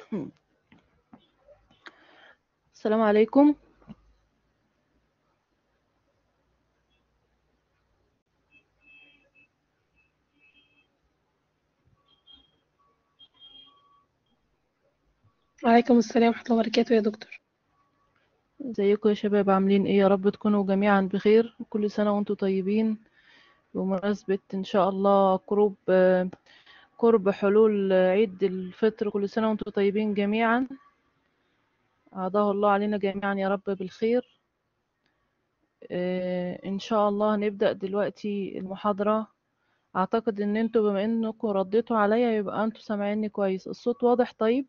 السلام عليكم وعليكم السلام ورحمة الله وبركاته يا دكتور ازيكم يا شباب عاملين ايه يا رب تكونوا جميعا بخير كل سنة وانتم طيبين بمناسبة ان شاء الله قرب قرب حلول عيد الفطر كل سنة وانتم طيبين جميعا أعاده الله علينا جميعا يا رب بالخير آه، ان شاء الله هنبدأ دلوقتي المحاضرة اعتقد ان انتوا بما انكم رديتوا عليا يبقى انتوا سامعيني كويس الصوت واضح طيب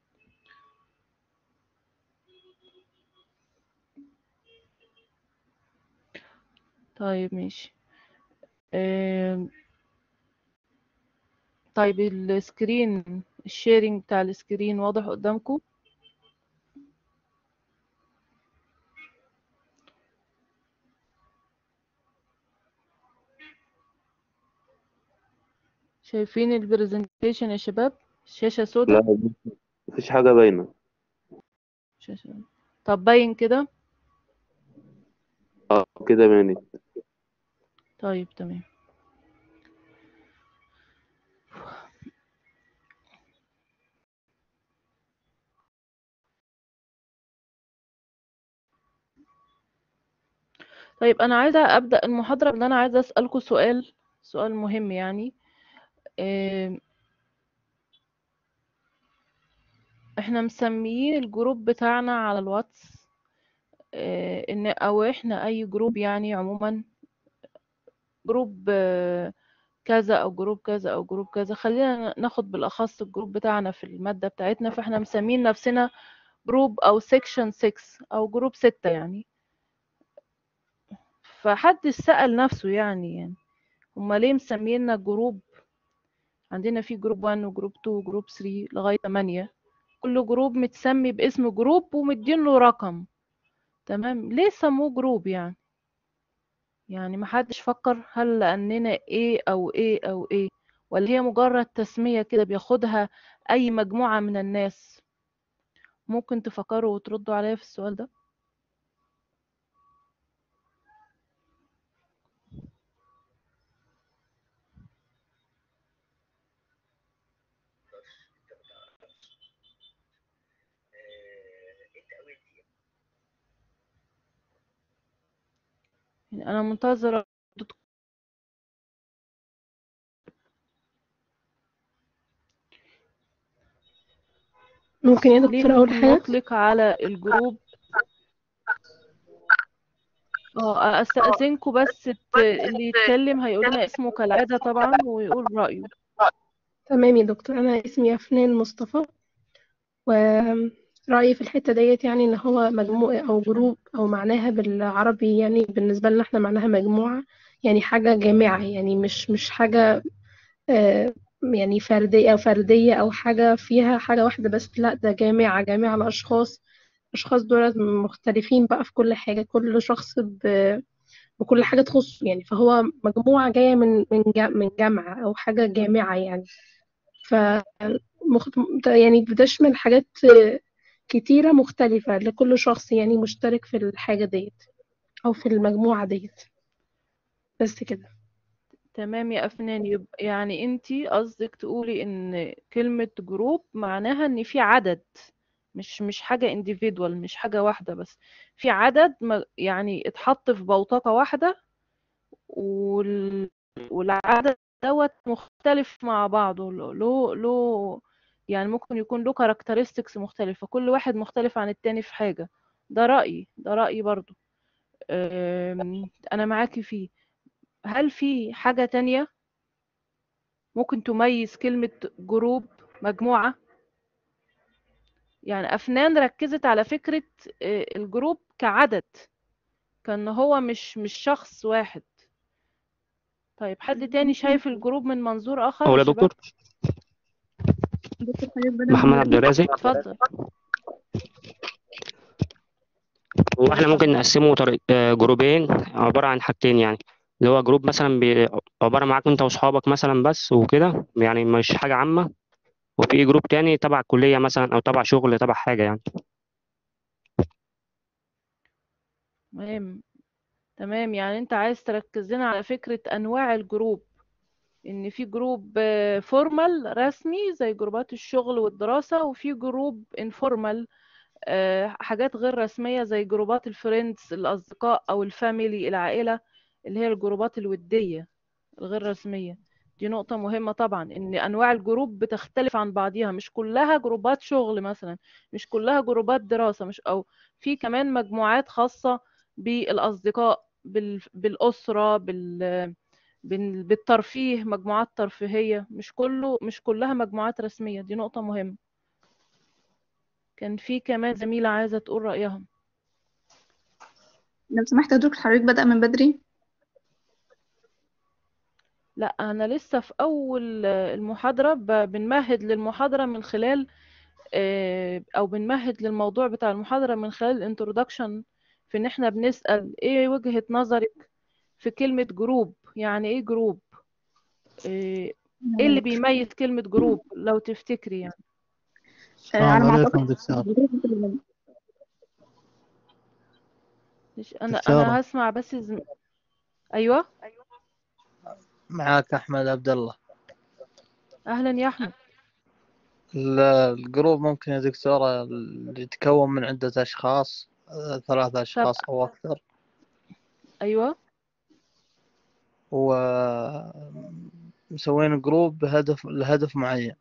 طيب ماشي آم، طيب السكرين الشيرنج بتاع السكرين واضح قدامكم شايفين البرزنتيشن يا شباب الشاشة سوداء لا مفيش حاجة باينة شاشة طب باين كده اه كده باينة طيب تمام طيب أنا عايزة أبدأ المحاضرة بإن أنا عايزة أسألكم سؤال سؤال مهم يعني آم، احنا مسميين الجروب بتاعنا على الواتس آه، ان او احنا اي جروب يعني عموما جروب آه، كذا او جروب كذا او جروب كذا خلينا ناخد بالاخص الجروب بتاعنا في المادة بتاعتنا فاحنا مسمين نفسنا جروب او سيكشن 6 او جروب 6 يعني فحد سأل نفسه يعني يعني هما ليه مسمينا جروب عندنا في جروب 1 وجروب 2 وجروب 3 لغاية 8 كل جروب متسمي باسم جروب ومدين له رقم تمام ليه سموه جروب يعني يعني محدش فكر هل لأننا ايه او ايه او ايه ولا هي مجرد تسمية كده بياخدها اي مجموعة من الناس ممكن تفكروا وتردوا عليا في السؤال ده يعني انا منتظرة ردودكم. ممكن يا ليه دكتور أول ممكن حاجة نطلق على الجروب اه استأذنكم بس ت- اللي يتكلم هيقول لنا اسمه كالعادة طبعا ويقول رأيه تمام يا دكتور أنا اسمي أفنان مصطفى ورأيي في الحتة ديت يعني إن هو مجموعة أو جروب أو معناها بالعربي يعني بالنسبة لنا إحنا معناها مجموعة يعني حاجة جامعة يعني مش مش حاجة آه، يعني فردية أو فردية أو حاجة فيها حاجة واحدة بس لا ده جامعة جامعة الأشخاص الأشخاص دول مختلفين بقى في كل حاجة كل شخص ب- بكل حاجة تخصه يعني فهو مجموعة جاية من من جا- من جامعة أو حاجة جامعة يعني ف مخ... يعني بتشمل حاجات كتيرة مختلفة لكل شخص يعني مشترك في الحاجة ديت أو في المجموعة ديت بس كده تمام يا أفنان يبقى يعني انتي قصدك تقولي ان كلمة جروب معناها ان في عدد مش مش حاجة individual مش حاجة واحدة بس في عدد ما- يعني اتحط في بوتقة واحدة وال... والعدد دوت مختلف مع بعضه له له له- يعني ممكن يكون له characteristics مختلفة كل واحد مختلف عن التاني في حاجة ده رأيي ده رأيي برضو أم، أنا معاكي فيه هل في حاجة تانية ممكن تميز كلمة جروب مجموعة يعني أفنان ركزت على فكرة آه، الجروب كعدد كان هو مش مش شخص واحد طيب حد تاني شايف الجروب من منظور آخر هو يا يا شباب دكتور دكتور حضرتك بدل محمد عبد الرازق اتفضل هو احنا ممكن نقسمه طريق آه، جروبين عبارة عن حاجتين يعني اللي هو جروب مثلا بي- عبارة معاك انت واصحابك مثلا بس وكده يعني مش حاجة عامة وفي جروب تاني تبع كلية مثلا أو تبع شغل تبع حاجة يعني تمام تمام يعني انت عايز تركز لنا على فكرة انواع الجروب ان في جروب فورمال رسمي زي جروبات الشغل والدراسة وفي جروب انفورمال حاجات غير رسمية زي جروبات الفريندز الاصدقاء او الفاميلي العائلة اللي هي الجروبات الودية الغير رسمية دي نقطة مهمة طبعا ان انواع الجروب بتختلف عن بعضيها مش كلها جروبات شغل مثلا مش كلها جروبات دراسة مش او في كمان مجموعات خاصة بالاصدقاء بال... بالاسرة بال... بال... بالترفيه مجموعات ترفيهية مش كله مش كلها مجموعات رسمية دي نقطة مهمة كان في كمان زميلة عايزة تقول رأيها لو سمحت يا دكتور حضرتك بدأ من بدري لا أنا لسه في أول المحاضرة ب- بنمهد للمحاضرة من خلال آه، أو بنمهد للموضوع بتاع المحاضرة من خلال الانترودكشن في إن إحنا بنسأل إيه وجهة نظرك في كلمة جروب يعني إيه جروب إيه إيه اللي بيميز كلمة جروب لو تفتكري يعني آه، السلام على ما عليكم أعتقد دكتور مش أنا دكتورة. أنا هسمع بس زم... أيوه معاك أحمد عبد الله أهلا يا أحمد ال- الجروب ممكن يا دكتورة اللي يتكون من عدة أشخاص آه، ثلاثة أشخاص أو أكثر أيوه ومسوين جروب بهدف لهدف معين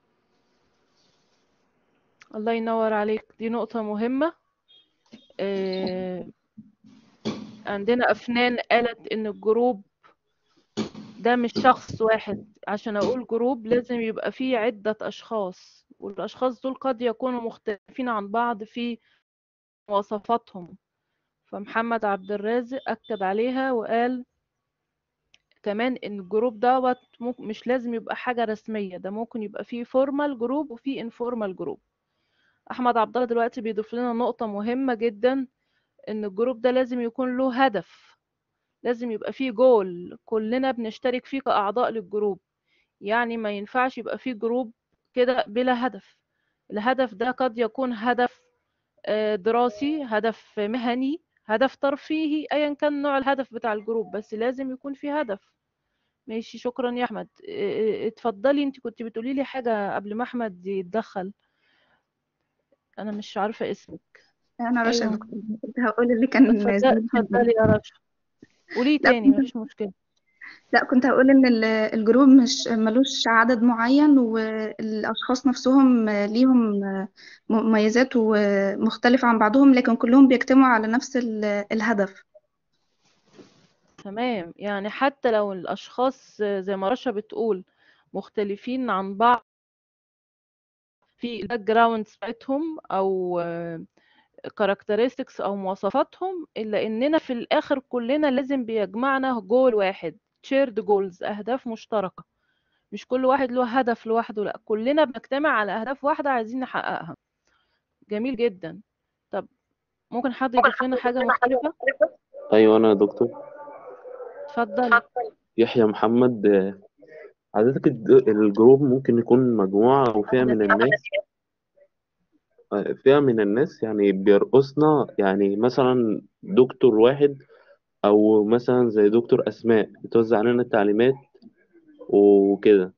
الله ينور عليك دي نقطة مهمة آه، عندنا أفنان قالت إن الجروب ده مش شخص واحد عشان أقول جروب لازم يبقى فيه عدة أشخاص والأشخاص دول قد يكونوا مختلفين عن بعض في مواصفاتهم فمحمد عبد الرازق أكد عليها وقال كمان إن الجروب دوت ممكن مش لازم يبقى حاجة رسمية ده ممكن يبقى فيه فورمال جروب وفيه انفورمال جروب أحمد عبد الله دلوقتي بيضيف لنا نقطة مهمة جدا إن الجروب ده لازم يكون له هدف لازم يبقى فيه جول كلنا بنشترك فيه كأعضاء للجروب يعني ما ينفعش يبقى فيه جروب كده بلا هدف الهدف ده قد يكون هدف آه، دراسي هدف مهني هدف ترفيهي ايا كان نوع الهدف بتاع الجروب بس لازم يكون فيه هدف ماشي شكرا يا احمد آه، آه، اتفضلي انت كنت بتقولي لي حاجة قبل ما احمد يتدخل انا مش عارفة اسمك أنا رشا أيوة. دكتور كنت هقول اللي كان اتفضلي زميلي كان اتفضلي يا رشا قولي لا، تاني كنت- مفيش مشكلة لا كنت هقول إن ال- الجروب مش ملوش عدد معين والأشخاص نفسهم ليهم مميزات ومختلفة عن بعضهم لكن كلهم بيجتمعوا على نفس ال- الهدف تمام يعني حتى لو الأشخاص زي ما رشا بتقول مختلفين عن بعض في الباك جراوند بتاعتهم أو كاركترستكس أو مواصفاتهم إلا إننا في الآخر كلنا لازم بيجمعنا جول واحد shared goals أهداف مشتركة مش كل واحد له هدف لوحده لا كلنا بنجتمع على أهداف واحدة عايزين نحققها جميل جدا طب ممكن حد يضيف لنا حاجة مختلفة أيوة أنا يا دكتور اتفضل يحيى محمد آه، حضرتك الج- الجروب ممكن يكون مجموعة أو فئة من الناس آه، فئة من الناس يعني بيرقصنا يعني مثلا دكتور واحد أو مثلا زي دكتور أسماء بتوزع علينا التعليمات وكده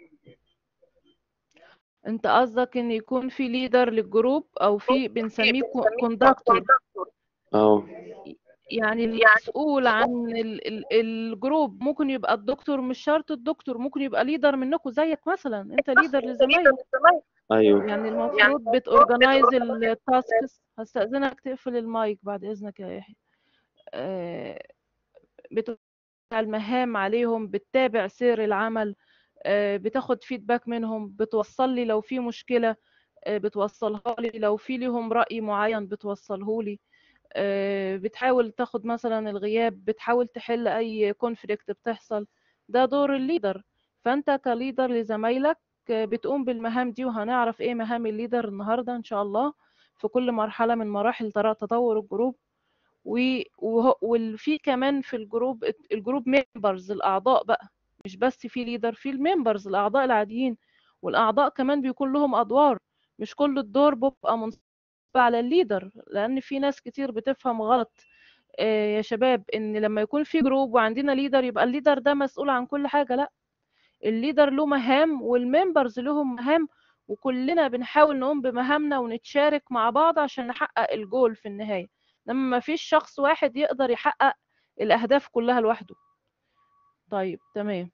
انت قصدك ان يكون في ليدر للجروب او في بنسميه كوندكتور اه يعني المسؤول عن ال- ال- الجروب ممكن يبقى الدكتور مش شرط الدكتور ممكن يبقى ليدر منكم زيك مثلا انت ليدر لزمايلك أيوه يعني المفروض بتورجنايز التاسكس هستأذنك تقفل المايك بعد اذنك يا يحيى آه، بتوزع المهام عليهم بتتابع سير العمل آه، بتاخد فيدباك منهم بتوصل لي لو في مشكلة آه، بتوصلها لي لو في ليهم رأي معين بتوصله لي آه، بتحاول تاخد مثلا الغياب بتحاول تحل أي كونفليكت بتحصل ده دور الليدر فأنت كليدر لزمايلك آه، بتقوم بالمهام دي وهنعرف إيه مهام الليدر النهاردة إن شاء الله في كل مرحلة من مراحل ترا- تطور الجروب و- وه- وفي كمان في الجروب الجروب ممبرز الأعضاء بقى مش بس في ليدر في الممبرز الأعضاء العاديين والاعضاء كمان بيكون لهم ادوار مش كل الدور بيبقى منصب على الليدر لان في ناس كتير بتفهم غلط آه، يا شباب ان لما يكون في جروب وعندنا ليدر يبقى الليدر ده مسؤول عن كل حاجه لا الليدر له مهام والممبرز لهم مهام وكلنا بنحاول نقوم بمهامنا ونتشارك مع بعض عشان نحقق الجول في النهايه لما ما فيش شخص واحد يقدر يحقق الاهداف كلها لوحده طيب تمام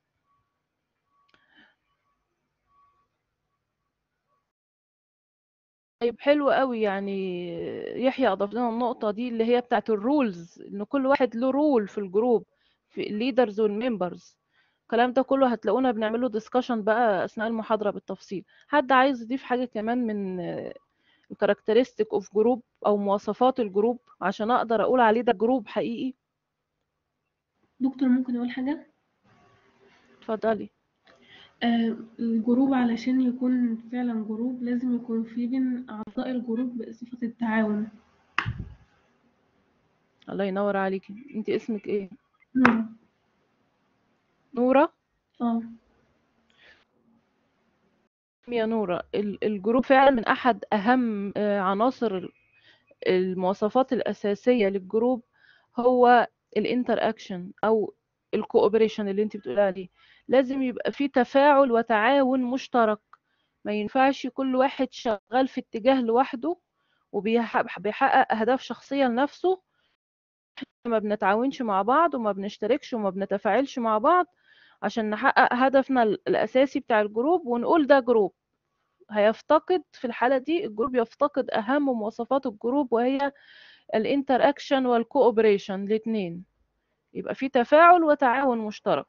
طيب حلو قوي يعني يحيى اضاف لنا النقطه دي اللي هي بتاعت الرولز ان كل واحد له رول في الجروب في الليدرز والممبرز الكلام ده كله هتلاقونا بنعمله ديسكشن بقى اثناء المحاضره بالتفصيل حد عايز يضيف حاجه كمان من الكاركترستيك اوف جروب او مواصفات الجروب عشان اقدر اقول عليه ده جروب حقيقي دكتور ممكن أقول حاجة اتفضلي آه الجروب علشان يكون فعلا جروب لازم يكون في بين أعضاء الجروب صفة التعاون الله ينور عليكي انت اسمك ايه نعم نوره اه يا نورة ال- الجروب فعلا من أحد أهم آه، عناصر ال- المواصفات الأساسية للجروب هو الانتر اكشن أو الكوبريشن اللي انت بتقولي عليه لازم يبقى في تفاعل وتعاون مشترك ما ينفعش كل واحد شغال في اتجاه لوحده وبيحقق أهداف شخصية لنفسه ما بنتعاونش مع بعض وما بنشتركش وما بنتفاعلش مع بعض عشان نحقق هدفنا ال- الأساسي بتاع الجروب ونقول ده جروب هيفتقد في الحالة دي الجروب يفتقد أهم مواصفات الجروب وهي الانتر اكشن والكوبريشن الاتنين يبقى في تفاعل وتعاون مشترك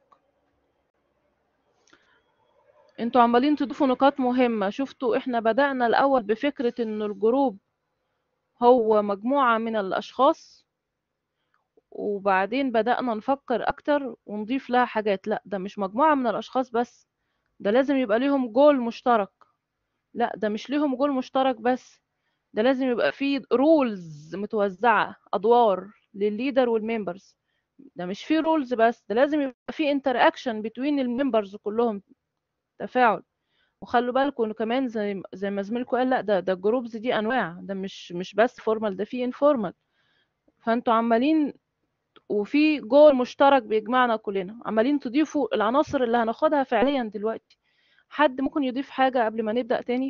انتوا عمالين تضيفوا نقاط مهمة شفتوا احنا بدأنا الأول بفكرة ان الجروب هو مجموعة من الأشخاص وبعدين بدأنا نفكر أكتر ونضيف لها حاجات لا ده مش مجموعة من الأشخاص بس ده لازم يبقى ليهم جول مشترك لا ده مش ليهم جول مشترك بس ده لازم يبقى فيه رولز متوزعة أدوار للليدر والممبرز ده مش فيه رولز بس ده لازم يبقى فيه انتر اكشن بين الممبرز كلهم تفاعل وخلوا بالكم انه كمان زي زي ما زميلكم قال لا ده ده الجروبز دي انواع ده مش مش بس فورمال ده فيه انفورمال فانتوا عمالين وفي جول مشترك بيجمعنا كلنا عمالين تضيفوا العناصر اللي هناخدها فعليا دلوقتي حد ممكن يضيف حاجة قبل ما نبدأ تاني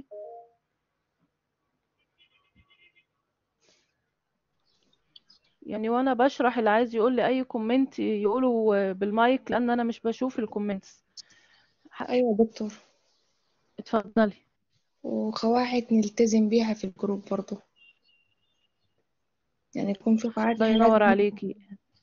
يعني وانا بشرح اللي عايز يقول لي اي كومنت يقوله بالمايك لان انا مش بشوف الكومنتس أيوة يا دكتور اتفضلي وقواعد نلتزم بيها في الجروب برضو يعني يكون في قواعد الله إحنا ينور لازم عليكي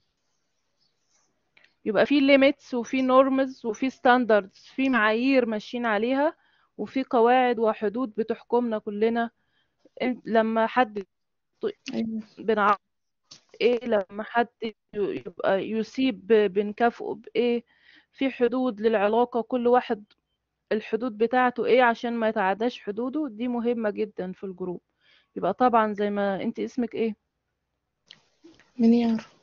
يبقى في ليميتس وفي نورمز وفي ستاندردز في معايير ماشيين عليها وفي قواعد وحدود بتحكمنا كلنا إنت- لما حد أيوة بنعرف ايه لما حد يبقى يسيب بنكافئه بايه في حدود للعلاقة كل واحد الحدود بتاعته ايه عشان ما يتعداش حدوده دي مهمة جدا في الجروب يبقى طبعا زي ما انت اسمك ايه منيار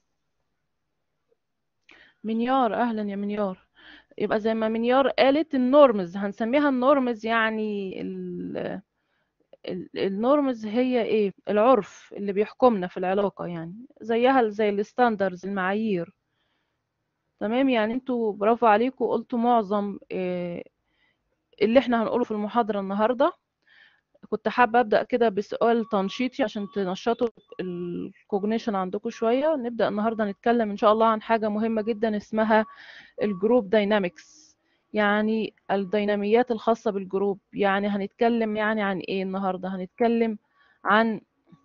منيار اهلا يا منيار يبقى زي ما منيار قالت النورمز هنسميها النورمز يعني ال ال- النورمز هي ايه العرف اللي بيحكمنا في العلاقة يعني زيها زي الستاندرز المعايير تمام يعني انتوا برافو عليكم قلتوا معظم إيه اللي احنا هنقوله في المحاضرة النهاردة كنت حابة أبدأ كده بسؤال تنشيطي عشان تنشطوا الكوجنيشن عندكم شوية نبدأ النهاردة نتكلم إن شاء الله عن حاجة مهمة جدا اسمها الجروب داينامكس يعني الديناميات الخاصة بالجروب يعني هنتكلم يعني عن إيه النهاردة هنتكلم عن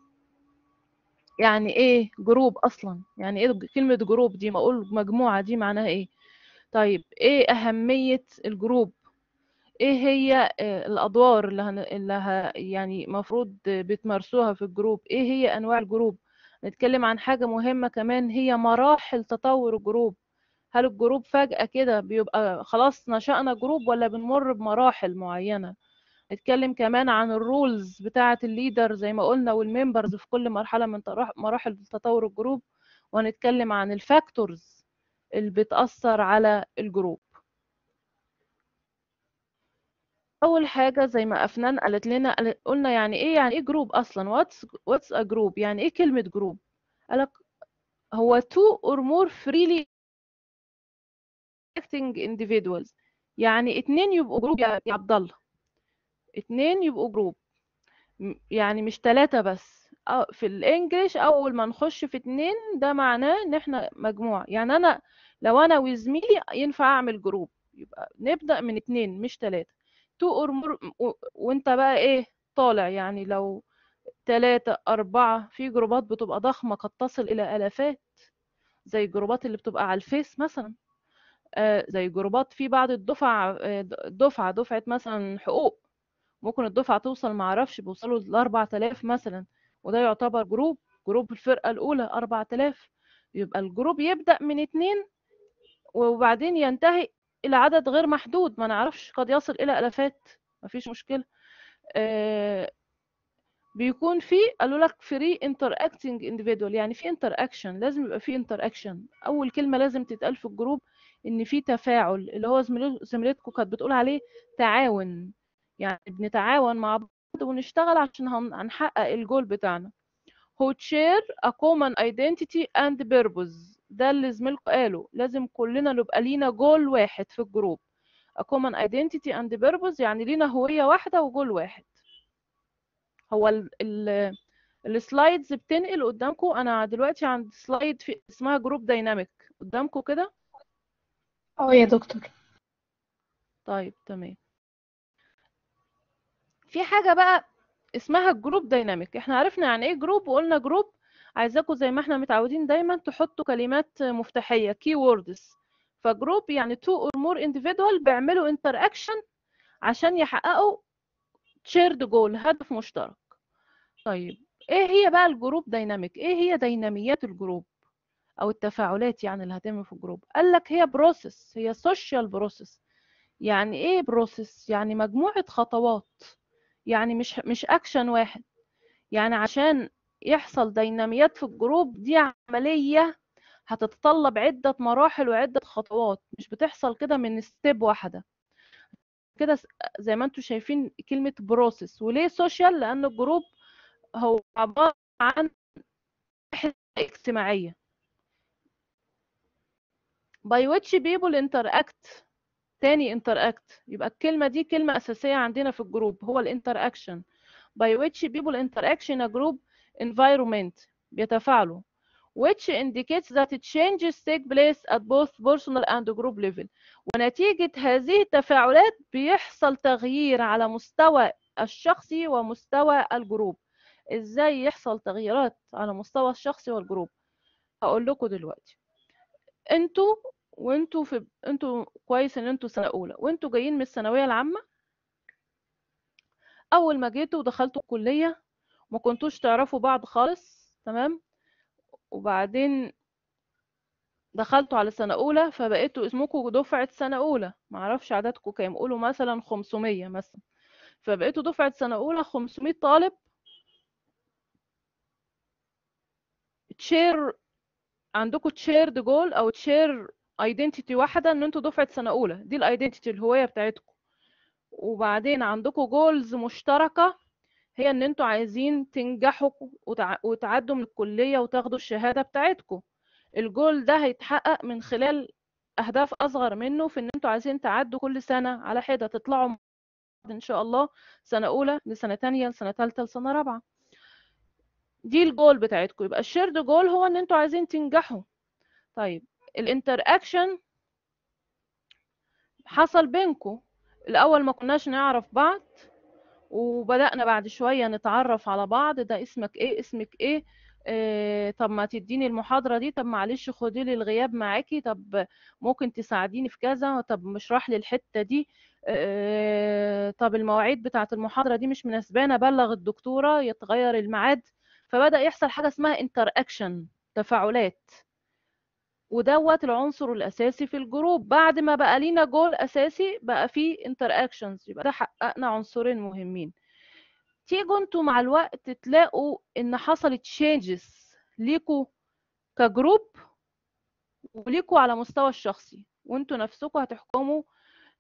يعني إيه جروب أصلا يعني إيه كلمة جروب دي ما أقول مجموعة دي معناها إيه طيب إيه أهمية الجروب ايه هي آه، الادوار اللي, هن... اللي ه... يعني مفروض بتمارسوها في الجروب ايه هي انواع الجروب نتكلم عن حاجة مهمة كمان هي مراحل تطور الجروب هل الجروب فجأة كده بيبقى خلاص نشأنا جروب ولا بنمر بمراحل معينة نتكلم كمان عن الرولز بتاعة الليدر زي ما قلنا والممبرز في كل مرحلة من ترا- مراحل تطور الجروب وهنتكلم عن الفاكتورز اللي بتأثر على الجروب اول حاجه زي ما افنان قالت لنا قال- قلنا يعني ايه يعني ايه جروب اصلا واتس واتس ا جروب يعني ايه كلمه جروب قالك هو two or more freely acting individuals يعني اتنين يبقوا جروب يا يا عبد الله اتنين يبقوا جروب م- يعني مش تلاتة بس أو- في الانجليش اول ما نخش في اتنين ده معناه ان احنا مجموعة يعني انا لو انا وزميلي ينفع اعمل جروب يبقى نبدأ من اتنين مش تلاتة تو اور مور وانت بقى ايه طالع يعني لو تلاتة أربعة في جروبات بتبقى ضخمة قد تصل إلى آلافات زي الجروبات اللي بتبقى على الفيس مثلا آه، زي جروبات في بعض الدفع آه، دفعة دفعة مثلا حقوق ممكن الدفعة توصل معرفش بيوصلوا ل 4000 مثلا وده يعتبر جروب جروب الفرقة الأولى 4000 يبقى الجروب يبدأ من اتنين وبعدين ينتهي إلى عدد غير محدود ما نعرفش قد يصل إلى آلافات مفيش مشكلة آه، بيكون في قالوا لك فري انتر اكتنج individual يعني في انتر اكشن لازم يبقى في انتر اكشن اول كلمه لازم تتقال في الجروب ان في تفاعل اللي هو زميل- زميلتكم كانت بتقول عليه تعاون يعني بنتعاون مع بعض ونشتغل عشان هن- هنحقق الجول بتاعنا who share a common identity and purpose ده اللي زميلكم قاله لازم كلنا نبقى لينا جول واحد في الجروب a common identity and purpose يعني لينا هوية واحدة وجول واحد هو ال ال السلايدز بتنقل قدامكم انا دلوقتي عند سلايد في اسمها جروب دايناميك قدامكم كده اه يا دكتور طيب تمام في حاجة بقى اسمها الجروب دايناميك احنا عرفنا يعني ايه جروب وقلنا جروب عايزاكم زي ما احنا متعودين دايما تحطوا كلمات مفتاحية كي ووردز فجروب يعني two or more individual بيعملوا interaction عشان يحققوا shared goal هدف مشترك طيب ايه هي بقى الجروب دايناميك ايه هي ديناميات الجروب او التفاعلات يعني اللي هتتم في الجروب قال لك هي بروسيس هي سوشيال بروسيس يعني ايه بروسيس يعني مجموعة خطوات يعني مش مش اكشن واحد يعني عشان يحصل ديناميات في الجروب دي عملية هتتطلب عدة مراحل وعدة خطوات مش بتحصل كده من ستيب واحدة كده س- زي ما انتم شايفين كلمة بروسيس وليه سوشيال لأن الجروب هو عبارة عن وحدة اجتماعية by which people interact تاني interact يبقى الكلمة دي كلمة أساسية عندنا في الجروب هو الانتراكشن by which people interact in a group environment بيتفاعلوا which indicates that changes take place at both personal and group level ونتيجة هذه التفاعلات بيحصل تغيير على مستوى الشخصي ومستوى الجروب ازاي يحصل تغييرات على مستوى الشخصي والجروب هقول لكم دلوقتي انتوا وانتوا في انتوا كويس ان انتوا سنه اولى وانتوا جايين من الثانويه العامه اول ما جيتوا ودخلتوا الكليه ما كنتوش تعرفوا بعض خالص تمام وبعدين دخلتوا على سنه اولى فبقيتوا اسمكم دفعه سنه اولى ما اعرفش عددكم كام قولوا مثلا 500 مثلا فبقيتوا دفعه سنه اولى 500 طالب تشير عندكم تشيرد جول او تشير ايدنتيتي واحده ان انتوا دفعه سنه اولى دي الايدنتيتي الهويه بتاعتكم وبعدين عندكم جولز مشتركه هي ان انتوا عايزين تنجحوا وتع... وتعدوا من الكليه وتاخدوا الشهاده بتاعتكم الجول ده هيتحقق من خلال اهداف اصغر منه في ان انتوا عايزين تعدوا كل سنه على حده تطلعوا ان شاء الله سنه اولى لسنه تانية لسنه ثالثه لسنه رابعه دي الجول بتاعتكم يبقى الشيرد جول هو ان انتوا عايزين تنجحوا طيب الانتر اكشن حصل بينكم الاول ما كناش نعرف بعض وبدأنا بعد شوية نتعرف على بعض ده اسمك ايه اسمك ايه آه طب ما تديني المحاضرة دي طب معلش خدي لي الغياب معاكي طب ممكن تساعديني في كذا طب مشرح لي الحتة دي آه طب المواعيد بتاعة المحاضرة دي مش مناسبانة بلغ الدكتورة يتغير الميعاد فبدأ يحصل حاجة اسمها انتر اكشن تفاعلات ودوت العنصر الاساسي في الجروب بعد ما بقى لينا جول اساسي بقى فيه انتر اكشنز يبقى ده حققنا عنصرين مهمين تيجوا انتوا مع الوقت تلاقوا ان حصلت تشينجز ليكوا كجروب وليكوا على مستوى الشخصي وانتوا نفسكم هتحكموا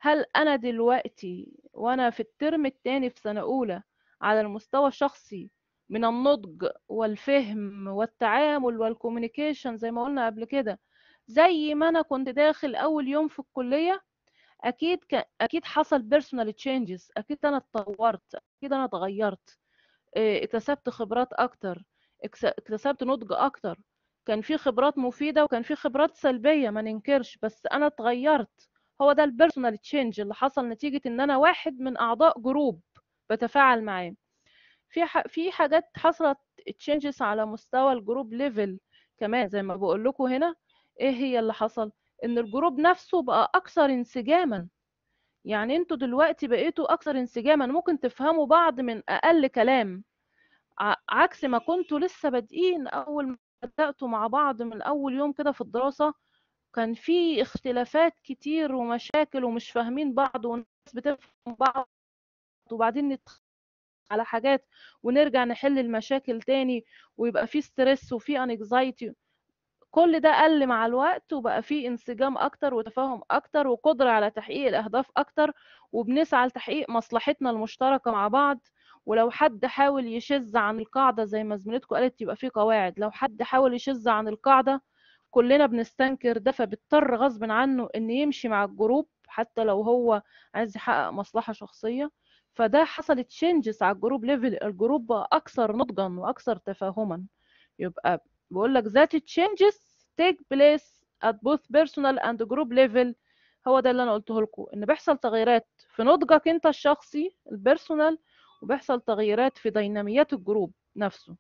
هل انا دلوقتي وانا في الترم التاني في سنة اولى على المستوى الشخصي من النضج والفهم والتعامل والكوميونيكيشن زي ما قلنا قبل كده زي ما انا كنت داخل اول يوم في الكلية اكيد ك... اكيد حصل بيرسونال تشينجز اكيد انا اتطورت اكيد انا اتغيرت إيه، اكتسبت خبرات اكتر اكس- اكتسبت نضج اكتر كان في خبرات مفيدة وكان في خبرات سلبية ما ننكرش بس انا اتغيرت هو ده البيرسونال تشينج اللي حصل نتيجة ان انا واحد من اعضاء جروب بتفاعل معاه في ح... في حاجات حصلت تشينجز على مستوى الجروب ليفل كمان زي ما بقول لكم هنا ايه هي اللي حصل ان الجروب نفسه بقى اكثر انسجاما يعني انتوا دلوقتي بقيتوا اكثر انسجاما ممكن تفهموا بعض من اقل كلام ع- عكس ما كنتوا لسه بادئين اول ما بدأتوا مع بعض من اول يوم كده في الدراسة كان في اختلافات كتير ومشاكل ومش فاهمين بعض والناس بتفهم بعض وبعدين نتخ على حاجات ونرجع نحل المشاكل تاني ويبقى في ستريس وفي انكزايتي كل ده قل مع الوقت وبقى في انسجام اكتر وتفاهم اكتر وقدرة على تحقيق الاهداف اكتر وبنسعى لتحقيق مصلحتنا المشتركة مع بعض ولو حد حاول يشذ عن القاعدة زي ما زميلتكم قالت يبقى في قواعد لو حد حاول يشذ عن القاعدة كلنا بنستنكر ده فبيضطر غصب عنه ان يمشي مع الجروب حتى لو هو عايز يحقق مصلحة شخصية فده حصلت تشينجز على الجروب ليفل الجروب بقى اكثر نضجا واكثر تفاهما يبقى بقول لك that changes take place at both personal and group level هو ده اللي انا قلته لكم ان بيحصل تغييرات في نضجك انت الشخصي البيرسونال وبيحصل تغييرات في ديناميات الجروب نفسه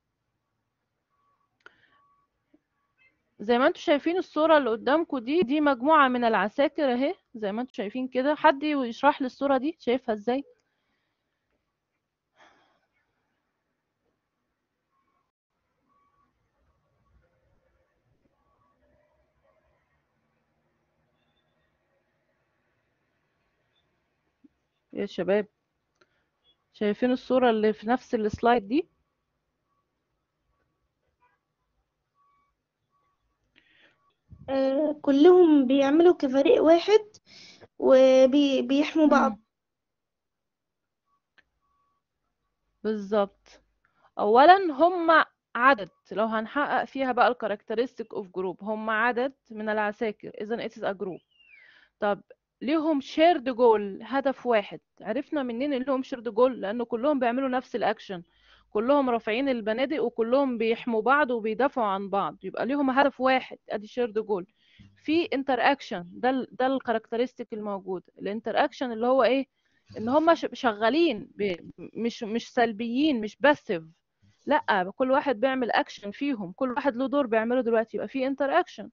زي ما انتم شايفين الصورة اللي قدامكم دي دي مجموعة من العساكر اهي زي ما انتم شايفين كده حد يشرح لي الصورة دي شايفها ازاي يا شباب شايفين الصورة اللي في نفس السلايد دي آه، كلهم بيعملوا كفريق واحد وبيحموا بعض مم. بالظبط اولا هم عدد لو هنحقق فيها بقى الكاركترستيك اوف جروب هم عدد من العساكر اذا it is a group طب ليهم شيرد جول هدف واحد عرفنا منين ان لهم شيرد جول لانه كلهم بيعملوا نفس الاكشن كلهم رافعين البنادق وكلهم بيحموا بعض وبيدافعوا عن بعض يبقى ليهم هدف واحد ادي شيرد جول في انتر اكشن ده ال ده الكاركترستيك الموجود الانتر اكشن اللي هو ايه ان هم شغالين ب- مش مش سلبيين مش باسيف لا كل واحد بيعمل اكشن فيهم كل واحد له دور بيعمله دلوقتي يبقى في انتر اكشن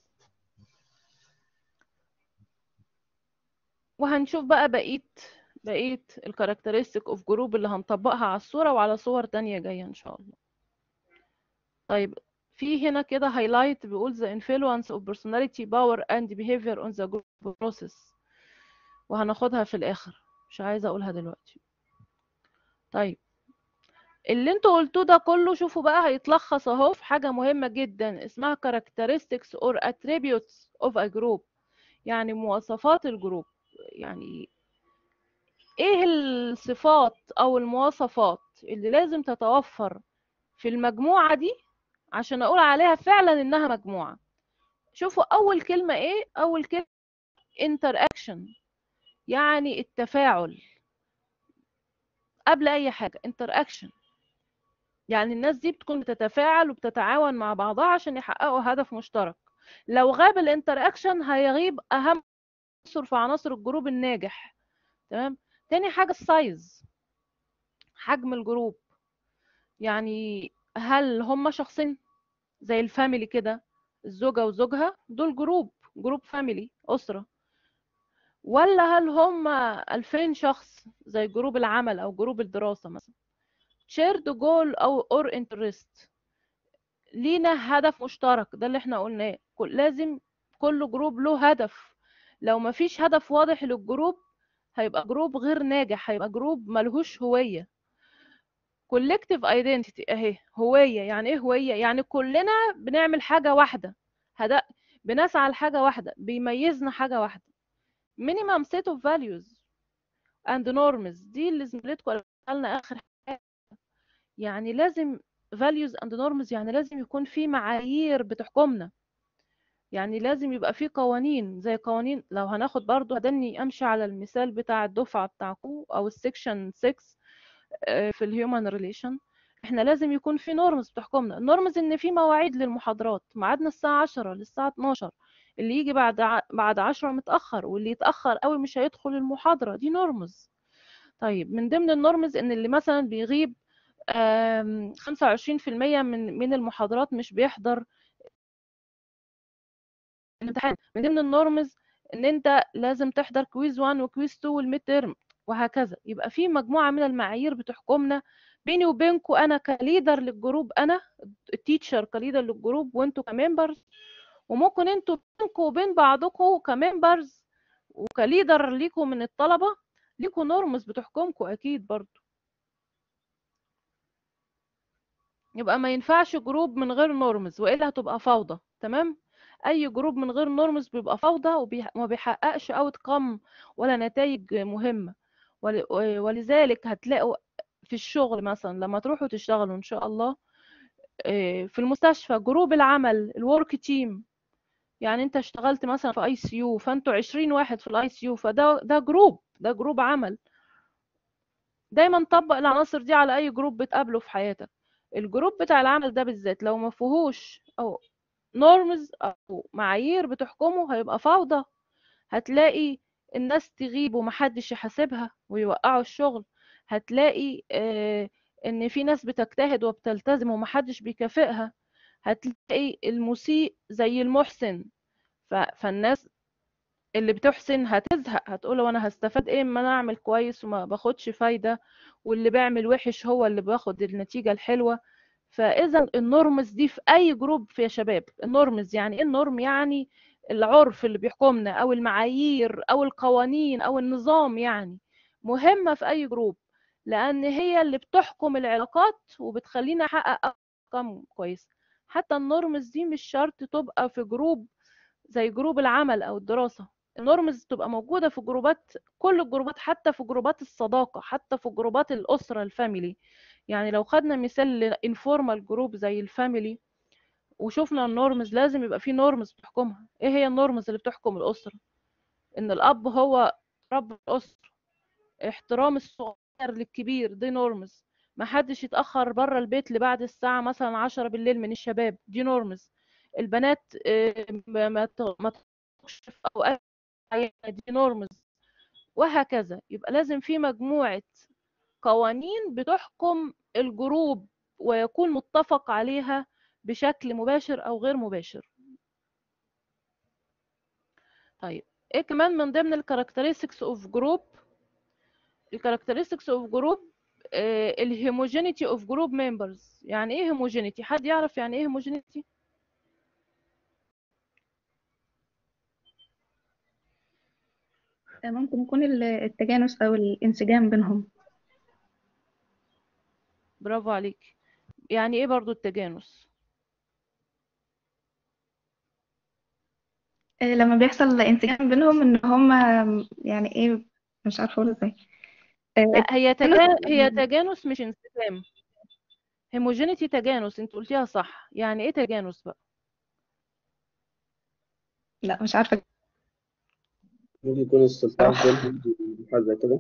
وهنشوف بقى بقية بقية الكاركترستيك اوف جروب اللي هنطبقها على الصورة وعلى صور تانية جاية ان شاء الله طيب في هنا كده highlight بيقول the influence of personality power and behavior on the group process وهناخدها في الاخر مش عايزة اقولها دلوقتي طيب اللي انتوا قلتوه ده كله شوفوا بقى هيتلخص اهو في حاجة مهمة جدا اسمها characteristics or attributes of a group يعني مواصفات الجروب يعني ايه الصفات او المواصفات اللي لازم تتوفر في المجموعة دي عشان اقول عليها فعلا انها مجموعة شوفوا اول كلمة ايه اول كلمة interaction يعني التفاعل قبل اي حاجة interaction يعني الناس دي بتكون بتتفاعل وبتتعاون مع بعضها عشان يحققوا هدف مشترك لو غاب الانتراكشن هيغيب اهم عنصر في عناصر الجروب الناجح تمام تاني حاجة السايز حجم الجروب يعني هل هم شخصين زي الفاميلي كده الزوجة وزوجها دول جروب جروب فاميلي أسرة ولا هل هم 2000 شخص زي جروب العمل أو جروب الدراسة مثلا shared goal أو or interest لينا هدف مشترك ده اللي احنا قلناه كل- لازم كل جروب له هدف لو مفيش هدف واضح للجروب هيبقى جروب غير ناجح هيبقى جروب ملهوش هوية collective identity اهي هوية يعني ايه هوية يعني كلنا بنعمل حاجة واحدة هدف بنسعى لحاجة واحدة بيميزنا حاجة واحدة minimum set of values and norms دي اللي زميلتكم قالت لنا اخر حاجه يعني لازم values and norms يعني لازم يكون في معايير بتحكمنا يعني لازم يبقى في قوانين زي قوانين لو هناخد برضو هدني امشي على المثال بتاع الدفعه بتاعكم او السكشن 6 آه، في الهيومن ريليشن احنا لازم يكون في نورمز بتحكمنا النورمز ان في مواعيد للمحاضرات ميعادنا الساعه 10 للساعه 12 اللي يجي بعد ع- بعد 10 متاخر واللي يتاخر قوي مش هيدخل المحاضره دي نورمز طيب من ضمن النورمز ان اللي مثلا بيغيب آم، 25% من من المحاضرات مش بيحضر الامتحان من ضمن النورمز ان انت لازم تحضر كويز 1 وكويز 2 والميد تيرم وهكذا يبقى في مجموعه من المعايير بتحكمنا بيني وبينكم انا كليدر للجروب انا التيتشر كليدر للجروب وانتوا كممبرز وممكن انتوا بينكم وبين بعضكم كممبرز وكليدر ليكم من الطلبه ليكم نورمز بتحكمكم اكيد برضو يبقى ما ينفعش جروب من غير نورمز والا هتبقى فوضى تمام اي جروب من غير نورمز بيبقى فوضى وبي- وما بيحققش اوتكم ولا نتائج مهمه ول- ولذلك هتلاقوا في الشغل مثلا لما تروحوا تشتغلوا ان شاء الله آه، في المستشفى جروب العمل الورك تيم يعني انت اشتغلت مثلا في اي سي يو فانتوا 20 واحد في الاي سي يو فده ده جروب ده جروب عمل دايما طبق العناصر دي على اي جروب بتقابله في حياتك الجروب بتاع العمل ده بالذات لو ما فيهوش او نورمز او معايير بتحكمه هيبقى فوضى هتلاقي الناس تغيب ومحدش يحاسبها ويوقعوا الشغل هتلاقي آه، ان في ناس بتجتهد وبتلتزم ومحدش بيكافئها هتلاقي المسيء زي المحسن ف- فالناس اللي بتحسن هتزهق هتقول وانا هستفاد ايه اما انا اعمل كويس وما باخدش فايدة واللي بيعمل وحش هو اللي بياخد النتيجة الحلوة فاذا النورمز دي في اي جروب في يا شباب النورمز يعني ايه النورم يعني العرف اللي بيحكمنا او المعايير او القوانين او النظام يعني مهمة في اي جروب لان هي اللي بتحكم العلاقات وبتخلينا نحقق ارقام كويسة حتى النورمز دي مش شرط تبقى في جروب زي جروب العمل او الدراسة النورمز تبقى موجودة في جروبات كل الجروبات حتى في جروبات الصداقة حتى في جروبات الأسرة الفاميلي يعني لو خدنا مثال انفورمال جروب زي الفاميلي وشفنا النورمز لازم يبقى في نورمز بتحكمها ايه هي النورمز اللي بتحكم الأسرة ان الأب هو رب الأسرة احترام الصغير للكبير دي نورمز ما حدش يتأخر بره البيت لبعد الساعة مثلا عشرة بالليل من الشباب دي نورمز البنات آه، ما ما ت- ما تخرجش في أوقات معينة دي نورمز وهكذا يبقى لازم في مجموعة قوانين بتحكم الجروب ويكون متفق عليها بشكل مباشر أو غير مباشر طيب ايه كمان من ضمن الكاركترستكس اوف جروب الكاركترستكس اوف جروب الهيموجينيتي اوف جروب ممبرز يعني ايه هيموجينيتي حد يعرف يعني ايه هيموجينيتي ممكن يكون ال- التجانس أو الانسجام بينهم برافو عليك يعني ايه برضو التجانس آه، لما بيحصل انسجام بينهم ان هما يعني ايه مش عارفه اقول ازاي آه، لا هي التجانس تجا... هي تجانس مش انسجام هيموجينيتي تجانس انت قلتيها صح يعني ايه تجانس بقى لا مش عارفه ممكن يكون استلطاف بينهم حاجة زي كده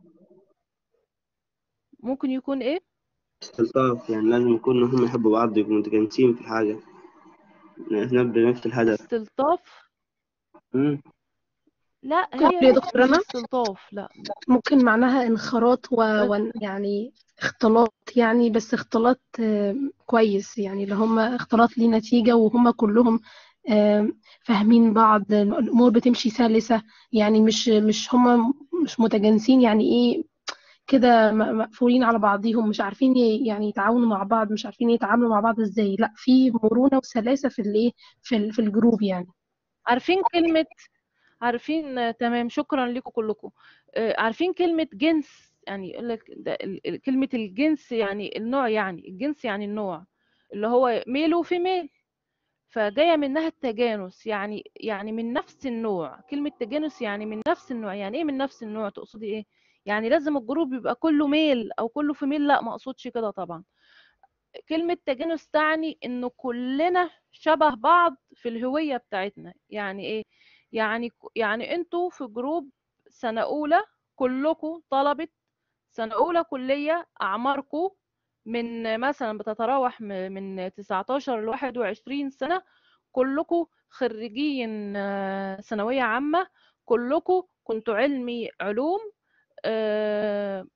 ممكن يكون ايه استلطاف يعني لازم يكون هم يحبوا بعض يكونوا متجانسين في الحاجة احنا بنفس الهدف استلطاف مم. لا ممكن هي يا مش دكتور مش أنا استلطاف لا ممكن معناها انخراط و... بس و... يعني اختلاط يعني بس اختلاط آم، كويس يعني اللي هم اختلاط ليه نتيجة وهم كلهم آم، فاهمين بعض الأمور بتمشي سلسة يعني مش مش هم مش متجانسين يعني ايه كده م- مقفولين على بعضيهم مش عارفين ي- يعني يتعاونوا مع بعض مش عارفين يتعاملوا مع بعض ازاي لا في مرونة وسلاسة في الايه في ال- في الجروب يعني عارفين كلمة عارفين آه، تمام شكرا لكم كلكم آه، عارفين كلمة جنس يعني يقول لك ده ال- ال- كلمة الجنس يعني النوع يعني الجنس يعني النوع اللي هو ميل وفيميل فجايه منها التجانس يعني يعني من نفس النوع كلمه تجانس يعني من نفس النوع يعني ايه من نفس النوع تقصدي ايه يعني لازم الجروب يبقى كله ميل او كله فيميل لا ما اقصدش كده طبعا كلمة تجانس تعني إنه كلنا شبه بعض في الهوية بتاعتنا يعني إيه؟ يعني يعني أنتوا في جروب سنة أولى كلكم طلبة سنة أولى كلية أعماركم من مثلا بتتراوح م- من 19 ل 21 سنة كلكم خريجين آه، ثانوية عامة كلكم كنتوا علمي علوم آه،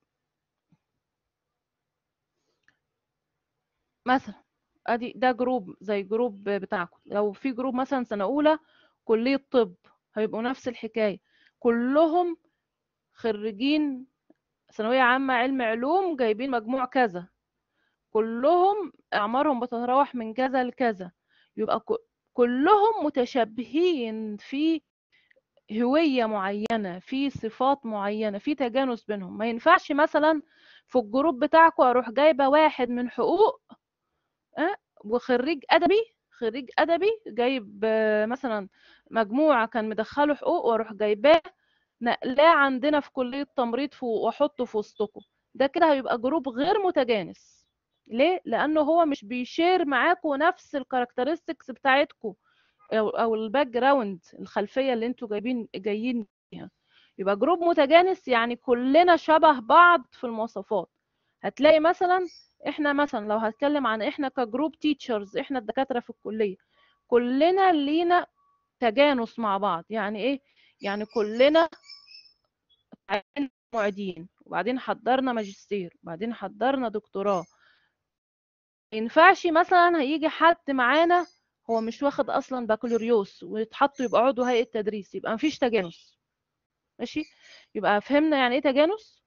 مثلا ادي ده جروب زي جروب بتاعكم لو في جروب مثلا سنة أولى كلية طب هيبقوا نفس الحكاية كلهم خريجين ثانوية عامة علم علوم جايبين مجموع كذا كلهم أعمارهم بتتراوح من كذا لكذا يبقى ك- كلهم متشابهين في هوية معينة في صفات معينة في تجانس بينهم ما ينفعش مثلا في الجروب بتاعكم أروح جايبة واحد من حقوق أه؟ وخريج ادبي خريج ادبي جايب آه، مثلا مجموعه كان مدخله حقوق واروح جايباه نقلاه عندنا في كليه تمريض في- واحطه في وسطكم ده كده هيبقى جروب غير متجانس ليه لانه هو مش بيشير معاكم نفس الكاركترستكس بتاعتكم او او الباك جراوند الخلفيه اللي انتوا جايبين جايين بيها يبقى جروب متجانس يعني كلنا شبه بعض في المواصفات هتلاقي مثلا احنا مثلا لو هتكلم عن احنا كجروب تيتشرز احنا الدكاتره في الكليه كلنا لينا تجانس مع بعض يعني ايه يعني كلنا عين معيدين وبعدين حضرنا ماجستير وبعدين حضرنا دكتوراه ما ينفعش مثلا هيجي حد معانا هو مش واخد اصلا بكالوريوس ويتحط يبقى عضو هيئه تدريس يبقى مفيش تجانس ماشي يبقى فهمنا يعني ايه تجانس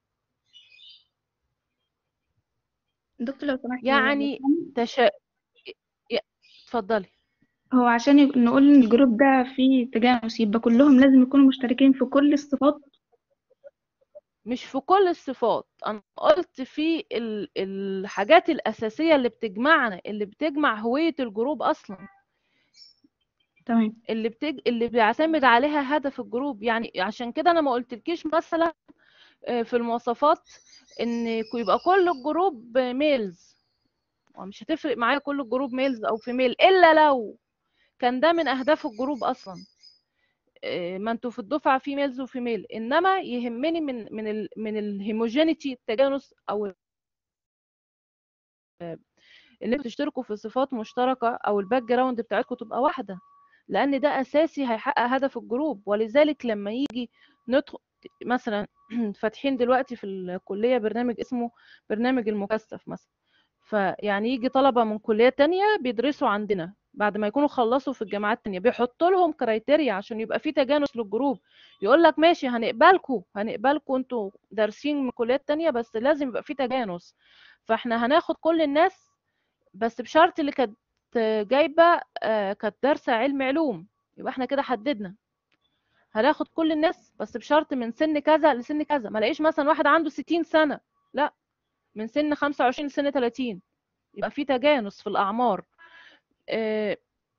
دكتور لو سمحتي يعني تشا ي- اتفضلي هو عشان يب- نقول ان الجروب ده فيه تجانس يبقى كلهم لازم يكونوا مشتركين في كل الصفات مش في كل الصفات انا قلت في ال- الحاجات الاساسيه اللي بتجمعنا اللي بتجمع هويه الجروب اصلا تمام اللي بتج... اللي بيعتمد عليها هدف الجروب يعني عشان كده انا ما قلتلكيش مثلا آه، في المواصفات ان يبقى كل الجروب ميلز مش هتفرق معايا كل الجروب ميلز او فيميل الا لو كان ده من اهداف الجروب اصلا آه، ما انتوا في الدفعه في ميلز وفيميل انما يهمني من من ال من الهيموجينيتي التجانس او اللي انتوا تشتركوا في صفات مشتركه او الباك جراوند بتاعتكم تبقى واحده لان ده اساسي هيحقق هدف الجروب ولذلك لما يجي ندخل مثلا فاتحين دلوقتي في الكليه برنامج اسمه برنامج المكثف مثلا فيعني يجي طلبه من كليات تانية بيدرسوا عندنا بعد ما يكونوا خلصوا في الجامعات التانية بيحط لهم كرايتيريا عشان يبقى في تجانس للجروب يقول لك ماشي هنقبلكم هنقبلكم انتوا دارسين من كليات تانية بس لازم يبقى في تجانس فاحنا هناخد كل الناس بس بشرط اللي كانت جايبه آه، كانت دارسه علم علوم يبقى احنا كده حددنا هناخد كل الناس بس بشرط من سن كذا لسن كذا ما لاقيش مثلا واحد عنده 60 سنه لا من سن 25 لسن 30 يبقى في تجانس في الاعمار آه،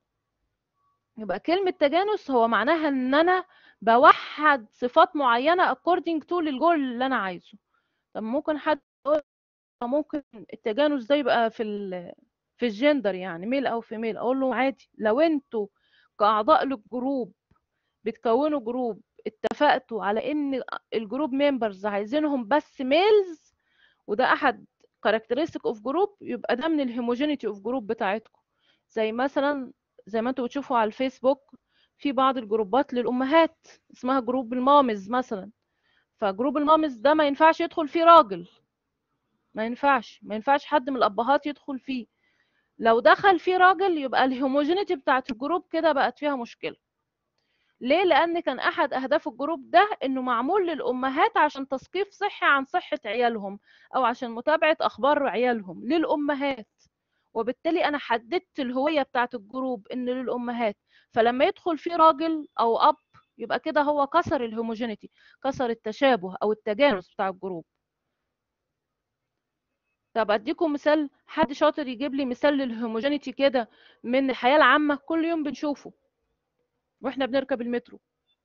يبقى كلمة تجانس هو معناها ان انا بوحد صفات معينة according to للجول اللي انا عايزه طب ممكن حد يقول ممكن التجانس ده يبقى في ال في الجندر يعني ميل او فيميل اقول له عادي لو انتوا كاعضاء للجروب بتكونوا جروب اتفقتوا على ان الجروب ممبرز عايزينهم بس ميلز وده احد كاركترستيك اوف جروب يبقى ده من الهيموجينيتي اوف جروب بتاعتكم زي مثلا زي ما انتوا بتشوفوا على الفيسبوك في بعض الجروبات للامهات اسمها جروب المامز مثلا فجروب المامز ده ما ينفعش يدخل فيه راجل ما ينفعش ما ينفعش حد من الابهات يدخل فيه لو دخل فيه راجل يبقى الهوموجينيتي بتاعت الجروب كده بقت فيها مشكلة ليه لان كان احد اهداف الجروب ده انه معمول للامهات عشان تثقيف صحي عن صحة عيالهم او عشان متابعة اخبار عيالهم للامهات وبالتالي انا حددت الهوية بتاعت الجروب ان للامهات فلما يدخل فيه راجل او اب يبقى كده هو كسر الهوموجينيتي كسر التشابه او التجانس بتاع الجروب طب اديكم مثال حد شاطر يجيب لي مثال للهوموجينيتي كده من الحياة العامة كل يوم بنشوفه واحنا بنركب المترو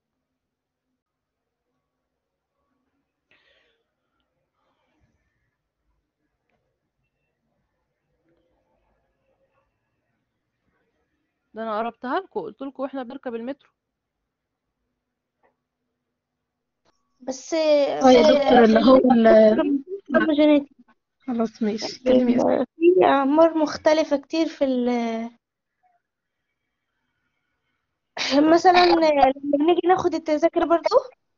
ده انا قربتها لكم قلت لكم واحنا بنركب المترو بس اه يا دكتور اللي هو ال- هوموجينيتي خلاص ماشي كلمي يا ستي. في أعمار مختلفة كتير في ال مثلا لما بنيجي ناخد التذاكر برضو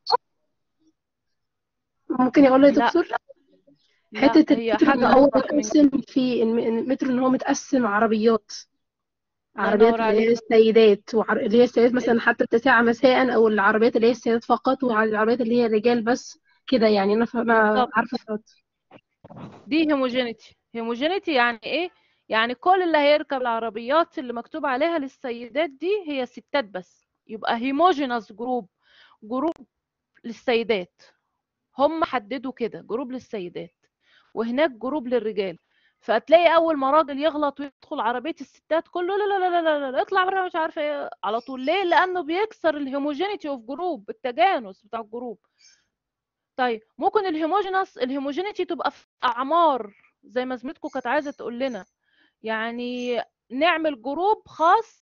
ممكن يقول لي يا لا دكتور لا حتة هي المترو حاجة ان هو اوضح من متقسم في الم- المترو ان هو متقسم عربيات الله عربيات ينور اللي هي عليك السيدات وعر... اللي هي السيدات مثلا حتى التاسعة مساء او العربيات اللي هي السيدات فقط والعربيات اللي هي الرجال بس كده يعني انا فاهمة بالظبط عارفة الخط. دي هوموجينيتي هوموجينيتي يعني ايه يعني كل اللي هيركب العربيات اللي مكتوب عليها للسيدات دي هي ستات بس يبقى هيموجينوس جروب جروب للسيدات هم حددوا كده جروب للسيدات وهناك جروب للرجال فهتلاقي اول ما راجل يغلط ويدخل عربيه الستات كله لا لا لا لا لا, لا اطلع بره مش عارفه ايه على طول ليه لانه بيكسر الهوموجينيتي اوف جروب التجانس بتاع الجروب طيب ممكن الهيموجينس الهيموجينيتي تبقى في اعمار زي ما زميلتكم كانت عايزه تقول لنا يعني نعمل جروب خاص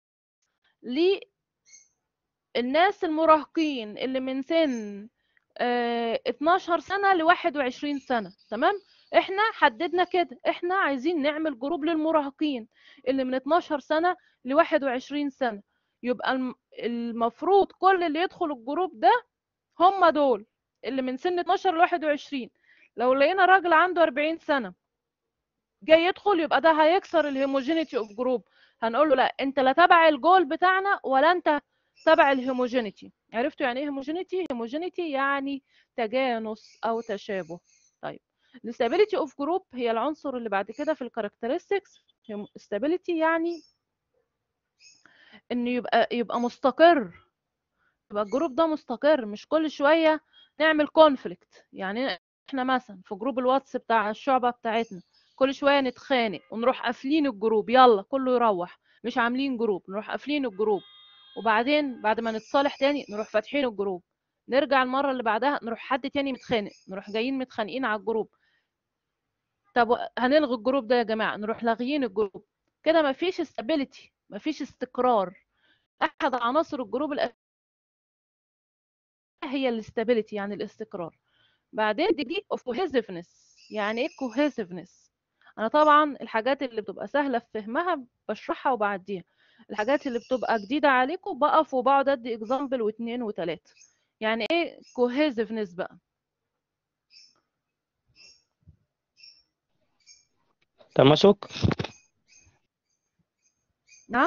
للناس المراهقين اللي من سن آه، 12 سنة ل 21 سنة تمام احنا حددنا كده احنا عايزين نعمل جروب للمراهقين اللي من 12 سنة ل 21 سنة يبقى الم- المفروض كل اللي يدخل الجروب ده هم دول اللي من سن 12 ل 21 لو لقينا راجل عنده 40 سنة جاي يدخل يبقى ده هيكسر الهيموجينيتي اوف جروب هنقول له لا انت لا تبع الجول بتاعنا ولا انت تبع الهيموجينيتي عرفتوا يعني ايه هيموجينيتي هيموجينيتي يعني تجانس او تشابه طيب الاستابيليتي اوف جروب هي العنصر اللي بعد كده في الكاركترستكس استابيليتي يعني انه يبقى يبقى مستقر يبقى الجروب ده مستقر مش كل شويه نعمل كونفليكت يعني احنا مثلا في جروب الواتس بتاع الشعبة بتاعتنا كل شويه نتخانق ونروح قافلين الجروب يلا كله يروح مش عاملين جروب نروح قافلين الجروب وبعدين بعد ما نتصالح تاني نروح فاتحين الجروب نرجع المره اللي بعدها نروح حد تاني متخانق نروح جايين متخانقين على الجروب طب و- هنلغي الجروب ده يا جماعه نروح لاغيين الجروب كده مفيش استابيليتي مفيش استقرار احد عناصر الجروب الأساسية هي الاستابيليتي يعني الاستقرار بعدين degree of cohesiveness يعني ايه cohesiveness انا طبعا الحاجات اللي بتبقى سهله في فهمها بشرحها وبعديها الحاجات اللي بتبقى جديده عليكم بقف وبقعد ادي اكزامبل واثنين وثلاثه يعني ايه cohesiveness بقى تماسك نعم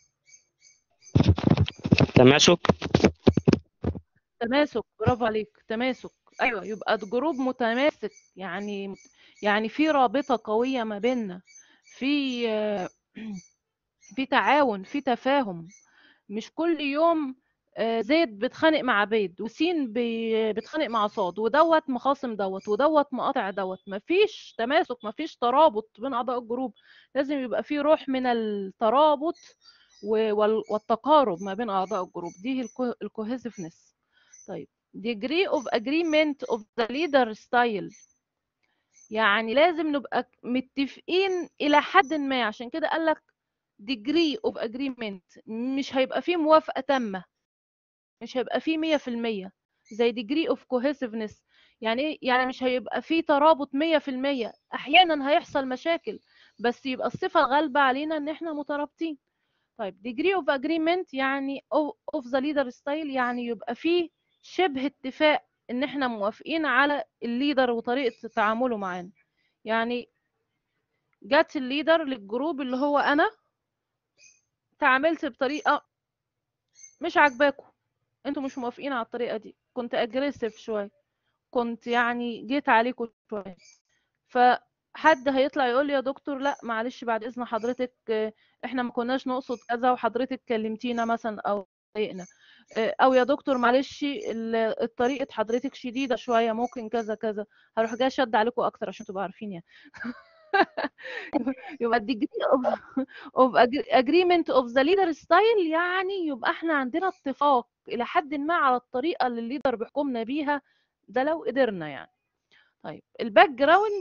تماسك تماسك برافو عليك تماسك ايوه يبقى الجروب متماسك يعني يعني في رابطه قويه ما بيننا في آه، في تعاون في تفاهم مش كل يوم آه، زيد بيتخانق مع بيد وسين بي- بيتخانق مع صاد ودوت مخاصم دوت ودوت مقاطع دوت مفيش تماسك مفيش ترابط بين اعضاء الجروب لازم يبقى في روح من الترابط و- وال- والتقارب ما بين اعضاء الجروب دي الكوهيسيفنس طيب degree of agreement of the leader style يعني لازم نبقى متفقين إلى حد ما عشان كده قال لك degree of agreement مش هيبقى فيه موافقة تامة مش هيبقى فيه مية في المية زي degree of cohesiveness يعني إيه؟ يعني مش هيبقى فيه ترابط مية في المية أحيانا هيحصل مشاكل بس يبقى الصفة الغالبة علينا إن إحنا مترابطين طيب degree of agreement يعني of, of the leader style يعني يبقى فيه شبه اتفاق ان احنا موافقين على الليدر وطريقة تعامله معانا يعني جت الليدر للجروب اللي هو انا تعاملت بطريقة مش عاجباكم انتوا مش موافقين على الطريقة دي كنت اجريسيف شوية كنت يعني جيت عليكم شوية فحد هيطلع يقول لي يا دكتور لا معلش بعد اذن حضرتك آه، احنا ما كناش نقصد كذا وحضرتك كلمتينا مثلا او ضايقنا آه، او يا دكتور معلش ال- الطريقة حضرتك شديدة شوية ممكن كذا كذا هروح جاي شد عليكم اكتر عشان تبقوا عارفين يعني يبقى degree of of agree- agreement of the leader style يعني يبقى احنا عندنا اتفاق الى حد ما على الطريقه اللي الليدر بيحكمنا بيها ده لو قدرنا يعني طيب الباك جراوند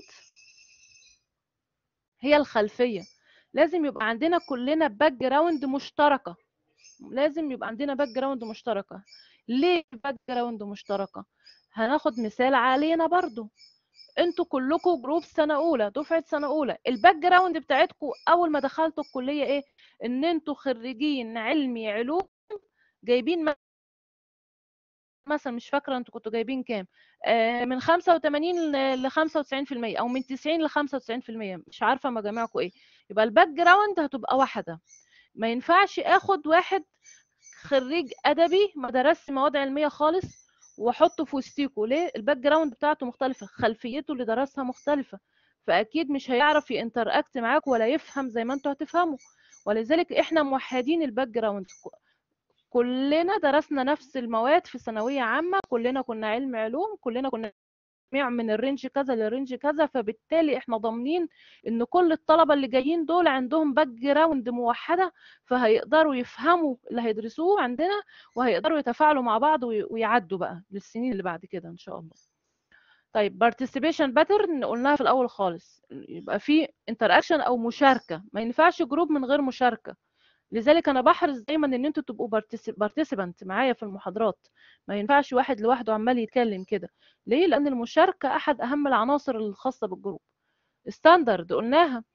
هي الخلفيه لازم يبقى عندنا كلنا باك جراوند مشتركه لازم يبقى عندنا باك جراوند مشتركه ليه باك جراوند مشتركه هناخد مثال علينا برضو انتوا كلكم جروب سنه اولى دفعه سنه اولى الباك جراوند بتاعتكم اول ما دخلتوا الكليه ايه ان انتوا خريجين علمي علوم جايبين م- مثلا مش فاكره انتوا كنتوا جايبين كام آه من 85 ل 95% او من 90 ل 95% مش عارفه مجامعكم ايه يبقى الباك جراوند هتبقى واحده ما ينفعش اخد واحد خريج ادبي ما درسش مواد علميه خالص واحطه في وسطيكوا ليه الباك جراوند بتاعته مختلفه خلفيته اللي درسها مختلفه فاكيد مش هيعرف ينتراكت معاك ولا يفهم زي ما انتوا هتفهموا ولذلك احنا موحدين الباك جراوند كلنا درسنا نفس المواد في ثانويه عامه كلنا كنا علم علوم كلنا كنا جميع من الرينج كذا للرينج كذا فبالتالي احنا ضامنين ان كل الطلبه اللي جايين دول عندهم باك جراوند موحده فهيقدروا يفهموا اللي هيدرسوه عندنا وهيقدروا يتفاعلوا مع بعض وي- ويعدوا بقى للسنين اللي بعد كده ان شاء الله طيب participation pattern قلناها في الاول خالص يبقى في interaction او مشاركه ما ينفعش جروب من غير مشاركه لذلك انا بحرص دايما ان انتوا تبقوا بارتيسيبنت معايا في المحاضرات ما ينفعش واحد لوحده عمال يتكلم كده ليه لان المشاركه احد اهم العناصر الخاصه بالجروب ستاندرد قلناها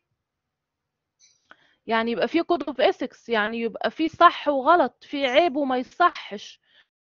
يعني يبقى في كود اوف ethics يعني يبقى في صح وغلط في عيب وما يصحش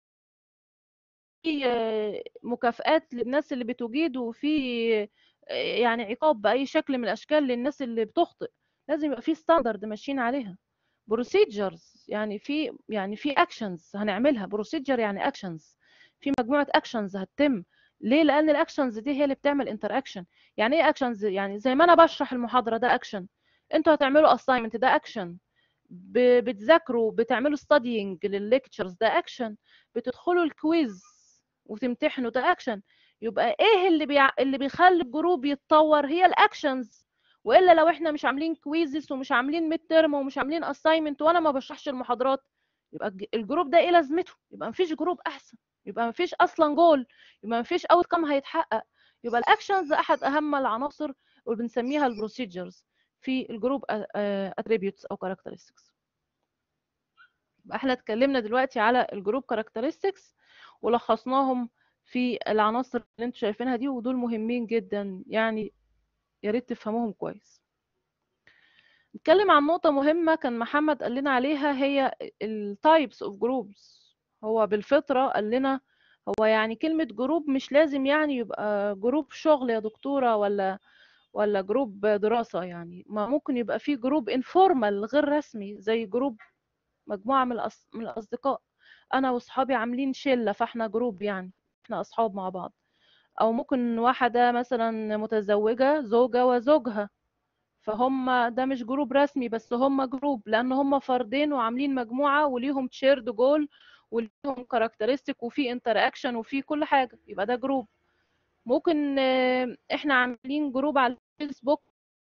في آه، مكافآت للناس اللي بتجيد وفي آه، يعني عقاب بأي شكل من الأشكال للناس اللي بتخطئ لازم يبقى في ستاندرد ماشيين عليها بروسيجرز يعني في يعني في اكشنز هنعملها بروسيجر يعني اكشنز في مجموعه اكشنز هتتم ليه لان الاكشنز دي هي اللي بتعمل انتر يعني ايه اكشنز يعني زي ما انا بشرح المحاضره ده اكشن انتوا هتعملوا اساينمنت ده اكشن بتذاكروا بتعملوا ستادينج للليكتشرز ده اكشن بتدخلوا الكويز وتمتحنوا ده اكشن يبقى ايه اللي بيع... اللي بيخلي الجروب يتطور هي الاكشنز والا لو احنا مش عاملين كويزز ومش عاملين ميد ترم ومش عاملين اساينمنت وانا ما بشرحش المحاضرات يبقى الج- الجروب ده ايه لازمته يبقى مفيش جروب احسن يبقى مفيش اصلا جول يبقى مفيش اوت كم هيتحقق يبقى الاكشنز احد اهم العناصر واللي بنسميها البروسيجرز في الجروب اتريبيوتس او كاركترستكس يبقى احنا اتكلمنا دلوقتي على الجروب كاركترستكس ولخصناهم في العناصر اللي انتوا شايفينها دي ودول مهمين جدا يعني يا ريت تفهموهم كويس نتكلم عن نقطة مهمة كان محمد قال لنا عليها هي ال types of groups هو بالفطرة قال لنا هو يعني كلمة جروب مش لازم يعني يبقى جروب شغل يا دكتورة ولا ولا جروب دراسة يعني ما ممكن يبقى فيه جروب انفورمال غير رسمي زي جروب مجموعة من الأص... من الأصدقاء أنا وصحابي عاملين شلة فاحنا جروب يعني احنا أصحاب مع بعض أو ممكن واحدة مثلا متزوجة زوجة وزوجها فهم ده مش جروب رسمي بس هم جروب لأن هم فردين وعاملين مجموعة وليهم تشيرد جول وليهم كاركترستيك وفي انتراكشن وفي كل حاجة يبقى ده جروب ممكن آه، احنا عاملين جروب على الفيسبوك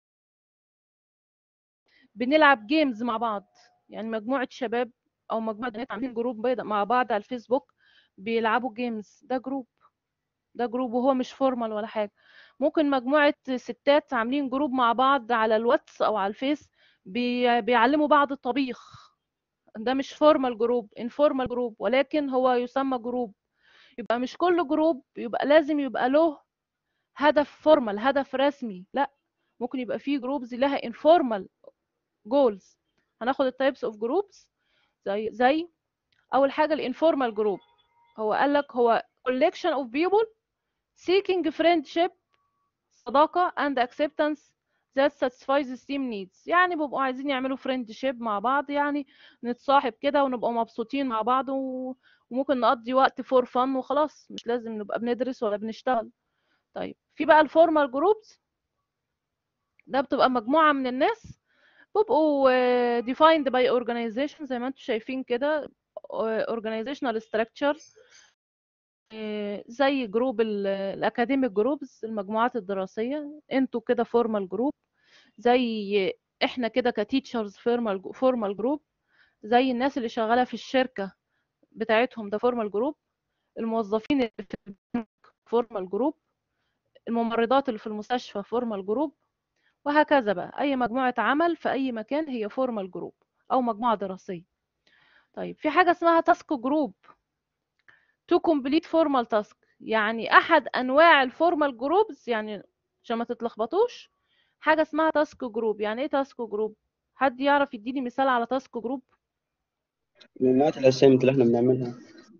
بنلعب جيمز مع بعض يعني مجموعة شباب أو مجموعة بنات عاملين جروب بيض- مع بعض على الفيسبوك بيلعبوا جيمز ده جروب ده جروب وهو مش فورمال ولا حاجة ممكن مجموعة ستات عاملين جروب مع بعض على الواتس أو على الفيس بي... بيعلموا بعض الطبيخ ده مش فورمال جروب انفورمال جروب ولكن هو يسمى جروب يبقى مش كل جروب يبقى لازم يبقى له هدف فورمال هدف رسمي لا ممكن يبقى فيه جروبز لها informal goals هناخد التايبس اوف جروبس زي زي اول حاجه الانفورمال جروب هو قال لك هو collection of people seeking friendship صداقه and acceptance that satisfies the team needs يعني بيبقوا عايزين يعملوا friendship مع بعض يعني نتصاحب كده ونبقى مبسوطين مع بعض و... وممكن نقضي وقت فور فن وخلاص مش لازم نبقى بندرس ولا بنشتغل طيب في بقى الفورمال جروبس ده بتبقى مجموعة من الناس بيبقوا آه، defined by organization زي ما انتم شايفين كده آه، organizational structure آه، زي جروب الاكاديميك جروبز المجموعات الدراسية انتوا كده فورمال جروب زي احنا كده كتيتشرز فورمال فورمال جروب زي الناس اللي شغاله في الشركه بتاعتهم ده فورمال جروب الموظفين اللي في البنك فورمال جروب الممرضات اللي في المستشفى فورمال جروب وهكذا بقى اي مجموعه عمل في اي مكان هي فورمال جروب او مجموعه دراسيه طيب في حاجه اسمها تاسك جروب تو كومبليت فورمال تاسك يعني احد انواع الفورمال جروبز يعني عشان ما تتلخبطوش حاجه اسمها تاسك جروب يعني ايه تاسك جروب حد يعرف يديني مثال على تاسك جروب مجموعات الأسايمنت اللي احنا بنعملها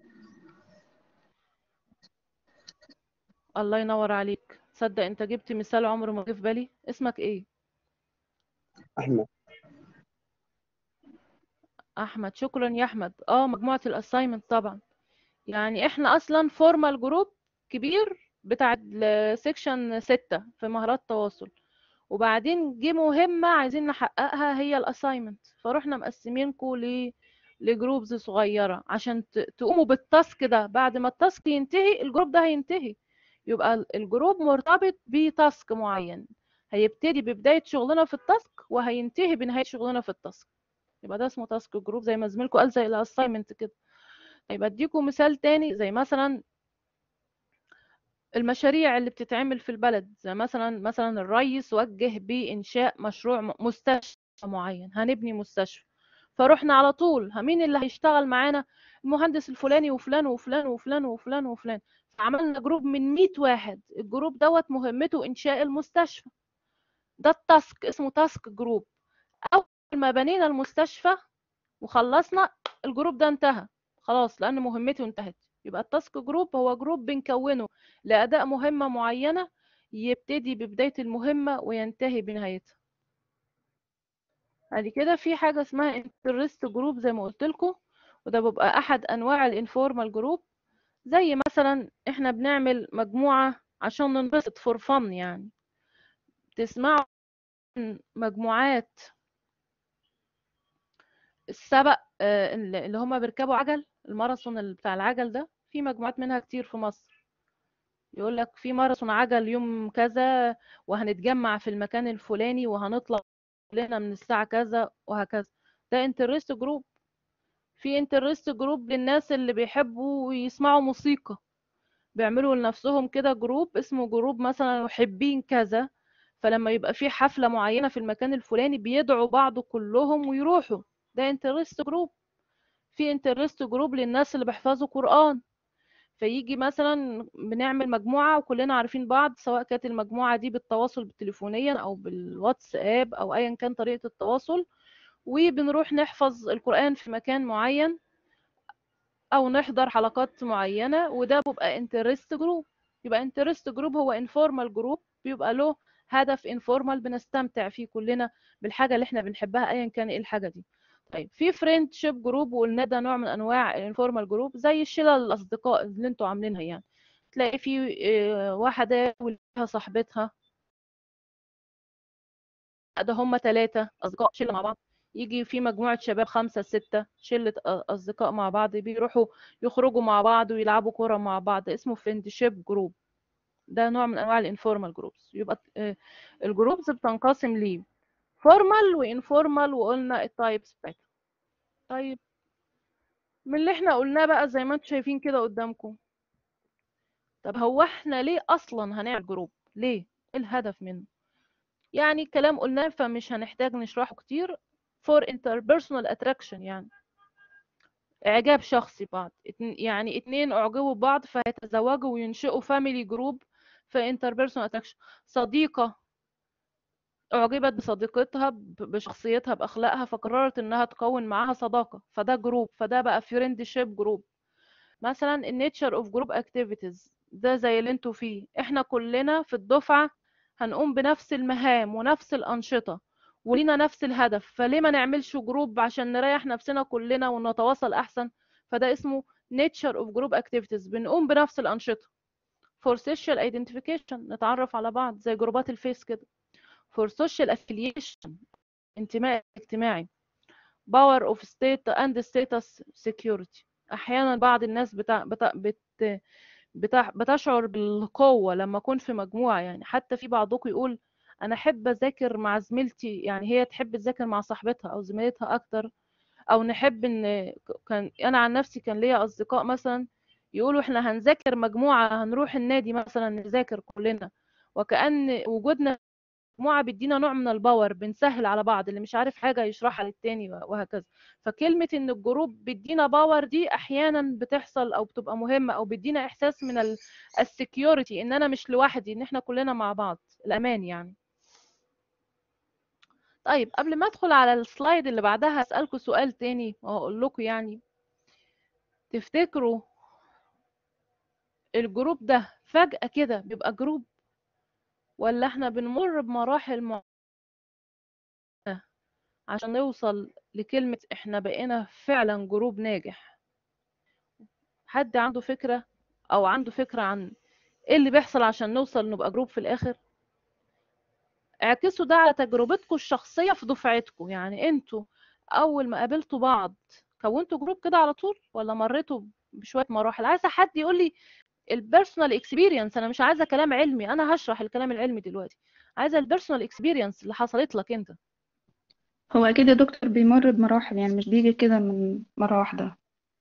الله ينور عليك تصدق انت جبت مثال عمره ما جه في بالي اسمك ايه أحمد احمد شكرا يا احمد اه مجموعه الاساينمنت طبعا يعني احنا اصلا فورمال جروب كبير بتاع السكشن 6 في مهارات التواصل وبعدين جه مهمه عايزين نحققها هي الاساينمنت فروحنا مقسمينكم ل لجروبز صغيره عشان ت- تقوموا بالتاسك ده بعد ما التاسك ينتهي الجروب ده هينتهي يبقى ال- الجروب مرتبط بتاسك معين هيبتدي ببدايه شغلنا في التاسك وهينتهي بنهايه شغلنا في التاسك يبقى ده اسمه تاسك جروب زي ما زميلكم قال زي الاساينمنت كده يبقى اديكم مثال تاني زي مثلا المشاريع اللي بتتعمل في البلد زي مثلا مثلا الرئيس وجه بإنشاء مشروع م- مستشفى معين هنبني مستشفى فروحنا على طول ها مين اللي هيشتغل معانا المهندس الفلاني وفلان وفلان وفلان وفلان وفلان فعملنا جروب من 100 واحد الجروب دوت مهمته إنشاء المستشفى ده التاسك اسمه تاسك جروب أول ما بنينا المستشفى وخلصنا الجروب ده انتهى خلاص لأن مهمته انتهت يبقى التاسك جروب هو جروب بنكونه لأداء مهمة معينة يبتدي ببداية المهمة وينتهي بنهايتها بعد كده في حاجة اسمها انترست جروب زي ما قلت لكم وده بيبقى أحد أنواع الانفورمال جروب زي مثلا احنا بنعمل مجموعة عشان ننبسط فور فن يعني تسمعوا عن مجموعات السبق آه، اللي اللي هما بيركبوا عجل الماراثون اللي بتاع العجل ده في مجموعات منها كتير في مصر يقول لك في ماراثون عجل يوم كذا وهنتجمع في المكان الفلاني وهنطلع كلنا من الساعة كذا وهكذا ده انترست جروب في انترست جروب للناس اللي بيحبوا يسمعوا موسيقى بيعملوا لنفسهم كده جروب اسمه جروب مثلا محبين كذا فلما يبقى في حفلة معينة في المكان الفلاني بيدعوا بعض كلهم ويروحوا ده انترست جروب في انترست جروب للناس اللي بيحفظوا قرآن فيجي مثلا بنعمل مجموعة وكلنا عارفين بعض سواء كانت المجموعة دي بالتواصل بالتليفونيا أو بالواتساب أو أيا كان طريقة التواصل وبنروح نحفظ القرآن في مكان معين أو نحضر حلقات معينة وده بيبقى انترست جروب يبقى انترست جروب هو انفورمال جروب بيبقى له هدف انفورمال بنستمتع فيه كلنا بالحاجة اللي احنا بنحبها أيا كان ايه الحاجة دي طيب في فريند شيب جروب وقلنا ده نوع من انواع الانفورمال جروب زي الشله الاصدقاء اللي انتوا عاملينها يعني تلاقي في آه، واحده وليها صاحبتها ده هم ثلاثه اصدقاء شله مع بعض يجي في مجموعه شباب خمسه سته شله أ- اصدقاء مع بعض بيروحوا يخرجوا مع بعض ويلعبوا كوره مع بعض اسمه فريند شيب جروب ده نوع من انواع الانفورمال جروبس يبقى آه، الجروبز بتنقسم ل فورمال وانفورمال وقلنا التايبس بتاعتها طيب من اللي احنا قلناه بقى زي ما انتم شايفين كده قدامكم طب هو احنا ليه اصلا هنعمل جروب ليه ايه الهدف منه يعني كلام قلناه فمش هنحتاج نشرحه كتير for interpersonal attraction يعني اعجاب شخصي بعض اتن- يعني اتنين اعجبوا ببعض فيتزوجوا وينشئوا family جروب في interpersonal attraction صديقة أعجبت بصديقتها ب- بشخصيتها بأخلاقها فقررت إنها تكون معاها صداقة فده جروب فده بقى فريندشيب جروب مثلا النيتشر اوف جروب اكتيفيتيز ده زي اللي انتوا فيه احنا كلنا في الدفعة هنقوم بنفس المهام ونفس الأنشطة ولينا نفس الهدف فليه ما نعملش جروب عشان نريح نفسنا كلنا ونتواصل أحسن فده اسمه nature of group activities بنقوم بنفس الأنشطة for social identification نتعرف على بعض زي جروبات الفيس كده for social affiliation انتماء اجتماعي power of state and status security احيانا بعض الناس بتاع بتاع بت بتاع بتشعر بالقوة لما أكون في مجموعة يعني حتى في بعضكم يقول انا احب اذاكر مع زميلتي يعني هي تحب تذاكر مع صاحبتها او زميلتها اكتر او نحب ان كان انا عن نفسي كان ليا اصدقاء مثلا يقولوا احنا هنذاكر مجموعة هنروح النادي مثلا نذاكر كلنا وكأن وجودنا مجموعة بيدينا نوع من الباور بنسهل على بعض اللي مش عارف حاجة يشرحها للتاني وهكذا فكلمة ان الجروب بيدينا باور دي احيانا بتحصل او بتبقى مهمة او بيدينا احساس من السكيورتي ان انا مش لوحدي ان احنا كلنا مع بعض الامان يعني طيب قبل ما ادخل على السلايد اللي بعدها هسألكم سؤال تاني وهقول لكم يعني تفتكروا الجروب ده فجأة كده بيبقى جروب ولا احنا بنمر بمراحل معينة عشان نوصل لكلمة احنا بقينا فعلا جروب ناجح حد عنده فكرة او عنده فكرة عن ايه اللي بيحصل عشان نوصل نبقى جروب في الاخر اعكسوا ده على تجربتكم الشخصية في دفعتكم يعني انتوا اول ما قابلتوا بعض كونتوا جروب كده على طول ولا مريتوا بشوية مراحل عايزة حد يقول لي البيرسونال اكسبيرينس انا مش عايزه كلام علمي انا هشرح الكلام العلمي دلوقتي عايزه البيرسونال اكسبيرينس اللي حصلت لك انت هو اكيد يا دكتور بيمر بمراحل يعني مش بيجي كده من مرة واحدة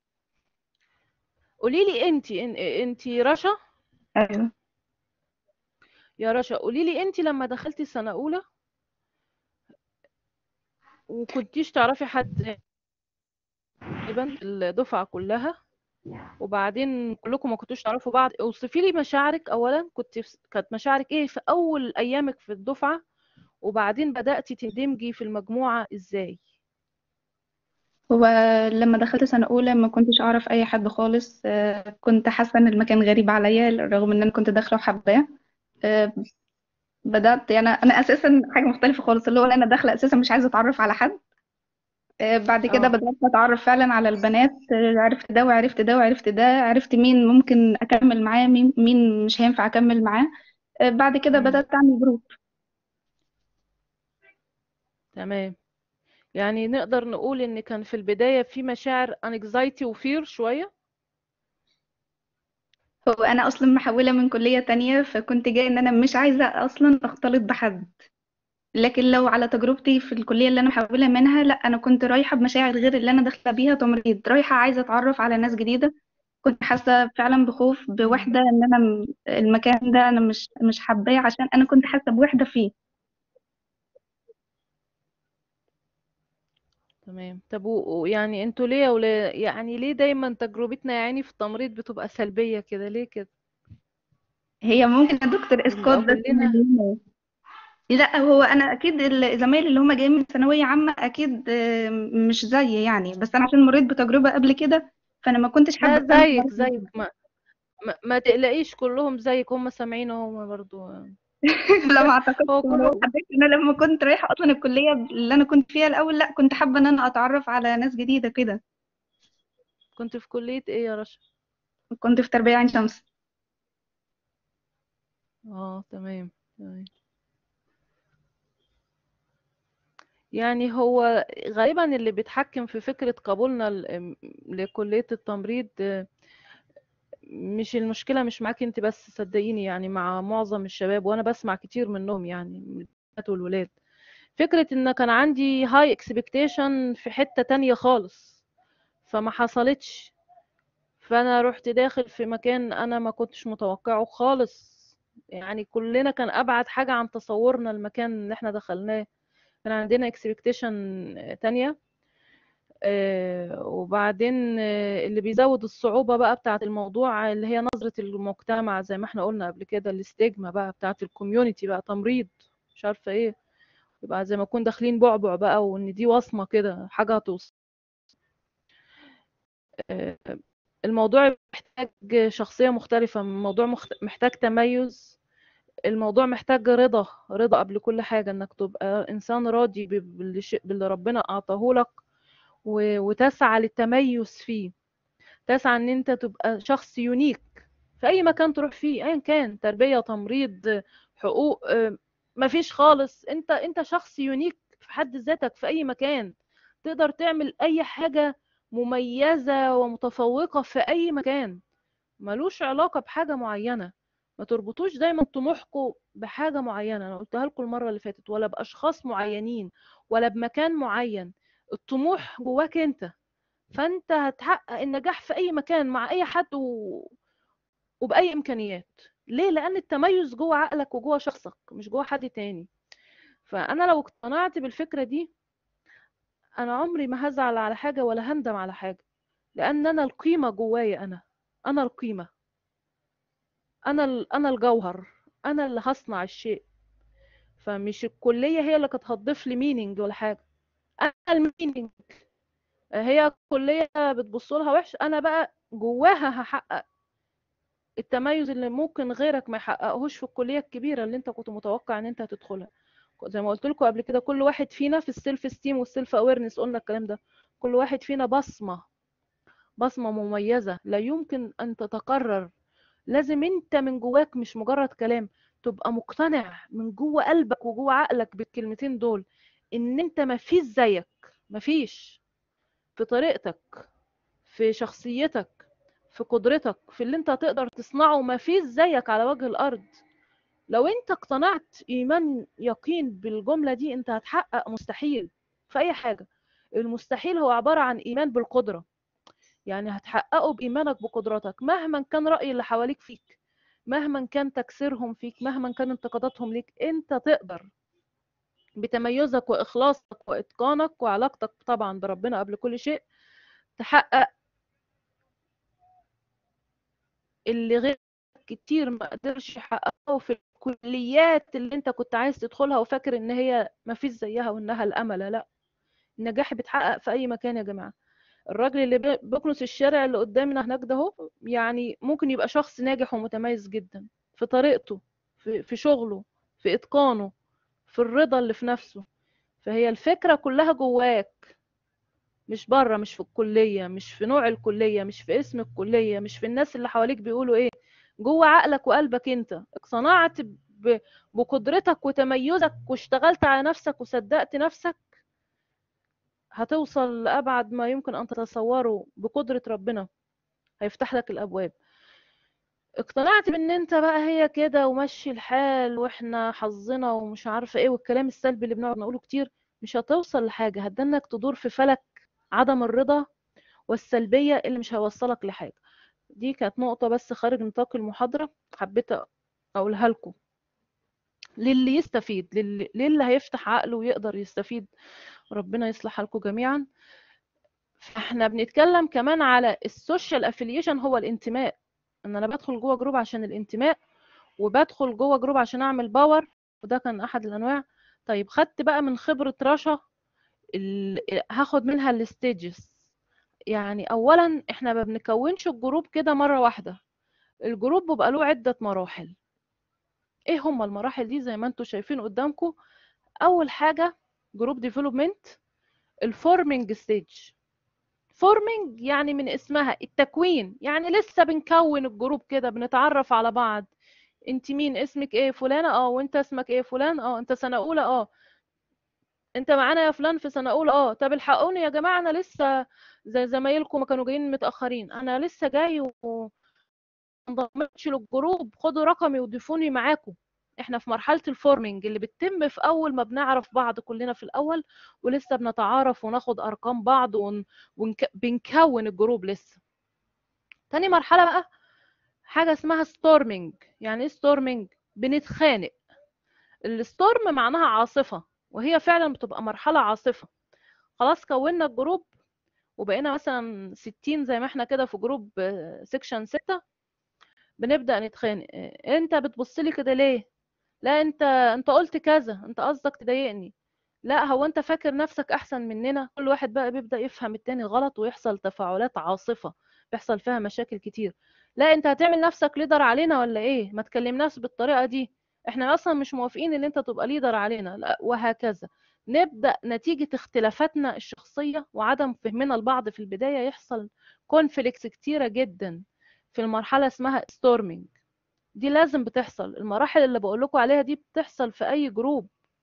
قولي لي انت انت رشا ايوه يا رشا قولي لي انت لما دخلتي سنه اولى وكنتيش تعرفي حد تقريبا الدفعه كلها وبعدين كلكم ما كنتوش تعرفوا بعض اوصفي لي مشاعرك اولا كنت في... كانت مشاعرك ايه في اول ايامك في الدفعه وبعدين بداتي تندمجي في المجموعه ازاي هو لما دخلت سنة أولى ما كنتش أعرف أي حد خالص كنت حاسة إن المكان غريب عليا رغم إن أنا كنت داخلة وحباه بدأت يعني أنا أساسا حاجة مختلفة خالص اللي هو أنا داخلة أساسا مش عايزة أتعرف على حد بعد كده اه بدأت أتعرف فعلا على البنات عرفت ده وعرفت ده وعرفت ده عرفت مين ممكن أكمل معاه مين مين مش هينفع أكمل معاه بعد كده مم. بدأت أعمل جروب تمام يعني نقدر نقول ان كان في البدايه في مشاعر anxiety وفير شويه هو أنا أصلا محولة من كلية تانية فكنت جاية إن أنا مش عايزة أصلا أختلط بحد لكن لو على تجربتي في الكلية اللي أنا محولة منها لا أنا كنت رايحة بمشاعر غير اللي أنا داخلة بيها تمريض رايحة عايزة أتعرف على ناس جديدة كنت حاسة فعلا بخوف مم. بوحدة إن أنا م- المكان ده أنا مش مش حباه عشان أنا كنت حاسة بوحدة فيه تمام طب و- ويعني انتوا ليه يا ولا يعني ليه دايما تجربتنا يا عيني في التمريض بتبقى سلبيه كده ليه كده هي ممكن يا دكتور إسقاط بنبقى بس كلنا من لا هو أنا أكيد الزمايل اللي هم جايين من ثانوية عامة أكيد آه، مش زيي يعني بس أنا عشان مريت بتجربة قبل كده فأنا ما كنتش حابة لا أكمل زيك مرة زيك ما, ما, ما تقلقيش كلهم زيك هم سامعين هم برضو لا ما اعتقدش هو ان انا كله حبيت ان انا لما كنت رايحه اصلا الكليه اللي انا كنت فيها الاول لا كنت حابه ان انا اتعرف على ناس جديده كده كنت في كليه ايه يا رشا كنت في تربيه عين شمس اه تمام تمام يعني هو غالبا اللي بيتحكم في فكرة قبولنا ل- لكلية التمريض آه، مش المشكلة مش معاك انت بس صدقيني يعني مع معظم الشباب وانا بسمع كتير منهم يعني من البنات والولاد فكرة ان كان عندي هاي اكسبكتيشن في حتة تانية خالص فما حصلتش فانا رحت داخل في مكان انا ما كنتش متوقعه خالص يعني كلنا كان ابعد حاجة عن تصورنا المكان اللي احنا دخلناه كان عندنا اكسبكتيشن تانية آه، وبعدين آه، اللي بيزود الصعوبة بقى بتاعت الموضوع اللي هي نظرة المجتمع زي ما احنا قلنا قبل كده الاستجمة بقى بتاعت الكوميونتي بقى تمريض مش عارفة ايه يبقى زي ما نكون داخلين بعبع بقى وان دي وصمة كده حاجة هتوصل آه، الموضوع محتاج شخصية مختلفة الموضوع مخت- محتاج تميز الموضوع محتاج رضا رضا قبل كل حاجة انك تبقى انسان راضي ب- باللي ش- باللي ربنا اعطاه لك و- وتسعى للتميز فيه تسعى ان انت تبقى شخص يونيك في اي مكان تروح فيه ايا كان تربية تمريض حقوق آه، مفيش خالص انت انت شخص يونيك في حد ذاتك في اي مكان تقدر تعمل اي حاجة مميزة ومتفوقة في اي مكان ملوش علاقة بحاجة معينة ما تربطوش دايما طموحكم بحاجة معينة أنا قلتها لكم المرة اللي فاتت ولا بأشخاص معينين ولا بمكان معين الطموح جواك أنت فأنت هتحقق النجاح في أي مكان مع أي حد و... وبأي إمكانيات ليه؟ لأن التميز جوه عقلك وجوه شخصك مش جوه حد تاني فأنا لو اقتنعت بالفكرة دي أنا عمري ما هزعل على حاجة ولا هندم على حاجة لأن أنا القيمة جوايا أنا أنا القيمة أنا ال- أنا الجوهر أنا اللي هصنع الشيء فمش الكلية هي اللي كانت هتضيف لي مينينج ولا حاجة أنا المينينج هي الكلية بتبص لها وحش أنا بقى جواها هحقق التميز اللي ممكن غيرك ما يحققهوش في الكلية الكبيرة اللي انت كنت متوقع ان انت هتدخلها زي ما قلت لكم قبل كده كل واحد فينا في السيلف ستيم والسيلف اويرنس قلنا الكلام ده كل واحد فينا بصمة بصمة مميزة لا يمكن ان تتكرر لازم انت من جواك مش مجرد كلام تبقى مقتنع من جوه قلبك وجوه عقلك بالكلمتين دول ان انت مفيش زيك مفيش في طريقتك في شخصيتك في قدرتك في اللي انت هتقدر تصنعه مفيش زيك على وجه الارض لو انت اقتنعت ايمان يقين بالجملة دي انت هتحقق مستحيل في اي حاجة المستحيل هو عبارة عن ايمان بالقدرة يعني هتحققه بإيمانك بقدراتك مهما كان رأي اللي حواليك فيك مهما كان تكسيرهم فيك مهما كان انتقاداتهم ليك انت تقدر بتميزك وإخلاصك وإتقانك وعلاقتك طبعا بربنا قبل كل شيء تحقق اللي غيرك كتير ما قدرش يحققه في الكليات اللي انت كنت عايز تدخلها وفاكر ان هي ما فيش زيها وانها الامل لا النجاح بيتحقق في اي مكان يا جماعه الراجل اللي بي- بيكنس الشارع اللي قدامنا هناك ده هو يعني ممكن يبقى شخص ناجح ومتميز جدا في طريقته في, في شغله في اتقانه في الرضا اللي في نفسه فهي الفكره كلها جواك مش بره مش في الكليه مش في نوع الكليه مش في اسم الكليه مش في الناس اللي حواليك بيقولوا ايه جوه عقلك وقلبك انت اقتنعت ب- بقدرتك وتميزك واشتغلت على نفسك وصدقت نفسك هتوصل لأبعد ما يمكن أن تتصوره بقدرة ربنا هيفتح لك الأبواب اقتنعت بان انت بقى هي كده ومشي الحال واحنا حظنا ومش عارفه ايه والكلام السلبي اللي بنقعد نقوله كتير مش هتوصل لحاجه هتدنك تدور في فلك عدم الرضا والسلبيه اللي مش هيوصلك لحاجه دي كانت نقطه بس خارج نطاق المحاضره حبيت اقولها لكم للي يستفيد للي, للي هيفتح عقله ويقدر يستفيد ربنا يصلح حالكم جميعا فاحنا بنتكلم كمان على السوشيال افيليشن هو الانتماء ان انا بدخل جوه جروب عشان الانتماء وبدخل جوه جروب عشان اعمل باور وده كان احد الانواع طيب خدت بقى من خبرة رشا ال... هاخد منها الستيجز يعني اولا احنا ما بنكونش الجروب كده مرة واحدة الجروب بيبقى له عدة مراحل ايه هما المراحل دي زي ما انتم شايفين قدامكم اول حاجة جروب ديفلوبمنت الفورمينج ستيج فورمينج يعني من اسمها التكوين يعني لسه بنكون الجروب كده بنتعرف على بعض انت مين اسمك ايه فلانة اه وانت اسمك ايه فلان اه انت سنة اولى اه انت معانا يا فلان في سنة اولى اه طب الحقوني يا جماعة انا لسه زي زمايلكم ما كانوا جايين متأخرين انا لسه جاي و انضمتش للجروب خدوا رقمي وضيفوني معاكم احنا في مرحلة الفورمينج اللي بتتم في اول ما بنعرف بعض كلنا في الاول ولسه بنتعارف وناخد ارقام بعض ون... ونك... بنكون الجروب لسه تاني مرحلة بقى حاجة اسمها ستورمينج يعني ايه ستورمينج بنتخانق الستورم معناها عاصفة وهي فعلا بتبقى مرحلة عاصفة خلاص كونا الجروب وبقينا مثلا ستين زي ما احنا كده في جروب سيكشن ستة بنبدأ نتخانق انت بتبصلي كده ليه لا انت انت قلت كذا انت قصدك تضايقني لا هو انت فاكر نفسك احسن مننا كل واحد بقى بيبدأ يفهم التاني غلط ويحصل تفاعلات عاصفة بيحصل فيها مشاكل كتير لا انت هتعمل نفسك ليدر علينا ولا ايه ما تكلمناش بالطريقة دي احنا اصلا مش موافقين ان انت تبقى ليدر علينا لا وهكذا نبدأ نتيجة اختلافاتنا الشخصية وعدم فهمنا لبعض في البداية يحصل كونفليكس كتيرة جدا في المرحلة اسمها ستورمينج دي لازم بتحصل المراحل اللي بقول لكم عليها دي بتحصل في اي جروب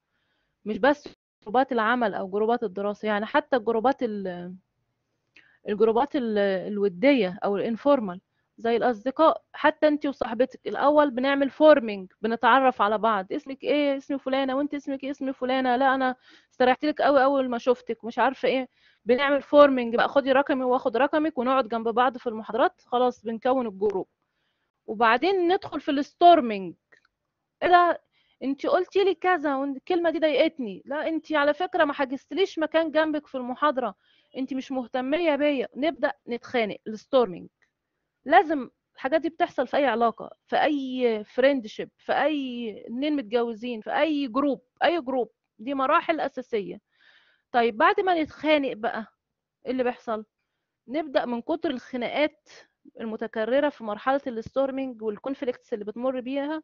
مش بس جروبات العمل او جروبات الدراسة يعني حتى الجروبات الجروبات الودية او الانفورمال زي الأصدقاء حتى انت وصاحبتك الأول بنعمل فورمينج بنتعرف على بعض اسمك ايه اسمي فلانة وانت اسمك ايه اسمي فلانة لا انا استريحت لك قوي اول ما شفتك ومش عارفة ايه بنعمل فورمينج بقى خدي رقمي واخد رقمك ونقعد جنب بعض في المحاضرات خلاص بنكون الجروب وبعدين ندخل في الستورمينج ايه ده انت قلتي لي كذا والكلمه دي ضايقتني لا انت على فكره ما حجزتليش مكان جنبك في المحاضره انت مش مهتميه بيا نبدا نتخانق الستورمينج لازم الحاجات دي بتحصل في اي علاقه في اي فريندشيب في اي اتنين متجوزين في اي جروب اي جروب دي مراحل اساسيه طيب بعد ما نتخانق بقى ايه اللي بيحصل نبدا من كتر الخناقات المتكرره في مرحله الستورمينج والكونفليكتس اللي بتمر بيها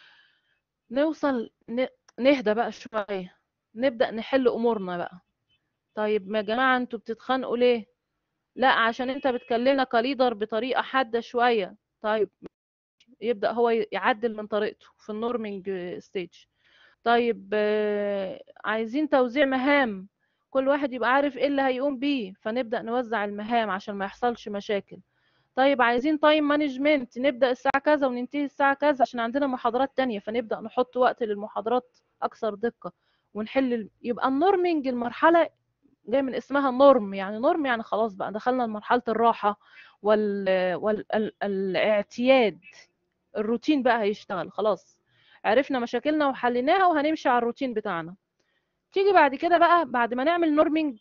نوصل ن... نهدى بقى شويه نبدا نحل امورنا بقى طيب يا جماعه انتوا بتتخانقوا ليه لا عشان انت بتكلمنا كليدر بطريقه حاده شويه طيب يبدا هو يعدل من طريقته في النورمينج ستيج طيب آه، عايزين توزيع مهام كل واحد يبقى عارف ايه اللي هيقوم بيه فنبدا نوزع المهام عشان ما يحصلش مشاكل طيب عايزين تايم مانجمنت نبدا الساعه كذا وننتهي الساعه كذا عشان عندنا محاضرات تانية فنبدا نحط وقت للمحاضرات اكثر دقه ونحل ال- يبقى النورمينج المرحله جاي من اسمها نورم يعني نورم يعني خلاص بقى دخلنا لمرحله الراحه وال والاعتياد الروتين بقى هيشتغل خلاص عرفنا مشاكلنا وحليناها وهنمشي على الروتين بتاعنا تيجي بعد كده بقى بعد ما نعمل نورمينج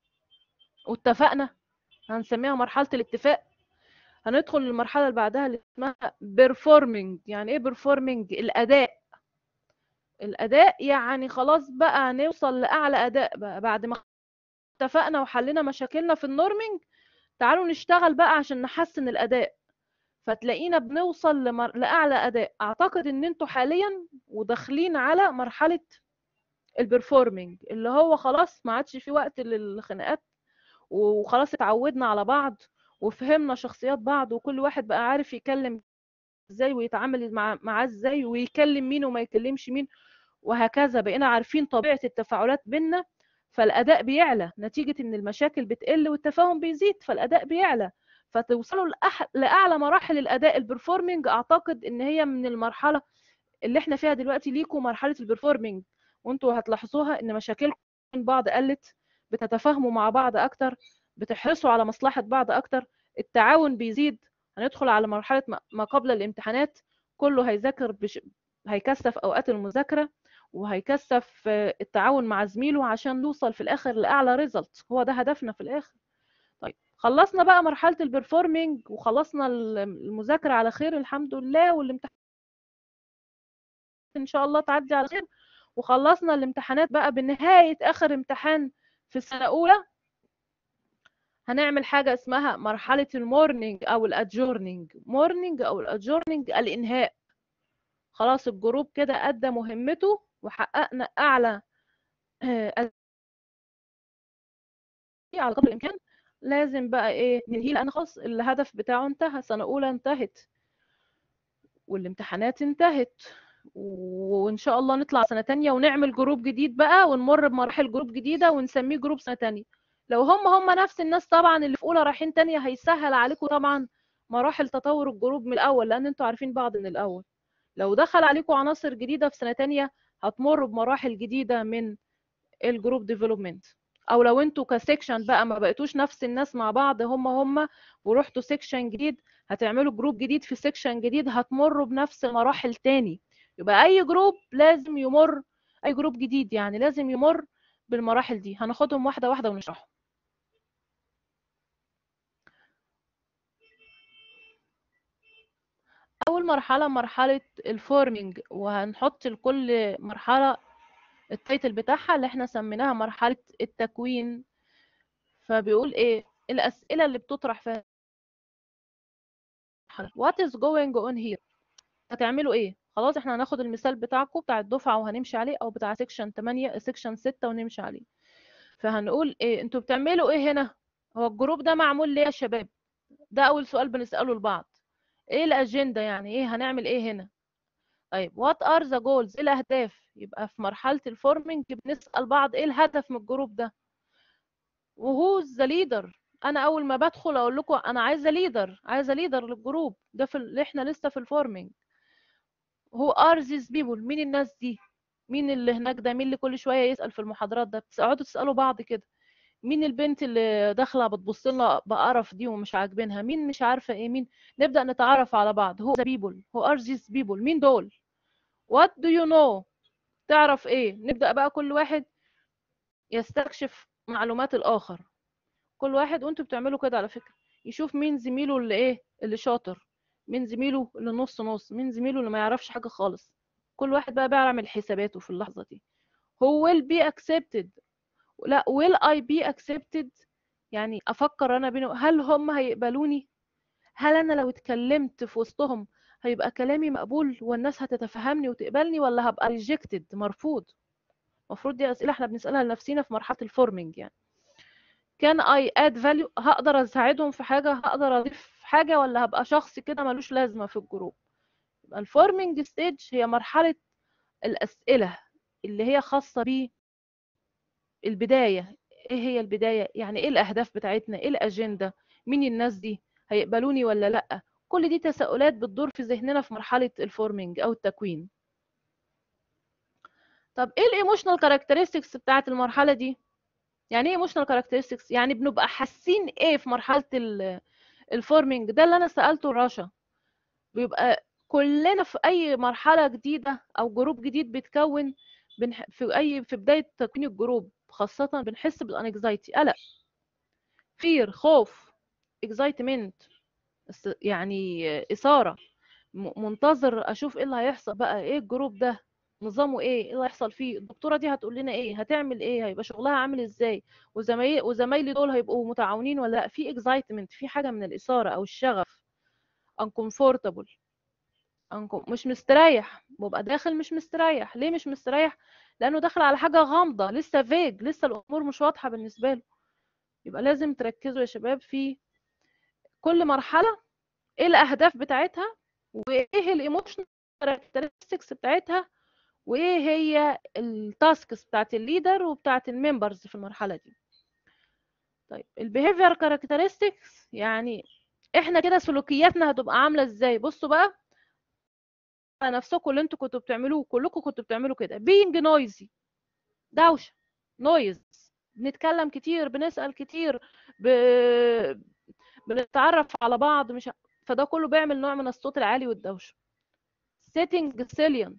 واتفقنا هنسميها مرحله الاتفاق هندخل للمرحله اللي بعدها اللي اسمها بيرفورمينج يعني ايه بيرفورمينج الاداء الاداء يعني خلاص بقى نوصل لاعلى اداء بقى بعد ما اتفقنا وحلينا مشاكلنا في النورمينج تعالوا نشتغل بقى عشان نحسن الاداء فتلاقينا بنوصل لمر... لاعلى اداء اعتقد ان انتوا حاليا وداخلين على مرحله البرفورمينج اللي هو خلاص ما عادش في وقت للخناقات وخلاص اتعودنا على بعض وفهمنا شخصيات بعض وكل واحد بقى عارف يكلم ازاي ويتعامل مع معاه ازاي ويكلم مين وما يكلمش مين وهكذا بقينا عارفين طبيعة التفاعلات بينا فالأداء بيعلى نتيجة إن المشاكل بتقل والتفاهم بيزيد فالأداء بيعلى فتوصلوا لأح... لأعلى مراحل الأداء البرفورمينج أعتقد إن هي من المرحلة اللي احنا فيها دلوقتي ليكوا مرحلة البرفورمينج وانتوا هتلاحظوها إن مشاكلكم بين بعض قلت بتتفاهموا مع بعض أكتر بتحرصوا على مصلحة بعض أكتر التعاون بيزيد هندخل على مرحلة ما- ما قبل الامتحانات كله هيذاكر بش... هيكثف أوقات المذاكرة وهيكثف آه، التعاون مع زميله عشان نوصل في الآخر لأعلى ريزلت هو ده هدفنا في الآخر طيب خلصنا بقى مرحلة البرفورمينج وخلصنا ال- المذاكرة على خير الحمد لله والامتحان إن شاء الله تعدي على خير وخلصنا الامتحانات بقى بنهاية آخر امتحان في السنة الأولى هنعمل حاجة اسمها مرحلة المورنينج أو الأدجورنينج مورنينج أو الأدجورنينج الإنهاء خلاص الجروب كده أدى مهمته وحققنا أعلى آه، على قدر الإمكان لازم بقى إيه ننهي لأن خلاص الهدف بتاعه انتهى سنة أولى انتهت والامتحانات انتهت وإن شاء الله نطلع سنة تانية ونعمل جروب جديد بقى ونمر بمراحل جروب جديدة ونسميه جروب سنة تانية لو هم هم نفس الناس طبعا اللي في أولى رايحين تانية هيسهل عليكم طبعا مراحل تطور الجروب من الأول لأن انتوا عارفين بعض من الأول لو دخل عليكم عناصر جديدة في سنة تانية هتمروا بمراحل جديدة من الجروب ديفلوبمنت او لو انتوا كسيكشن بقى ما بقيتوش نفس الناس مع بعض هم هم ورحتوا سيكشن جديد هتعملوا جروب جديد في سيكشن جديد هتمروا بنفس المراحل تاني يبقى اي جروب لازم يمر اي جروب جديد يعني لازم يمر بالمراحل دي هناخدهم واحده واحده ونشرحهم اول مرحله مرحله الفورمينج وهنحط لكل مرحله التايتل بتاعها اللي احنا سميناها مرحله التكوين فبيقول ايه الاسئله اللي بتطرح في what is going on here هتعملوا ايه خلاص احنا هناخد المثال بتاعكم بتاع الدفعه وهنمشي عليه او بتاع سيكشن 8 سيكشن 6 ونمشي عليه فهنقول ايه انتوا بتعملوا ايه هنا هو الجروب ده معمول ليه يا شباب ده اول سؤال بنساله لبعض ايه الاجنده يعني ايه هنعمل ايه هنا طيب what are the goals ايه الاهداف يبقى في مرحله الفورمينج بنسال بعض ايه الهدف من الجروب ده وهو ذا ليدر انا اول ما بدخل اقول لكم انا عايزه ليدر عايزه ليدر للجروب ده في اللي احنا لسه في الفورمينج هو ار ذيس بيبول مين الناس دي مين اللي هناك ده مين اللي كل شويه يسال في المحاضرات ده بتقعدوا تسالوا بعض كده مين البنت اللي داخله بتبص لنا بقرف دي ومش عاجبينها مين مش عارفه ايه مين نبدا نتعرف على بعض هو ذا بيبول هو ار ذيس بيبول مين دول وات دو يو نو تعرف ايه نبدا بقى كل واحد يستكشف معلومات الاخر كل واحد وانتوا بتعملوا كده على فكره يشوف مين زميله اللي ايه اللي شاطر مين زميله اللي نص نص مين زميله اللي ما يعرفش حاجه خالص كل واحد بقى بيعمل حساباته في اللحظه دي هو will be accepted لا will I be accepted يعني افكر انا بينه هل هم هيقبلوني هل انا لو اتكلمت في وسطهم هيبقى كلامي مقبول والناس هتتفهمني وتقبلني ولا هبقى rejected مرفوض المفروض دي اسئله احنا بنسالها لنفسينا في مرحله الفورمينج يعني كان اي اد فاليو هقدر اساعدهم في حاجه هقدر اضيف حاجه ولا هبقى شخص كده ملوش لازمه في الجروب يبقى الفورمينج ستيج هي مرحله الاسئله اللي هي خاصه بيه البدايه ايه هي البدايه يعني ايه الاهداف بتاعتنا ايه الاجنده مين الناس دي هيقبلوني ولا لا كل دي تساؤلات بتدور في ذهننا في مرحله الفورمينج او التكوين طب ايه الايموشنال كاركترستكس بتاعت المرحله دي يعني ايه ايموشنال كاركترستكس يعني بنبقى حاسين ايه في مرحله الفورمينج ده اللي انا سالته رشا بيبقى كلنا في اي مرحله جديده او جروب جديد بيتكون بنح... في اي في بدايه تكوين الجروب خاصه بنحس بالانكزايتي قلق فير خوف اكزايتمنت يعني اثاره منتظر اشوف ايه اللي هيحصل بقى ايه الجروب ده نظامه ايه ايه اللي هيحصل فيه الدكتوره دي هتقول لنا ايه هتعمل ايه هيبقى شغلها عامل ازاي وزمايلي وزمايلي دول هيبقوا متعاونين ولا لا في اكزايتمنت في حاجه من الاثاره او الشغف uncomfortable مش مستريح ببقى داخل مش مستريح ليه مش مستريح لانه داخل على حاجه غامضه لسه فيج لسه الامور مش واضحه بالنسبه له يبقى لازم تركزوا يا شباب في كل مرحله ايه الاهداف بتاعتها وايه الايموشنال كاركترستكس بتاعتها وايه هي التاسكس بتاعت الليدر وبتاعت الممبرز في المرحله دي طيب البيهيفير كاركترستكس يعني احنا كده سلوكياتنا هتبقى عامله ازاي بصوا بقى على نفسكم اللي انتوا كنتوا بتعملوه كلكم كنتوا بتعملوا كده being noisy دوشه نويز بنتكلم كتير بنسأل كتير ب... بنتعرف على بعض مش فده كله بيعمل نوع من الصوت العالي والدوشه sitting silent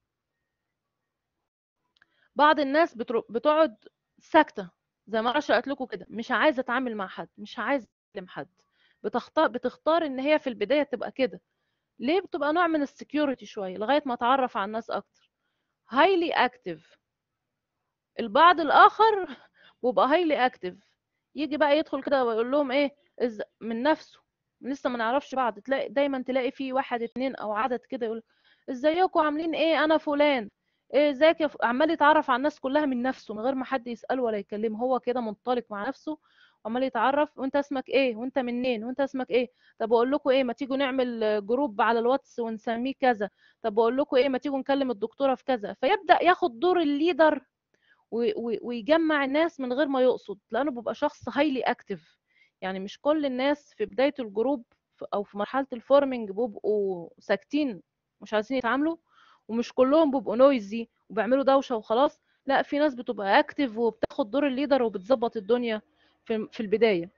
بعض الناس بتر... بتقعد ساكته زي ما رشا قالت لكم كده مش عايزه اتعامل مع حد مش عايزه اكلم حد بتختار بتختار ان هي في البدايه تبقى كده ليه بتبقى نوع من السكيورتي شويه لغايه ما اتعرف على الناس اكتر هايلي اكتف البعض الاخر بيبقى هايلي اكتف يجي بقى يدخل كده ويقول لهم ايه إز... من نفسه لسه ما نعرفش بعض تلاقي دايما تلاقي فيه واحد اتنين او عدد كده يقول ازيكم عاملين ايه انا فلان ايه ازيك يا ف... عمال يتعرف على الناس كلها من نفسه من غير ما حد يساله ولا يكلمه هو كده منطلق مع نفسه وعمال يتعرف وانت اسمك ايه وانت منين وانت اسمك ايه طب اقول لكم ايه ما تيجوا نعمل جروب على الواتس ونسميه كذا طب اقول لكم ايه ما تيجوا نكلم الدكتوره في كذا فيبدا ياخد دور الليدر ويجمع الناس من غير ما يقصد لانه بيبقى شخص هايلي اكتف يعني مش كل الناس في بدايه الجروب او في مرحله الفورمينج بيبقوا ساكتين مش عايزين يتعاملوا ومش كلهم بيبقوا نويزي وبيعملوا دوشه وخلاص لا في ناس بتبقى اكتف وبتاخد دور الليدر وبتظبط الدنيا في في البدايه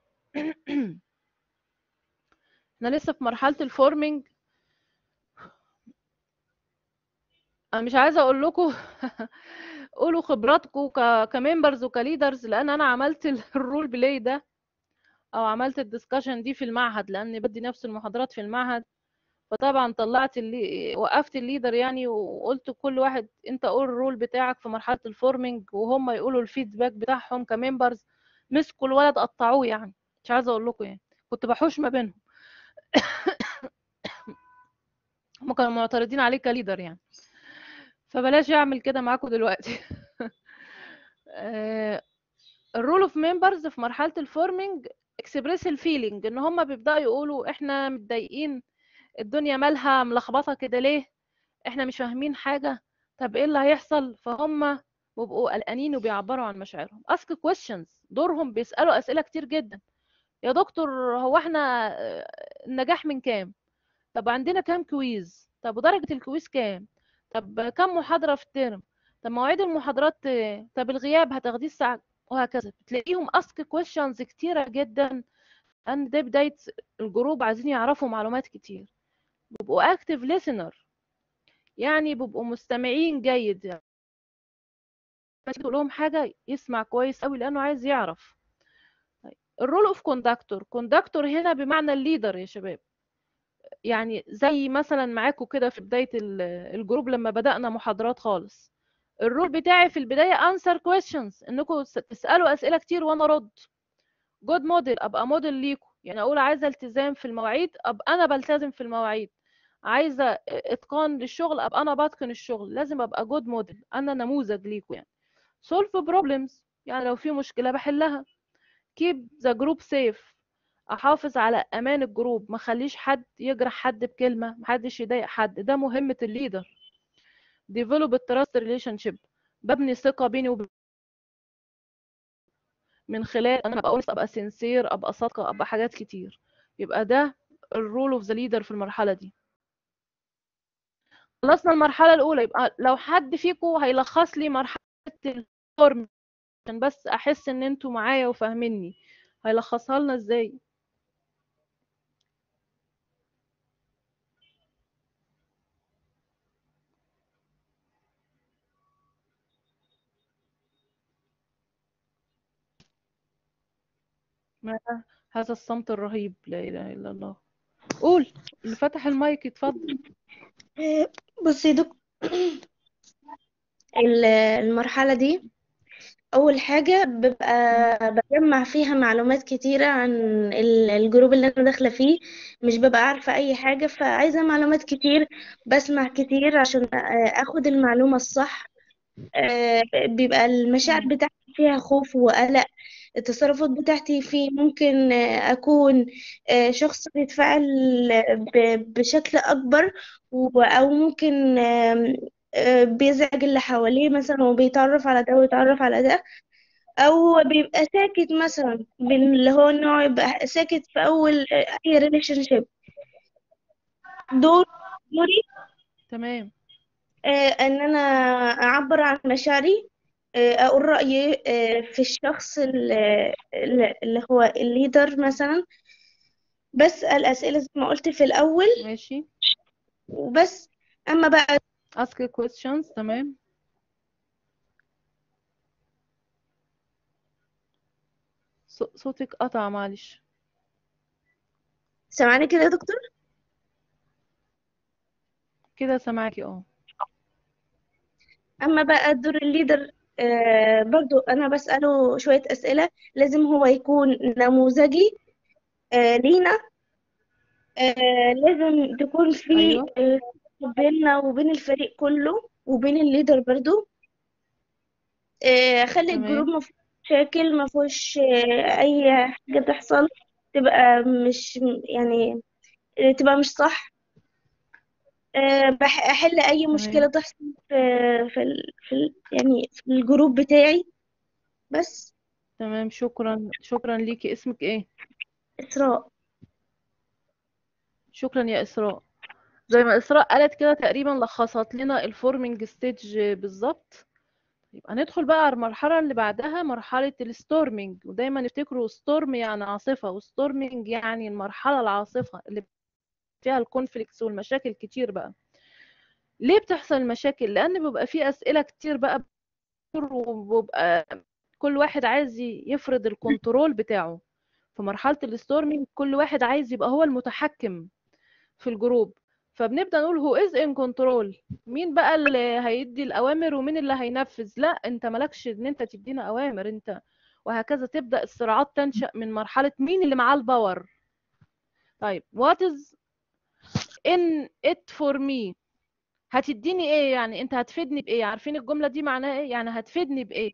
احنا لسه في مرحله الفورمينج انا مش عايزه اقول لكم قولوا خبراتكم كممبرز وكليدرز لان انا عملت الرول بلاي ده او عملت الدسكشن دي في المعهد لاني بدي نفس المحاضرات في المعهد فطبعا طلعت اللي وقفت الليدر يعني وقلت كل واحد انت قول الرول بتاعك في مرحله الفورمينج وهم يقولوا الفيدباك بتاعهم كممبرز مسكوا الولد قطعوه يعني مش عايزه اقول لكم يعني كنت بحوش ما بينهم هم كانوا معترضين عليه كليدر يعني فبلاش اعمل كده معاكم دلوقتي الرول اوف ممبرز في مرحله الفورمينج اكسبريس الفيلينج ان هم بيبداوا يقولوا احنا متضايقين الدنيا مالها ملخبطه كده ليه احنا مش فاهمين حاجه طب ايه اللي هيحصل فهم بيبقوا قلقانين وبيعبروا عن مشاعرهم ask questions دورهم بيسالوا اسئله كتير جدا يا دكتور هو احنا آه، النجاح من كام طب عندنا كام كويز طب ودرجة الكويز كام طب كام محاضرة في الترم طب مواعيد المحاضرات آه، طب الغياب هتاخديه الساعة وهكذا بتلاقيهم ask questions كتيرة جدا ان ده بداية الجروب عايزين يعرفوا معلومات كتير بيبقوا active listener يعني بيبقوا مستمعين جيد يعني تقول لهم حاجة يسمع كويس قوي لأنه عايز يعرف الرول اوف كوندكتور كوندكتور هنا بمعنى الليدر يا شباب يعني زي مثلا معاكم كده في بداية ال- الجروب لما بدأنا محاضرات خالص الرول بتاعي في البداية answer questions انكم س- تسألوا أسئلة كتير وانا ارد جود موديل ابقى موديل ليكم يعني اقول عايزة التزام في المواعيد ابقى انا بلتزم في المواعيد عايزة اتقان للشغل ابقى انا بتقن الشغل لازم ابقى جود موديل انا نموذج ليكم يعني solve problems يعني لو في مشكلة بحلها keep the group safe احافظ على امان الجروب ما خليش حد يجرح حد بكلمة محدش يضايق حد ده مهمة الليدر develop a trust relationship ببني ثقة بيني وبين من خلال انا ابقى honest ابقى sincere ابقى صادقة ابقى حاجات كتير يبقى ده الرول اوف ذا ليدر في المرحلة دي خلصنا المرحلة الأولى يبقى لو حد فيكم هيلخص لي مرحلة الفورم عشان بس أحس إن انتوا معايا وفاهميني هيلخصها لنا ازاي ما هذا الصمت الرهيب لا إله إلا الله قول اللي فتح المايك يتفضل آه، بصي يا دكتور ال- المرحلة دي أول حاجة ببقى بجمع فيها معلومات كتيرة عن ال- الجروب اللي أنا داخلة فيه مش ببقى عارفة أي حاجة فعايزة معلومات كتير بسمع كتير عشان آه، أخد المعلومة الصح آه، بيبقى المشاعر بتاعتي فيها خوف وقلق التصرفات بتاعتي فيه ممكن آه، أكون آه، شخص بيتفاعل ب- بشكل أكبر و- أو ممكن آم، آه، بيزعج اللي حواليه مثلا وبيتعرف على ده ويتعرف على ده أو بيبقى ساكت مثلا بين اللي هو إنه يبقى ساكت في أول آه، أي ريليشن شيب دور دوري تمام آه، ان انا اعبر عن مشاعري آه، اقول رايي آه، في الشخص اللي اللي هو الليدر مثلا بسال اسئله زي ما قلت في الاول ماشي وبس اما بقى ask questions تمام ص- صوتك قطع معلش سامعني كده يا دكتور كده سامعاكي اه اما بقى دور الليدر آه، برضو انا بساله شويه اسئله لازم هو يكون نموذجي آه، لينا آه، لازم تكون في ايوه آه، بيننا وبين الفريق كله وبين الليدر برضو آه، خلي الجروب تمام ما فيهوش مشاكل ما فيهوش آه، اي حاجه تحصل تبقى مش يعني آه، تبقى مش صح آه، بح- احل اي مشكله تمام تحصل في في ال- في ال- يعني في الجروب بتاعي بس تمام شكرا شكرا ليكي اسمك ايه اسراء شكرا يا إسراء زي ما إسراء قالت كده تقريبا لخصت لنا الفورمينج ستيج بالظبط يبقى ندخل بقى على المرحلة اللي بعدها مرحلة الستورمينج ودايما نفتكروا ستورم يعني عاصفة وستورمينج يعني المرحلة العاصفة اللي فيها الكونفليكتس والمشاكل كتير بقى ليه بتحصل المشاكل لأن بيبقى في أسئلة كتير بقى وبيبقى كل واحد عايز يفرض الكنترول بتاعه في مرحلة الستورمينج كل واحد عايز يبقى هو المتحكم في الجروب فبنبدأ نقول هو از ان كنترول مين بقى اللي هيدي الأوامر ومين اللي هينفذ لا انت مالكش ان انت تدينا أوامر انت وهكذا تبدأ الصراعات تنشأ من مرحلة مين اللي معاه الباور طيب what is in it for me هتديني ايه يعني انت هتفيدني بايه عارفين الجملة دي معناها ايه يعني هتفيدني بايه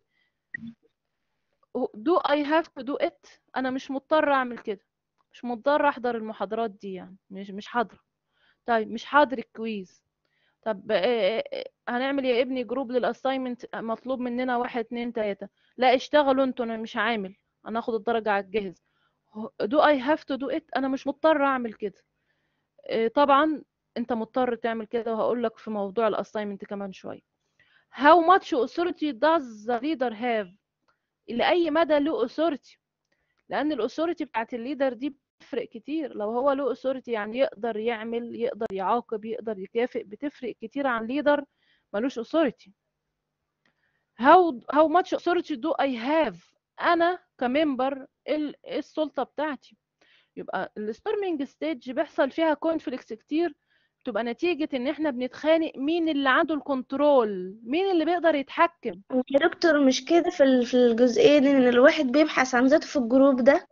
do I have to do it انا مش مضطر اعمل كده مش مضطر احضر المحاضرات دي يعني مش مش حاضرة طيب مش حاضر الكويز طب آه، آه، هنعمل يا ابني جروب للاساينمنت مطلوب مننا واحد اتنين تلاتة لا اشتغلوا انتوا انا مش عامل انا اخد الدرجة على الجاهز do I have to do it انا مش مضطر اعمل كده آه، طبعا انت مضطر تعمل كده وهقول لك في موضوع الاساينمنت كمان شويه how much authority does the leader have لأي مدى له authority لأن الأثوريتي بتاعت الليدر دي بتفرق كتير لو هو له authority يعني يقدر يعمل يقدر يعاقب يقدر يكافئ بتفرق كتير عن ليدر ملوش authority how how much authority do I have أنا كممبر ال- السلطة بتاعتي يبقى الستورمينج ستيج بيحصل فيها كونفليكتس كتير تبقى نتيجة ان احنا بنتخانق مين اللي عنده الكنترول مين اللي بيقدر يتحكم يا دكتور مش كده في ال- في الجزئية دي ان الواحد بيبحث عن ذاته في الجروب ده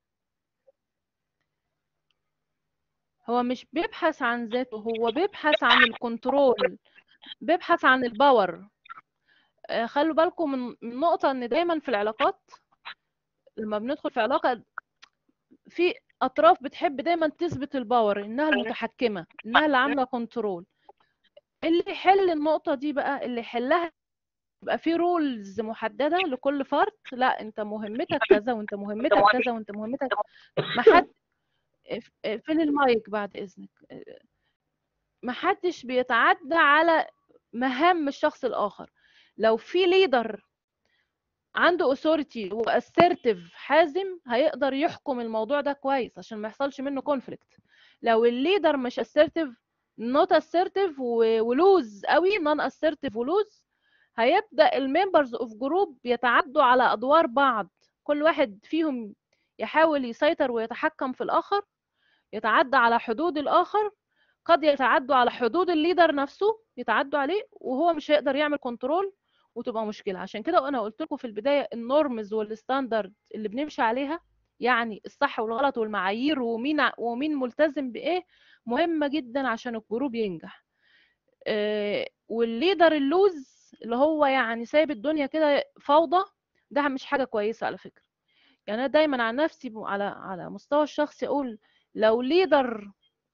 هو مش بيبحث عن ذاته هو بيبحث عن الكنترول بيبحث عن الباور آه، خلوا بالكم من من نقطة ان دايما في العلاقات لما بندخل في علاقة في اطراف بتحب دايما تثبت الباور انها المتحكمة انها اللي عاملة كنترول اللي يحل النقطة دي بقى اللي يحلها يبقى في رولز محددة لكل فرد لا انت مهمتك كذا وانت مهمتك كذا وانت مهمتك ما حد فين المايك بعد اذنك ما حدش بيتعدى على مهام الشخص الاخر لو في ليدر عنده authority واسرتيف حازم هيقدر يحكم الموضوع ده كويس عشان ما يحصلش منه كونفليكت لو الليدر مش assertive not assertive ولوز قوي non assertive ولوز هيبدأ الممبرز اوف جروب يتعدوا على ادوار بعض كل واحد فيهم يحاول يسيطر ويتحكم في الاخر يتعدى على حدود الاخر قد يتعدوا على حدود الليدر نفسه يتعدوا عليه وهو مش هيقدر يعمل كنترول وتبقى مشكلة عشان كده انا قلت لكم في البداية النورمز والستاندرد اللي بنمشي عليها يعني الصح والغلط والمعايير ومين ع- ومين ملتزم بايه مهمة جدا عشان الجروب ينجح آه، والليدر اللوز اللي هو يعني سايب الدنيا كده فوضى ده مش حاجة كويسة على فكرة يعني انا دايما عن نفسي ب- على على مستوى الشخصي اقول لو ليدر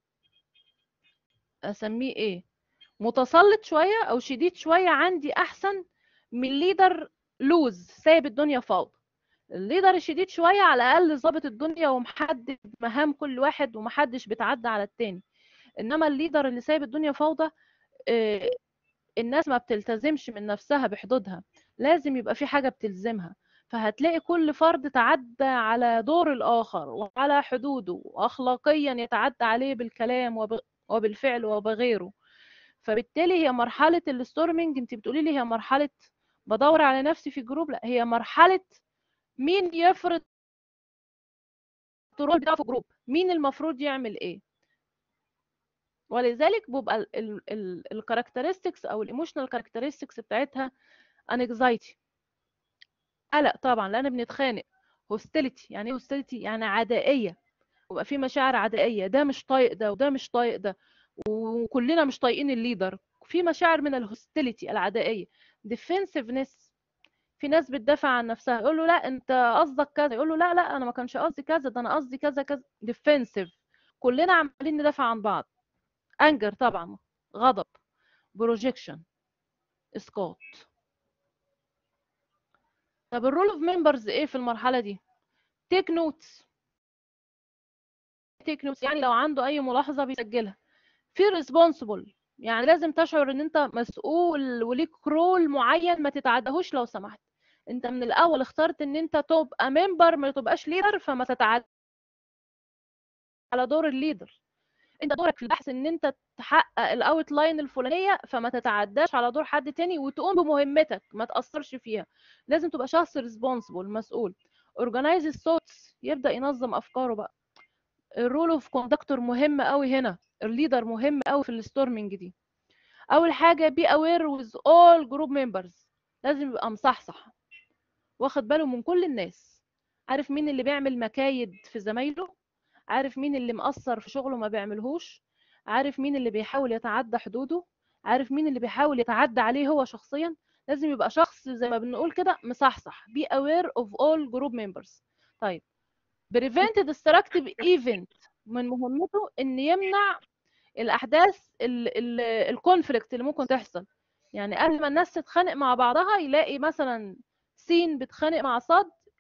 اسميه ايه متسلط شوية او شديد شوية عندي احسن من ليدر لوز سايب الدنيا فوضى الليدر الشديد شوية على الاقل ظابط الدنيا ومحدد مهام كل واحد ومحدش بيتعدى على التاني انما الليدر اللي سايب الدنيا فوضى آه، الناس ما بتلتزمش من نفسها بحدودها لازم يبقى في حاجة بتلزمها فهتلاقي كل فرد تعدى على دور الآخر وعلى حدوده وأخلاقيا يتعدى عليه بالكلام وب... وبالفعل وبغيره فبالتالي هي مرحلة الستورمينج انت بتقولي لي هي مرحلة بدور على نفسي في جروب لا هي مرحلة مين يفرض الرول بتاعه في جروب مين المفروض يعمل ايه ولذلك بيبقى الكاركترستكس او الايموشنال كاركترستكس بتاعتها انكزايتي قلق طبعا لان بنتخانق هوستيليتي يعني ايه هوستيليتي يعني عدائيه ويبقى في مشاعر عدائيه ده مش طايق ده وده مش طايق ده وكلنا مش طايقين الليدر في مشاعر من الهوستيليتي العدائيه ديفنسيفنس في ناس بتدافع عن نفسها يقول له لا انت قصدك كذا يقول له لا لا انا ما كانش قصدي كذا ده انا قصدي كذا كذا ديفنسيف كلنا عمالين ندافع عن بعض انجر طبعا غضب بروجيكشن اسقاط طب الرول اوف ممبرز ايه في المرحله دي تيك نوتس تيك نوتس يعني لو عنده اي ملاحظه بيسجلها في ريسبونسبل يعني لازم تشعر ان انت مسؤول وليك رول معين ما تتعداهوش لو سمحت انت من الاول اخترت ان انت تبقى ممبر ما تبقاش ليدر فما تتعدى على دور الليدر انت دورك في البحث ان انت تحقق الاوت لاين الفلانيه فما تتعداش على دور حد تاني وتقوم بمهمتك ما تاثرش فيها لازم تبقى شخص ريسبونسبل مسؤول اورجنايز الثوتس يبدا ينظم افكاره بقى الرول اوف كوندكتور مهم قوي هنا الليدر مهم قوي في الستورمنج دي اول حاجه بي اوير وذ اول جروب ممبرز لازم يبقى مصحصح واخد باله من كل الناس عارف مين اللي بيعمل مكايد في زمايله عارف مين اللي مقصر في شغله ما بيعملهوش عارف مين اللي بيحاول يتعدى حدوده عارف مين اللي بيحاول يتعدى عليه هو شخصيا لازم يبقى شخص زي ما بنقول كده مصحصح be aware of all group members طيب prevent destructive event من مهمته ان يمنع الاحداث الكونفليكت اللي ممكن تحصل يعني قبل ما الناس تتخانق مع بعضها يلاقي مثلا سين بتخانق مع صاد ايه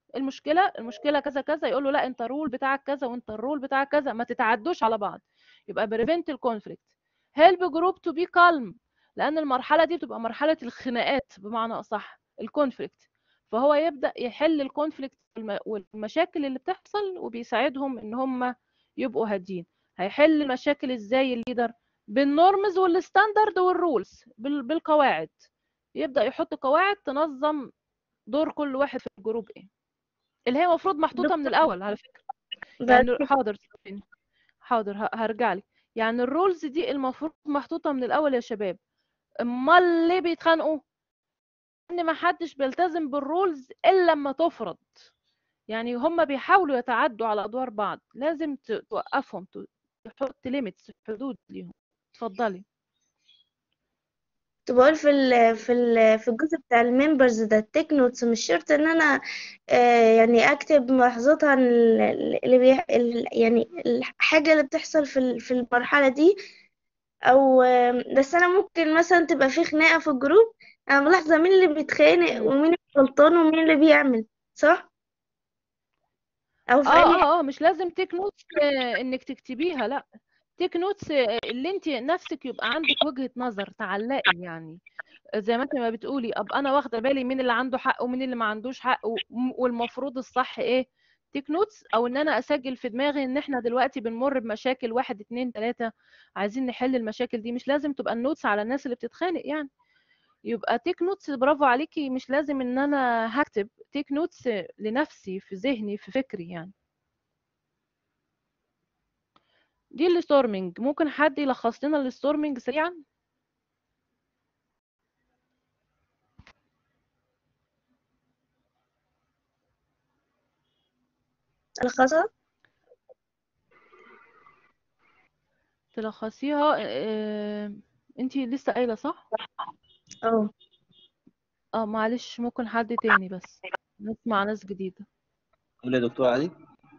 المشكله المشكله كذا كذا يقول له لا انت الرول بتاعك كذا وانت الرول بتاعك كذا ما تتعدوش على بعض يبقى بريفنت الكونفليكت هيلب جروب تو بي كالم لان المرحله دي بتبقى مرحله الخناقات بمعنى اصح الكونفليكت فهو يبدا يحل الكونفليكت والمشاكل اللي بتحصل وبيساعدهم ان هم يبقوا هادين هيحل المشاكل ازاي الليدر بالنورمز والستاندرد والرولز بالقواعد يبدا يحط قواعد تنظم دور كل واحد في الجروب ايه اللي هي المفروض محطوطه من الاول على فكره يعني حاضر ثواني. حاضر ه- هرجع لك يعني الرولز دي المفروض محطوطه من الاول يا شباب امال ليه بيتخانقوا ان ما حدش بيلتزم بالرولز الا لما تفرض يعني هم بيحاولوا يتعدوا على ادوار بعض لازم ت- توقفهم ت- تحط ليميتس حدود ليهم اتفضلي كنت بقول في ال في ال في الجزء بتاع الممبرز ده التيك نوتس مش شرط ان انا آه يعني اكتب ملاحظات عن ال- اللي بيح ال يعني الحاجة اللي بتحصل في ال- في المرحلة دي او آه بس انا ممكن مثلا تبقى في خناقة في الجروب انا ملاحظة مين اللي بيتخانق مم. ومين اللي غلطان ومين اللي بيعمل صح او في اي اه اه اه مش لازم تيك نوتس انك تكتبيها لا تيك نوتس اللي انت نفسك يبقى عندك وجهة نظر تعلقي يعني زي ما انت ما بتقولي ابقى انا واخده بالي مين اللي عنده حق ومين اللي ما عندوش حق و- والمفروض الصح ايه تيك نوتس او ان انا اسجل في دماغي ان احنا دلوقتي بنمر بمشاكل واحد اتنين تلاتة عايزين نحل المشاكل دي مش لازم تبقى النوتس على الناس اللي بتتخانق يعني يبقى تيك نوتس برافو عليكي مش لازم ان انا هكتب تيك نوتس لنفسي في ذهني في فكري يعني دي الستورمنج ممكن حد يلخص لنا الستورمنج سريعا الخطأ تلخصيها آه، انتي لسه قايلة صح؟ اه اه معلش ممكن حد تاني بس نسمع ناس جديدة قول يا دكتور علي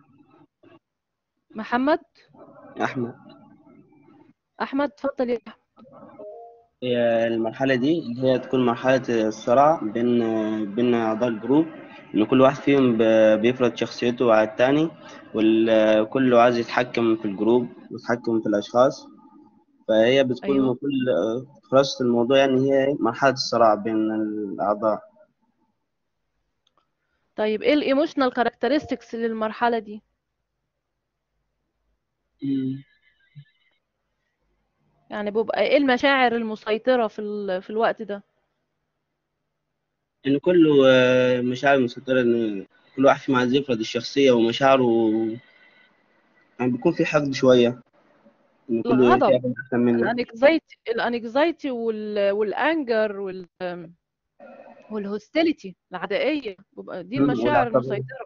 محمد أحمد احمد اتفضل يا احمد هي المرحلة دي اللي هي تكون مرحلة الصراع بين بين أعضاء الجروب إن كل واحد فيهم ب- بيفرض شخصيته على التاني وكله عايز يتحكم في الجروب ويتحكم في الأشخاص فهي بتكون ايوه كل خلاصة الموضوع يعني هي مرحلة الصراع بين الأعضاء طيب ايه الايموشنال كاركترستكس للمرحلة دي يعني بيبقى ايه المشاعر المسيطرة في ال... في الوقت ده إن كله آه، مشاعر مسيطرة إن كل واحد فيهم عايز يفرض الشخصية ومشاعره يعني بيكون في حقد شوية إن كله الغضب شايف إنه أحسن منه الانكزايتي الانكزايتي وال... والانجر وال والهوستيليتي العدائية بيبقى دي مم، المشاعر والعصبية المسيطرة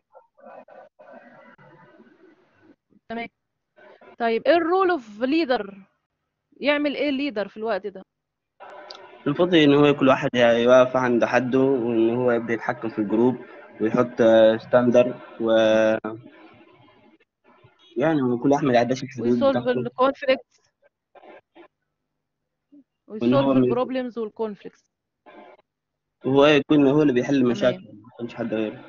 تمام طيب ايه الرول اوف ليدر يعمل ايه الليدر في الوقت ده المفروض إن هو كل واحد يقف عند حده وإن هو يبدأ يتحكم في الجروب ويحط ستاندر و يعني وكل واحد ما يعداش الحدود ويسولف بتاعته الكونفليكت وإن هو ويسولف م- البروبلمز والكونفليكتس هو يكون هو اللي بيحل تمام المشاكل ما يكونش حد غيره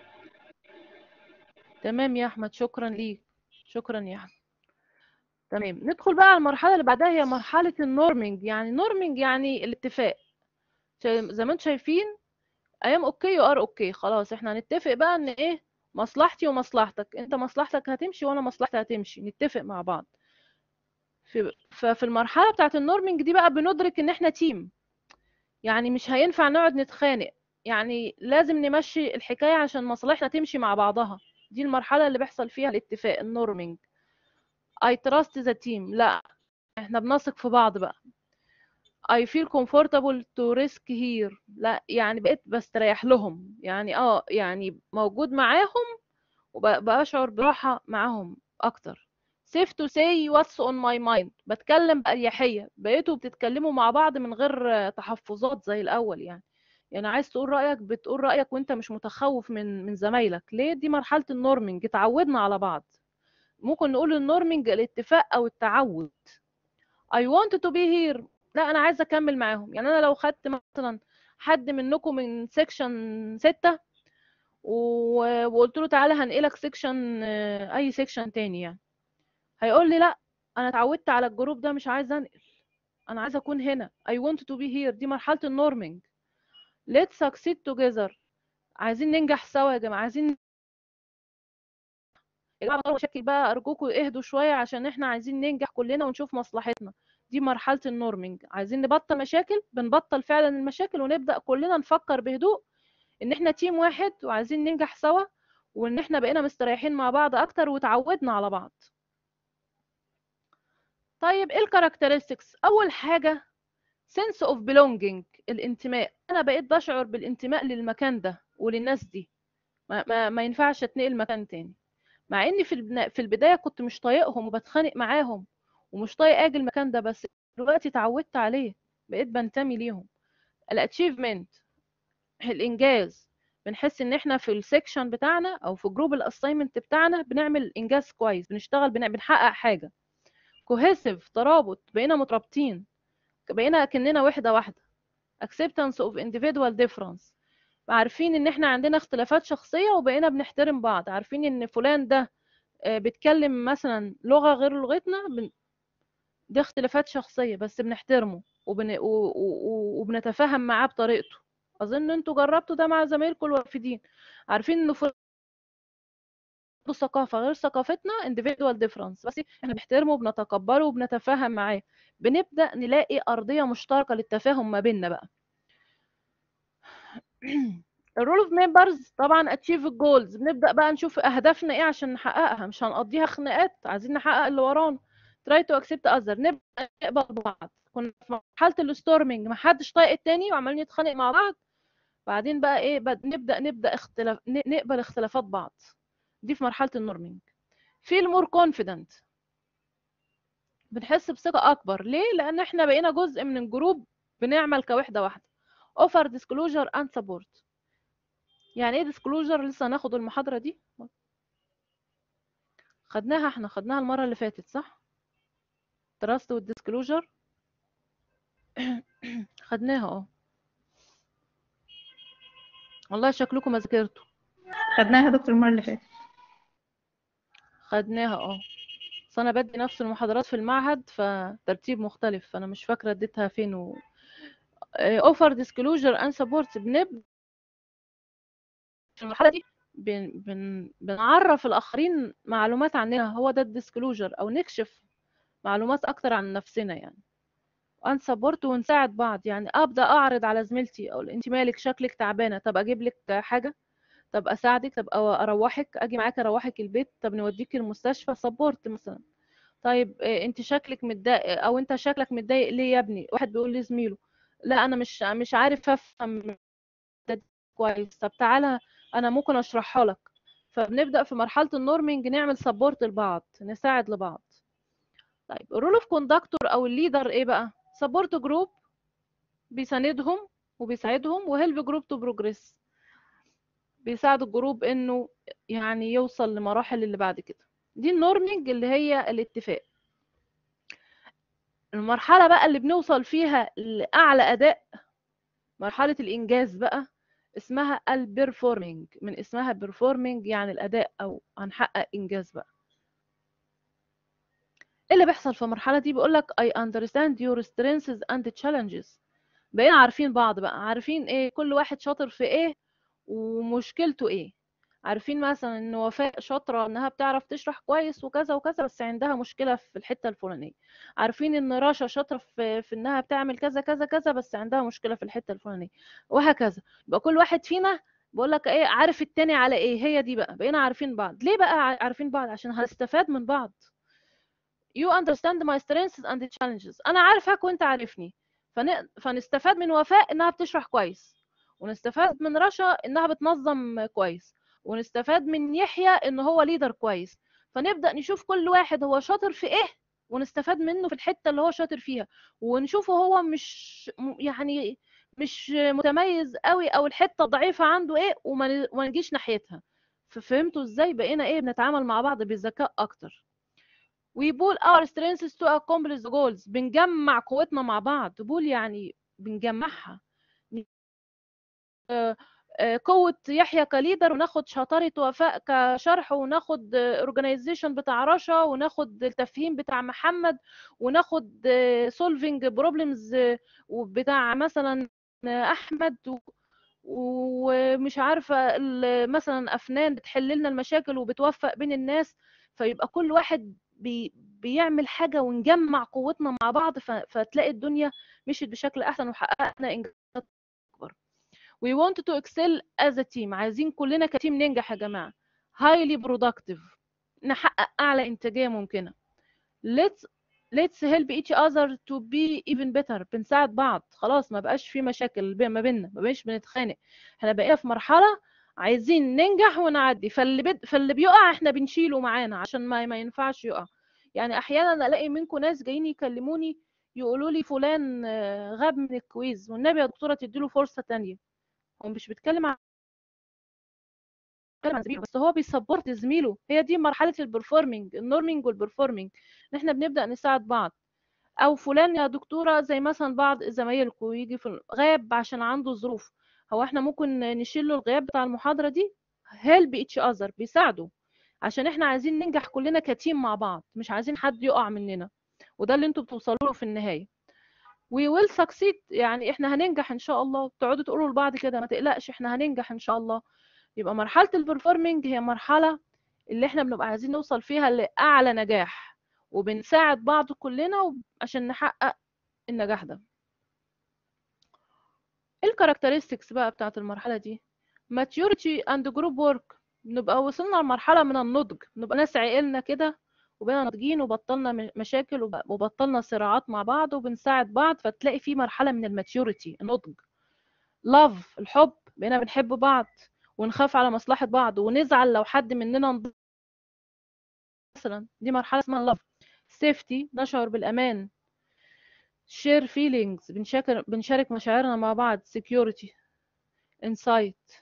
تمام يا احمد شكرا ليك شكرا يا احمد تمام ندخل بقى على المرحله اللي بعدها هي مرحله النورمنج يعني نورمنج يعني الاتفاق شا- زي ما انتم شايفين ايام اوكي وار اوكي خلاص احنا هنتفق بقى ان ايه مصلحتي ومصلحتك انت مصلحتك هتمشي وانا مصلحتي هتمشي نتفق مع بعض في ففي المرحله بتاعه النورمنج دي بقى بندرك ان احنا تيم يعني مش هينفع نقعد نتخانق يعني لازم نمشي الحكايه عشان مصالحنا تمشي مع بعضها دي المرحله اللي بيحصل فيها الاتفاق النورمنج I trust the team لا احنا بنثق في بعض بقى I feel comfortable to risk here لا يعني بقيت بستريح لهم يعني اه يعني موجود معاهم وبشعر براحة معاهم أكتر safe to say what's on my mind بتكلم بأريحية بقيتوا بتتكلموا مع بعض من غير آه، تحفظات زي الأول يعني يعني عايز تقول رأيك بتقول رأيك وانت مش متخوف من من زمايلك ليه دي مرحلة النورمنج اتعودنا على بعض ممكن نقول النورمنج الاتفاق أو التعود I want to be here لا أنا عايزة أكمل معاهم يعني أنا لو خدت مثلا حد منكم من سيكشن ستة و- وقلت له تعالى هنقلك سيكشن اي سيكشن تاني يعني هيقول لي لا انا اتعودت على الجروب ده مش عايز انقل انا عايز اكون هنا I want to be here دي مرحلة النورمينج let's succeed together عايزين ننجح سوا يا جماعة عايزين يا جماعة بطلوا مشاكل بقى ارجوكم اهدوا شوية عشان احنا عايزين ننجح كلنا ونشوف مصلحتنا دي مرحلة النورمينج عايزين نبطل مشاكل بنبطل فعلا المشاكل ونبدأ كلنا نفكر بهدوء ان احنا تيم واحد وعايزين ننجح سوا وان احنا بقينا مستريحين مع بعض اكتر وتعودنا على بعض طيب ايه الكاركترستكس اول حاجة sense of belonging الانتماء انا بقيت بشعر بالانتماء للمكان ده وللناس دي ما, ما, ما ينفعش اتنقل مكان تاني مع اني في البنا- في البداية كنت مش طايقهم وبتخانق معاهم ومش طايق اجي المكان ده بس دلوقتي اتعودت عليه بقيت بنتمي ليهم الاتشيفمنت الانجاز بنحس ان احنا في السكشن بتاعنا او في جروب الاساينمنت بتاعنا بنعمل انجاز كويس بنشتغل بن- بنحقق حاجه كوهيسيف ترابط بقينا مترابطين بقينا كأننا وحده واحده acceptance of individual difference عارفين ان احنا عندنا اختلافات شخصيه وبقينا بنحترم بعض عارفين ان فلان ده آه، بيتكلم مثلا لغه غير لغتنا بن... دي اختلافات شخصيه بس بنحترمه وبن... و... و... و- وبنتفاهم معاه بطريقته اظن انتوا جربتوا ده مع زمايلكم الوافدين عارفين انه فلان عنده ثقافة غير ثقافتنا individual difference بس احنا بنحترمه وبنتقبله وبنتفاهم معاه بنبدأ نلاقي أرضية مشتركة للتفاهم ما بيننا بقى الرول اوف ممبرز طبعا اتشيف الجولز بنبدأ بقى نشوف أهدافنا ايه عشان نحققها مش هنقضيها خناقات عايزين نحقق اللي ورانا try to accept other نبدأ نقبل بعض كنا في مرحلة الستورمينج محدش طايق التاني وعمالين نتخانق مع بعض بعدين بقى ايه بد- نبدأ نبدأ اختلاف ن- نقبل اختلافات بعض دي في مرحلة النورمينج feel more confident بنحس بثقة أكبر ليه؟ لأن احنا بقينا جزء من الجروب بنعمل كوحدة واحدة offer disclosure and support يعني ايه disclosure لسه هناخد المحاضرة دي خدناها احنا خدناها المرة اللي فاتت صح؟ trust والديسكلوجر خدناها اه والله شكلكم ما ذاكرتوا خدناها يا دكتور المرة اللي فاتت خدناها اه بس انا بدي نفس المحاضرات في المعهد فترتيب مختلف فانا مش فاكره اديتها فين و اوفر ديسكلوجر اند سبورت بنبدا في المرحله دي بن... بن... بنعرف الاخرين معلومات عننا هو ده الديسكلوجر او نكشف معلومات اكتر عن نفسنا يعني وان سبورت ونساعد بعض يعني ابدا اعرض على زميلتي او انت مالك شكلك تعبانه طب اجيب لك حاجه طب اساعدك طب أو- اروحك اجي معاك اروحك البيت طب نوديك المستشفى سبورت مثلا طيب إيه، انت شكلك متضايق او انت شكلك متضايق ليه يا ابني واحد بيقول لزميله لا انا مش مش عارف افهم ده كويس طب تعالى انا ممكن اشرحها لك فبنبدا في مرحله النورمينج نعمل سبورت لبعض نساعد لبعض طيب الرول اوف كوندكتور او الليدر ايه بقى سبورت جروب بيساندهم وبيساعدهم وهيلب جروب تو بروجريس بيساعد الجروب انه يعني يوصل لمراحل اللي بعد كده دي النورمينج اللي هي الاتفاق المرحلة بقى اللي بنوصل فيها لأعلى أداء مرحلة الإنجاز بقى اسمها البرفورمينج من اسمها بيرفورمينج يعني الأداء أو هنحقق إنجاز بقى ايه اللي بيحصل في المرحلة دي بيقولك I understand your strengths and challenges بقينا عارفين بعض بقى عارفين ايه كل واحد شاطر في ايه ومشكلته ايه عارفين مثلا ان وفاء شاطره انها بتعرف تشرح كويس وكذا وكذا بس عندها مشكله في الحته الفلانيه عارفين ان رشا شاطره في, في انها بتعمل كذا كذا كذا بس عندها مشكله في الحته الفلانيه وهكذا يبقى كل واحد فينا بقول لك ايه عارف التاني على ايه هي دي بقى بقينا عارفين بعض ليه بقى ع- عارفين بعض عشان هنستفاد من بعض you understand my strengths and challenges انا عارفك وانت عارفني فن... فنستفاد من وفاء انها بتشرح كويس ونستفاد من رشا انها بتنظم كويس ونستفاد من يحيى ان هو ليدر كويس فنبدأ نشوف كل واحد هو شاطر في ايه ونستفاد منه في الحتة اللي هو شاطر فيها ونشوفه هو مش م- يعني مش متميز قوي او الحتة الضعيفة عنده ايه وما ن- وما نجيش ناحيتها ففهمتوا ازاي بقينا ايه بنتعامل مع بعض بذكاء اكتر we pull our strengths to accomplish the goals بنجمع قوتنا مع بعض بول يعني بنجمعها آه، آه، قوة يحيى كليدر وناخد شطارة وفاء كشرح وناخد اورجانيزيشن بتاع رشا وناخد التفهيم بتاع محمد وناخد سولفينج بروبلمز بتاع مثلا آه، احمد و- ومش عارفة ال- مثلا افنان بتحل لنا المشاكل وبتوفق بين الناس فيبقى كل واحد بي بيعمل حاجة ونجمع قوتنا مع بعض ف- فتلاقي الدنيا مشيت بشكل احسن وحققنا انجازات اكبر we want to excel as a team عايزين كلنا كتيم ننجح يا جماعة highly productive نحقق أعلى إنتاجية ممكنة let's let's help each other to be even better بنساعد بعض خلاص ما بقاش في مشاكل بي- ما بيننا ما بقاش بنتخانق احنا بقينا في مرحلة عايزين ننجح ونعدي فاللي بد... فاللي بيقع احنا بنشيله معانا عشان ما ما ينفعش يقع يعني احيانا الاقي منكم ناس جايين يكلموني يقولوا لي فلان آه، غاب من الكويز والنبي يا دكتورة تديله فرصة تانية هو مش بيتكلم عن بيتكلم عن زميله بس هو بيسبورت زميله هي دي مرحله البرفورمينج النورمينج والبرفورمينج ان احنا بنبدا نساعد بعض او فلان يا دكتوره زي مثلا بعض زمايلكم يجي في غاب عشان عنده ظروف هو احنا ممكن نشيل له الغياب بتاع المحاضره دي هيلب اتش اذر بيساعده عشان احنا عايزين ننجح كلنا كتيم مع بعض مش عايزين حد يقع مننا وده اللي انتوا بتوصلوا له في النهايه we will succeed يعني احنا هننجح ان شاء الله تقعدوا تقولوا لبعض كده ما تقلقش احنا هننجح ان شاء الله يبقى مرحلة البرفورمينج هي مرحلة اللي احنا بنبقى عايزين نوصل فيها لأعلى نجاح وبنساعد بعض كلنا عشان نحقق النجاح ده ايه الكاركترستكس بقى بتاعت المرحلة دي maturity and group work نبقى وصلنا لمرحلة من النضج نبقى ناس عقلنا كده وبقينا ناضجين وبطلنا م- مشاكل وب- وبطلنا صراعات مع بعض وبنساعد بعض فتلاقي في مرحلة من الماتيوريتي النضج لاف الحب بقينا بنحب بعض ونخاف على مصلحة بعض ونزعل لو حد مننا انض- مثلا دي مرحلة اسمها لاف سيفتي نشعر بالأمان share feelings بنشارك بنشارك مشاعرنا مع بعض security insight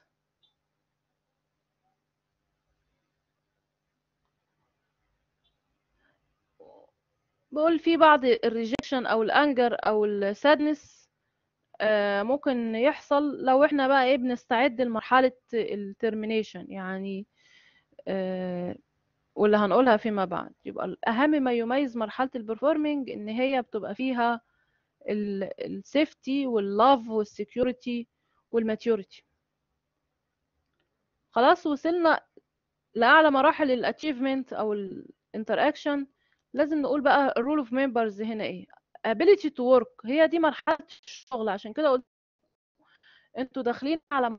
بقول في بعض الريجكشن او الانجر او السادنس ممكن يحصل لو احنا بقى ايه بنستعد لمرحلة الترمينيشن يعني آه، واللي هنقولها فيما بعد يبقى اهم ما يميز مرحلة البرفورمينج ان هي بتبقى فيها السيفتي واللاف والسكيورتي والماتيوريتي خلاص وصلنا لأعلى مراحل الاتشيفمنت أو الانتراكشن لازم نقول بقى الرول اوف ممبرز هنا ايه ability to work هي دي مرحلة الشغل عشان كده قلت انتوا داخلين على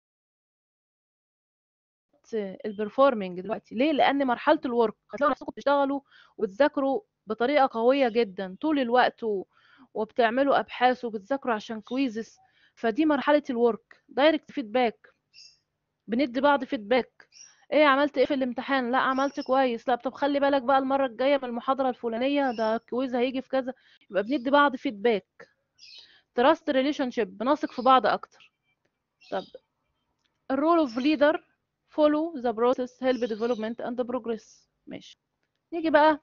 البرفورمينج دلوقتي ليه لان مرحله الورك هتلاقوا نفسكم بتشتغلوا وتذاكروا بطريقه قويه جدا طول الوقت و... وبتعملوا ابحاث وبتذاكروا عشان كويزز فدي مرحله الورك دايركت فيدباك بندي بعض فيدباك ايه عملت ايه في الامتحان لا عملت كويس لا طب خلي بالك بقى المره الجايه من المحاضره الفلانيه ده كويز هيجي في كذا يبقى بندي بعض فيدباك تراست ريليشن شيب بنثق في بعض اكتر طب الرول اوف ليدر follow the process help development and progress ماشي نيجي بقى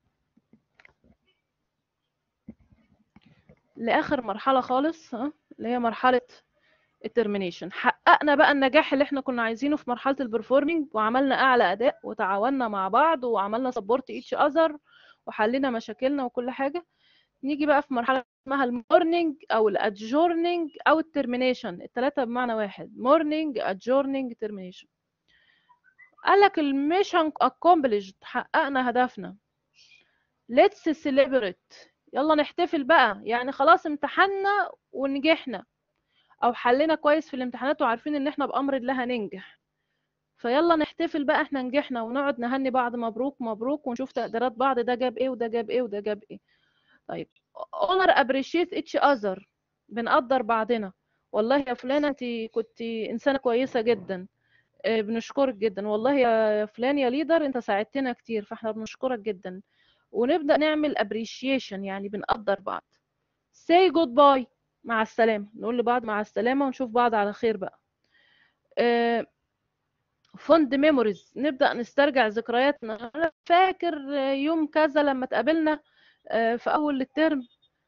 لآخر مرحلة خالص ها اللي هي مرحلة الترمينيشن حققنا بقى النجاح اللي احنا كنا عايزينه في مرحلة البرفورمينج وعملنا أعلى أداء وتعاوننا مع بعض وعملنا سبورت each other وحلينا مشاكلنا وكل حاجة نيجي بقى في مرحلة اسمها المورنينج أو الادجورنينج أو الترمينيشن التلاتة بمعنى واحد مورنينج adjourning termination قال لك الميشن accomplished حققنا هدفنا let's celebrate يلا نحتفل بقى يعني خلاص امتحنا ونجحنا او حلينا كويس في الامتحانات وعارفين ان احنا بامر الله هننجح فيلا نحتفل بقى احنا نجحنا ونقعد نهني بعض مبروك مبروك ونشوف تقديرات بعض ده جاب ايه وده جاب ايه وده جاب ايه طيب honor appreciate each other بنقدر بعضنا والله يا فلانة انت كنت انسانة كويسة جدا آه، بنشكرك جدا والله يا فلان يا ليدر انت ساعدتنا كتير فاحنا بنشكرك جدا ونبدأ نعمل appreciation يعني بنقدر بعض say goodbye مع السلامة نقول لبعض مع السلامة ونشوف بعض على خير بقى آه، fond memories نبدأ نسترجع ذكرياتنا أنا فاكر آه، يوم كذا لما اتقابلنا آه، في أول الترم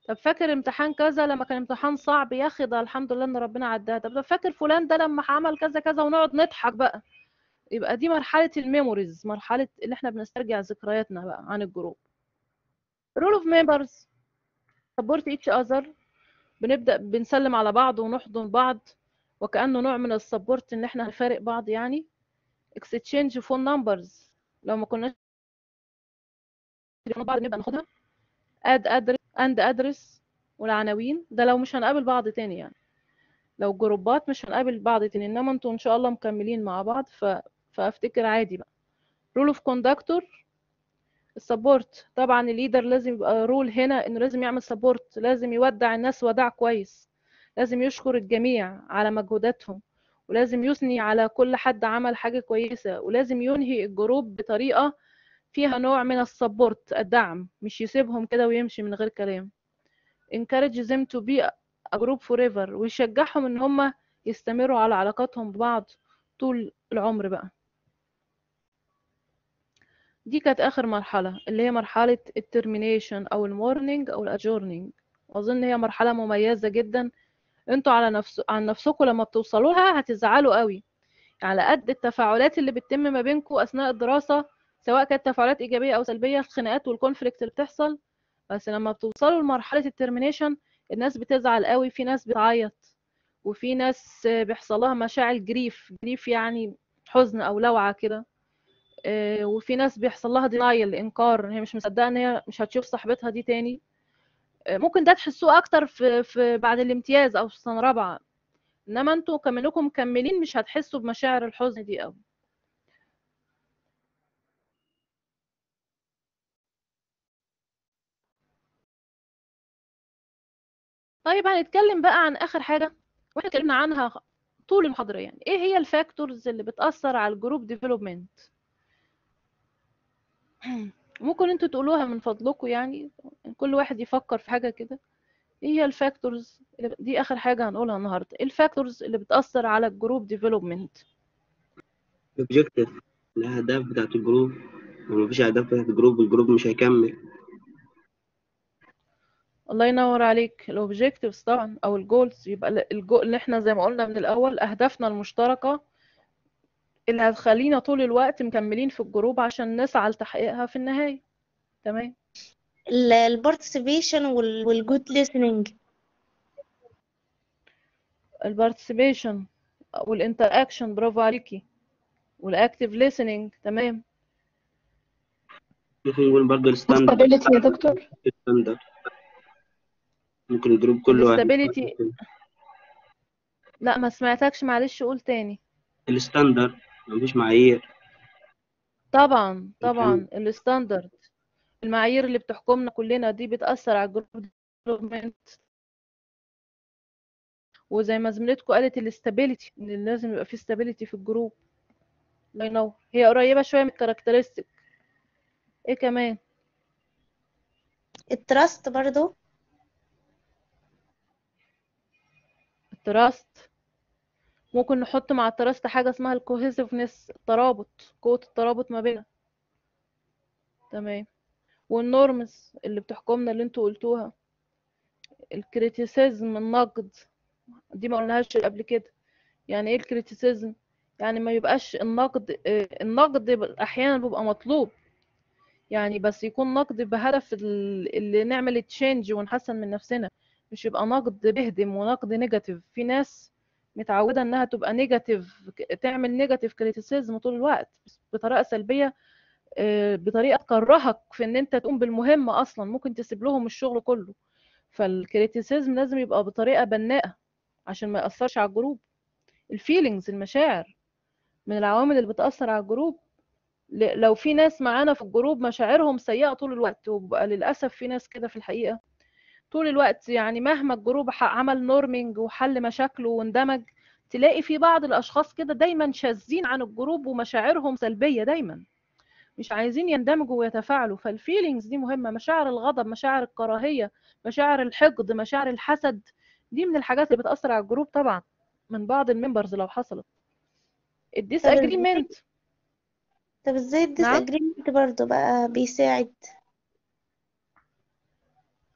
طب فاكر امتحان كذا لما كان امتحان صعب يا اخي ده الحمد لله ان ربنا عداها طب طب فاكر فلان ده لما عمل كذا كذا ونقعد نضحك بقى يبقى دي مرحلة الميموريز مرحلة اللي احنا بنسترجع ذكرياتنا بقى عن الجروب role of members support each other بنبدأ بنسلم على بعض ونحضن بعض وكأنه نوع من السبورت ان احنا هنفارق بعض يعني exchange phone numbers لو ما كناش تليفون بعض نبدأ ناخدها add address and address والعناوين ده لو مش هنقابل بعض تاني يعني لو جروبات مش هنقابل بعض تاني انما انتوا ان شاء الله مكملين مع بعض ف... فافتكر عادي بقى رول اوف كوندكتور السبورت طبعا الليدر لازم يبقى رول هنا انه لازم يعمل سبورت لازم يودع الناس وداع كويس لازم يشكر الجميع على مجهوداتهم ولازم يثني على كل حد عمل حاجة كويسة ولازم ينهي الجروب بطريقة فيها نوع من السبورت الدعم مش يسيبهم كده ويمشي من غير كلام encourage them to be a group forever ويشجعهم ان هم يستمروا على علاقاتهم ببعض طول العمر بقى دي كانت اخر مرحلة اللي هي مرحلة الترمينيشن او المورنينج او الاجورنينج واظن هي مرحلة مميزة جدا انتوا على نفس عن نفسكم لما بتوصلوا لها هتزعلوا قوي على قد التفاعلات اللي بتتم ما بينكم اثناء الدراسة سواء كانت تفاعلات ايجابية او سلبية الخناقات والكونفليكت اللي بتحصل بس لما بتوصلوا لمرحلة الترمينيشن الناس بتزعل قوي في ناس بتعيط وفي ناس بيحصل لها مشاعر جريف جريف يعني حزن او لوعة كده آه، وفي ناس بيحصل لها دينايل انكار هي مش مصدقه ان هي مش هتشوف صاحبتها دي تاني آه، ممكن ده تحسوه اكتر في, في بعد الامتياز او في سنه رابعه انما انتوا كمنكم مكملين مش هتحسوا بمشاعر الحزن دي قوي طيب هنتكلم بقى عن اخر حاجه واحنا اتكلمنا عنها طول المحاضره يعني ايه هي الفاكتورز اللي بتاثر على الجروب ديفلوبمنت ممكن انتوا تقولوها من فضلكم يعني كل واحد يفكر في حاجه كده ايه هي الفاكتورز دي اخر حاجه هنقولها النهارده ايه الفاكتورز اللي بتاثر على الجروب ديفلوبمنت objective الأهداف بتاعت الجروب لو مفيش أهداف بتاعت الجروب الجروب مش هيكمل الله ينور عليك الاوبجكتيفز طبعا او الجولز يبقى الجو اللي احنا زي ما قلنا من الاول اهدافنا المشتركه اللي هتخلينا طول الوقت مكملين في الجروب عشان نسعى لتحقيقها في النهايه تمام البارتيسيبيشن والجود listening البارتيسيبيشن والانتراكشن برافو عليكي والاكتيف listening تمام ممكن يقول برضه الستاندرد stability يا دكتور الستاندرد ممكن الجروب كله واحد الاستابيليتي لا ما سمعتكش معلش قول تاني الستاندرد مفيش معايير طبعا طبعا الستاندرد المعايير اللي بتحكمنا كلنا دي بتأثر على الجروب ديفلوبمنت وزي ما زميلتكم قالت الاستابيليتي ان لازم يبقى في استابيليتي في الجروب الله ينور هي قريبة شوية من الكاركترستيك ايه كمان التراست برضو التراست ممكن نحط مع التراست حاجة اسمها الكوهيسيفنس الترابط قوة الترابط ما بيننا تمام والنورمز اللي بتحكمنا اللي انتوا قلتوها الكريتيسيزم النقد دي ما قلناهاش قبل كده يعني ايه الكريتيسيزم يعني ما يبقاش النقد آه، النقد احيانا بيبقى مطلوب يعني بس يكون نقد بهدف ال- اللي نعمل تشينج ونحسن من نفسنا مش يبقى نقد بيهدم ونقد نيجاتيف في ناس متعودة انها تبقى نيجاتيف تعمل نيجاتيف كريتيسيزم طول الوقت بطريقة سلبية آه، بطريقة تكرهك في ان انت تقوم بالمهمة اصلا ممكن تسيب لهم الشغل كله فالكريتيسيزم لازم يبقى بطريقة بناءة عشان ما يأثرش على الجروب الفيلينجز المشاعر من العوامل اللي بتأثر على الجروب ل- لو في ناس معانا في الجروب مشاعرهم سيئة طول الوقت وبقى للأسف في ناس كده في الحقيقة طول الوقت يعني مهما الجروب ح- عمل نورمينج وحل مشاكله واندمج تلاقي في بعض الأشخاص كده دايما شاذين عن الجروب ومشاعرهم سلبية دايما مش عايزين يندمجوا ويتفاعلوا فالفيلينجز دي مهمة مشاعر الغضب مشاعر الكراهية مشاعر الحقد مشاعر الحسد دي من الحاجات اللي بتأثر على الجروب طبعا من بعض الممبرز لو حصلت الديس طب ازاي اجريمنت طب ازاي الديس نعم اجريمنت برضو بقى بيساعد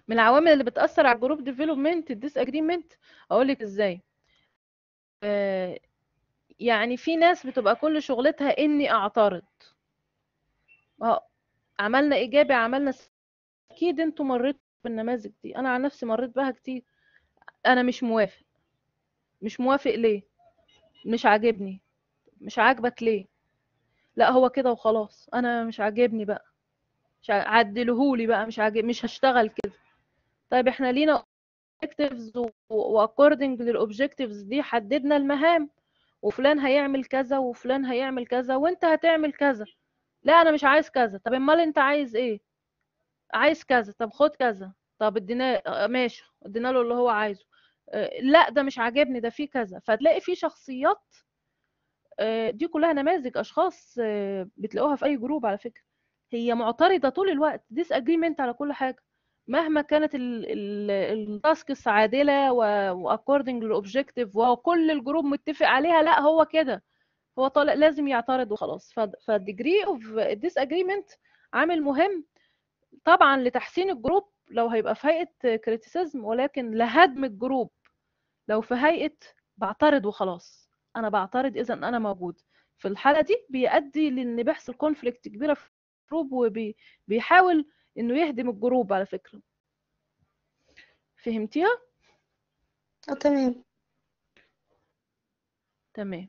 من العوامل اللي بتأثر على الجروب ديفلوبمنت الديس اجريمنت اقول لك ازاي آه، يعني في ناس بتبقى كل شغلتها اني اعترض اه عملنا ايجابي عملنا س- اكيد انتوا مريتوا بالنماذج دي انا عن نفسي مريت بها كتير انا مش موافق مش موافق ليه مش عاجبني مش عاجبك ليه لا هو كده وخلاص انا مش عاجبني بقى مش ع- عدلهولي بقى مش عاجب مش هشتغل كده طيب احنا لينا objectives واكوردنج للاوبجكتيفز دي حددنا المهام وفلان هيعمل كذا وفلان هيعمل كذا وانت هتعمل كذا لا انا مش عايز كذا طب امال انت عايز ايه عايز كذا طب خد كذا طب اديناه آه، ماشي ادينا له اللي هو عايزه آه، لا ده مش عاجبني ده فيه كذا فتلاقي في شخصيات آه، دي كلها نماذج اشخاص آه، بتلاقوها في اي جروب على فكرة هي معترضة طول الوقت ديس اجريمنت على كل حاجة مهما كانت التاسكس عادلة واكوردنج للاوبجكتيف وكل الجروب متفق عليها لا هو كده هو طالع لازم يعترض وخلاص فالديجري اوف ديس اجريمنت عامل مهم طبعا لتحسين الجروب لو هيبقى في هيئة كريتيسيزم ولكن لهدم الجروب لو في هيئة بعترض وخلاص انا بعترض اذا انا موجود في الحالة دي بيؤدي لان بيحصل كونفليكت كبيرة في الجروب وبيحاول انه يهدم الجروب على فكرة فهمتيها اه تمام تمام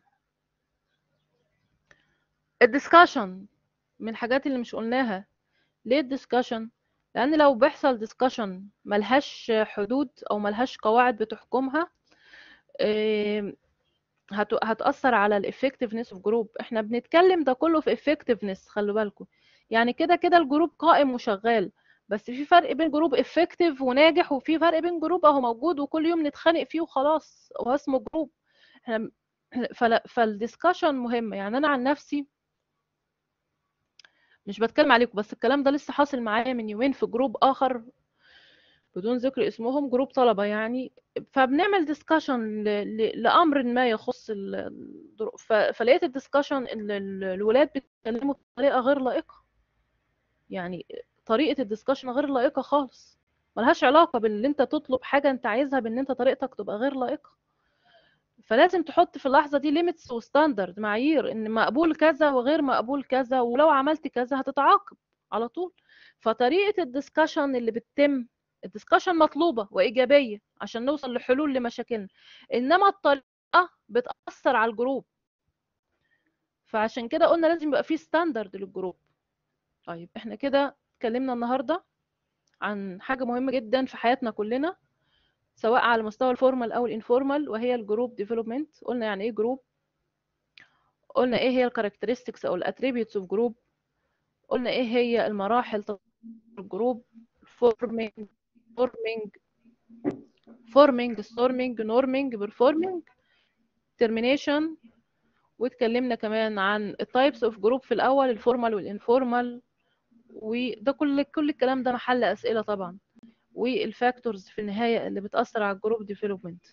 الدسكشن من الحاجات اللي مش قلناها ليه الدسكشن لان لو بيحصل دسكشن ملهاش حدود او ملهاش قواعد بتحكمها آم، هت- هتأثر على الافكتفنس اوف جروب احنا بنتكلم ده كله في effectiveness خلوا بالكم يعني كده كده الجروب قائم وشغال بس في فرق بين جروب افكتيف وناجح وفي فرق بين جروب اهو موجود وكل يوم نتخانق فيه وخلاص هو اسمه جروب احنا فلا فالدiscussion مهمة يعني انا عن نفسي مش بتكلم عليكم بس الكلام ده لسه حاصل معايا من يومين في جروب اخر بدون ذكر اسمهم جروب طلبة يعني فبنعمل ديسكشن لأمر ما يخص ال- الدرو- ف- فلقيت الديسكشن ان ال- الولاد بيتكلموا بطريقة غير لائقة يعني طريقة الديسكشن غير لائقة خالص ملهاش علاقة بان انت تطلب حاجة انت عايزها بان انت طريقتك تبقى غير لائقة فلازم تحط في اللحظة دي ليميتس وستاندرد معايير ان مقبول كذا وغير مقبول كذا ولو عملت كذا هتتعاقب على طول فطريقة الديسكشن اللي بتتم الديسكشن مطلوبة وإيجابية عشان نوصل لحلول لمشاكلنا إنما الطريقة بتأثر على الجروب فعشان كده قلنا لازم يبقى فيه ستاندرد للجروب طيب احنا كده اتكلمنا النهاردة عن حاجة مهمة جدا في حياتنا كلنا سواء على مستوى الفورمال أو الانفورمال وهي الجروب ديفلوبمنت قلنا يعني ايه جروب قلنا ايه هي الكاركترستكس او الاتريبيوتس اوف جروب قلنا ايه هي المراحل الجروب فورمينج فورمينج فورمينج ستورمينج نورمينج بيرفورمينج ترمينيشن واتكلمنا كمان عن التايبس اوف جروب في الاول الفورمال والانفورمال وده كل كل الكلام ده محل اسئله طبعا والفاكتورز في النهايه اللي بتاثر على الجروب ديفلوبمنت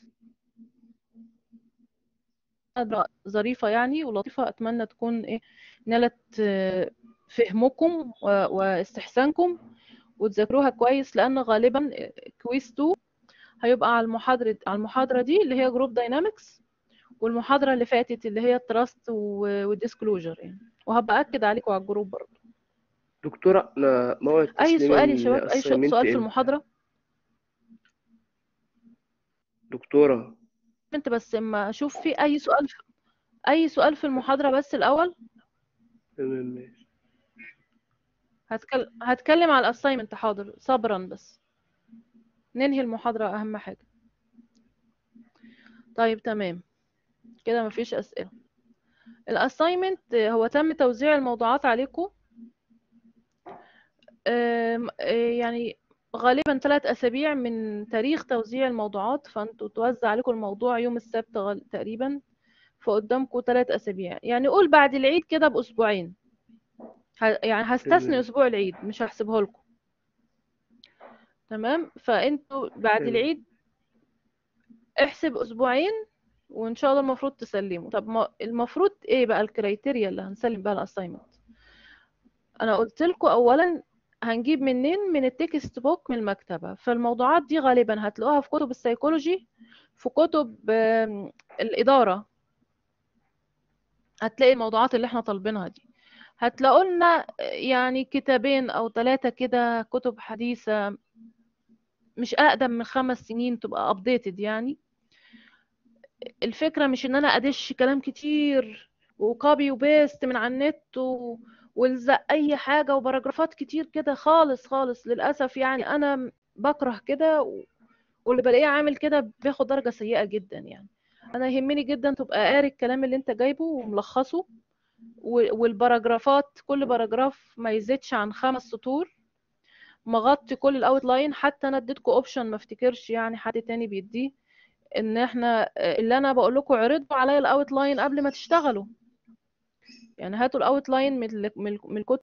ظريفه يعني ولطيفه اتمنى تكون ايه نالت آه، فهمكم و- واستحسانكم وتذاكروها كويس لان غالبا كويس 2 هيبقى على المحاضره على المحاضره دي اللي هي جروب داينامكس والمحاضره اللي فاتت اللي هي التراست والديسكلوجر يعني وهبقى اكد عليكم على الجروب برضه دكتورة أنا موعد اي تسليم سؤال يا شباب اي شو- الأسايمنت سؤال في إمتى؟ المحاضره دكتورة انت بس اما اشوف في اي سؤال في اي سؤال في المحاضره بس الاول تمام ماشي هتكلم هتكلم على الاساينمنت حاضر صبرا بس ننهي المحاضره اهم حاجه طيب تمام كده مفيش اسئله الاساينمنت هو تم توزيع الموضوعات عليكم أم، آه، يعني غالبا ثلاث أسابيع من تاريخ توزيع الموضوعات فانتوا توزع عليكم الموضوع يوم السبت غال- تقريبا فقدامكم ثلاث أسابيع يعني قول بعد العيد كده بأسبوعين ه- يعني هستثني تمام. أسبوع العيد مش هحسبه لكم تمام فانتوا بعد تمام. العيد احسب أسبوعين وإن شاء الله المفروض تسلموا طب ما المفروض إيه بقى الكريتيريا اللي هنسلم بقى الأساينمنت أنا قلت لكم أولا هنجيب منين من التكست بوك من المكتبة فالموضوعات دي غالبا هتلاقوها في كتب السيكولوجي في كتب آم، الإدارة هتلاقي الموضوعات اللي احنا طالبينها دي هتلاقوا لنا يعني كتابين او ثلاثة كده كتب حديثة مش اقدم من خمس سنين تبقى ابديتد يعني الفكرة مش ان انا ادش كلام كتير وكوبي وبيست من على النت و... والزق اي حاجة وبراجرافات كتير كده خالص خالص للأسف يعني انا بكره كده و... واللي بلاقيه عامل كده بياخد درجة سيئة جدا يعني انا يهمني جدا تبقى قاري الكلام اللي انت جايبه وملخصه و- والباراجرافات كل باراجراف ما يزيدش عن خمس سطور مغطي كل الاوت لاين حتى انا اديتكم اوبشن ما افتكرش يعني حد تاني بيديه ان احنا اللي انا بقول لكم عرضوا عليا الاوت لاين قبل ما تشتغلوا يعني هاتوا الاوت لاين من ال- من ال- من الكتب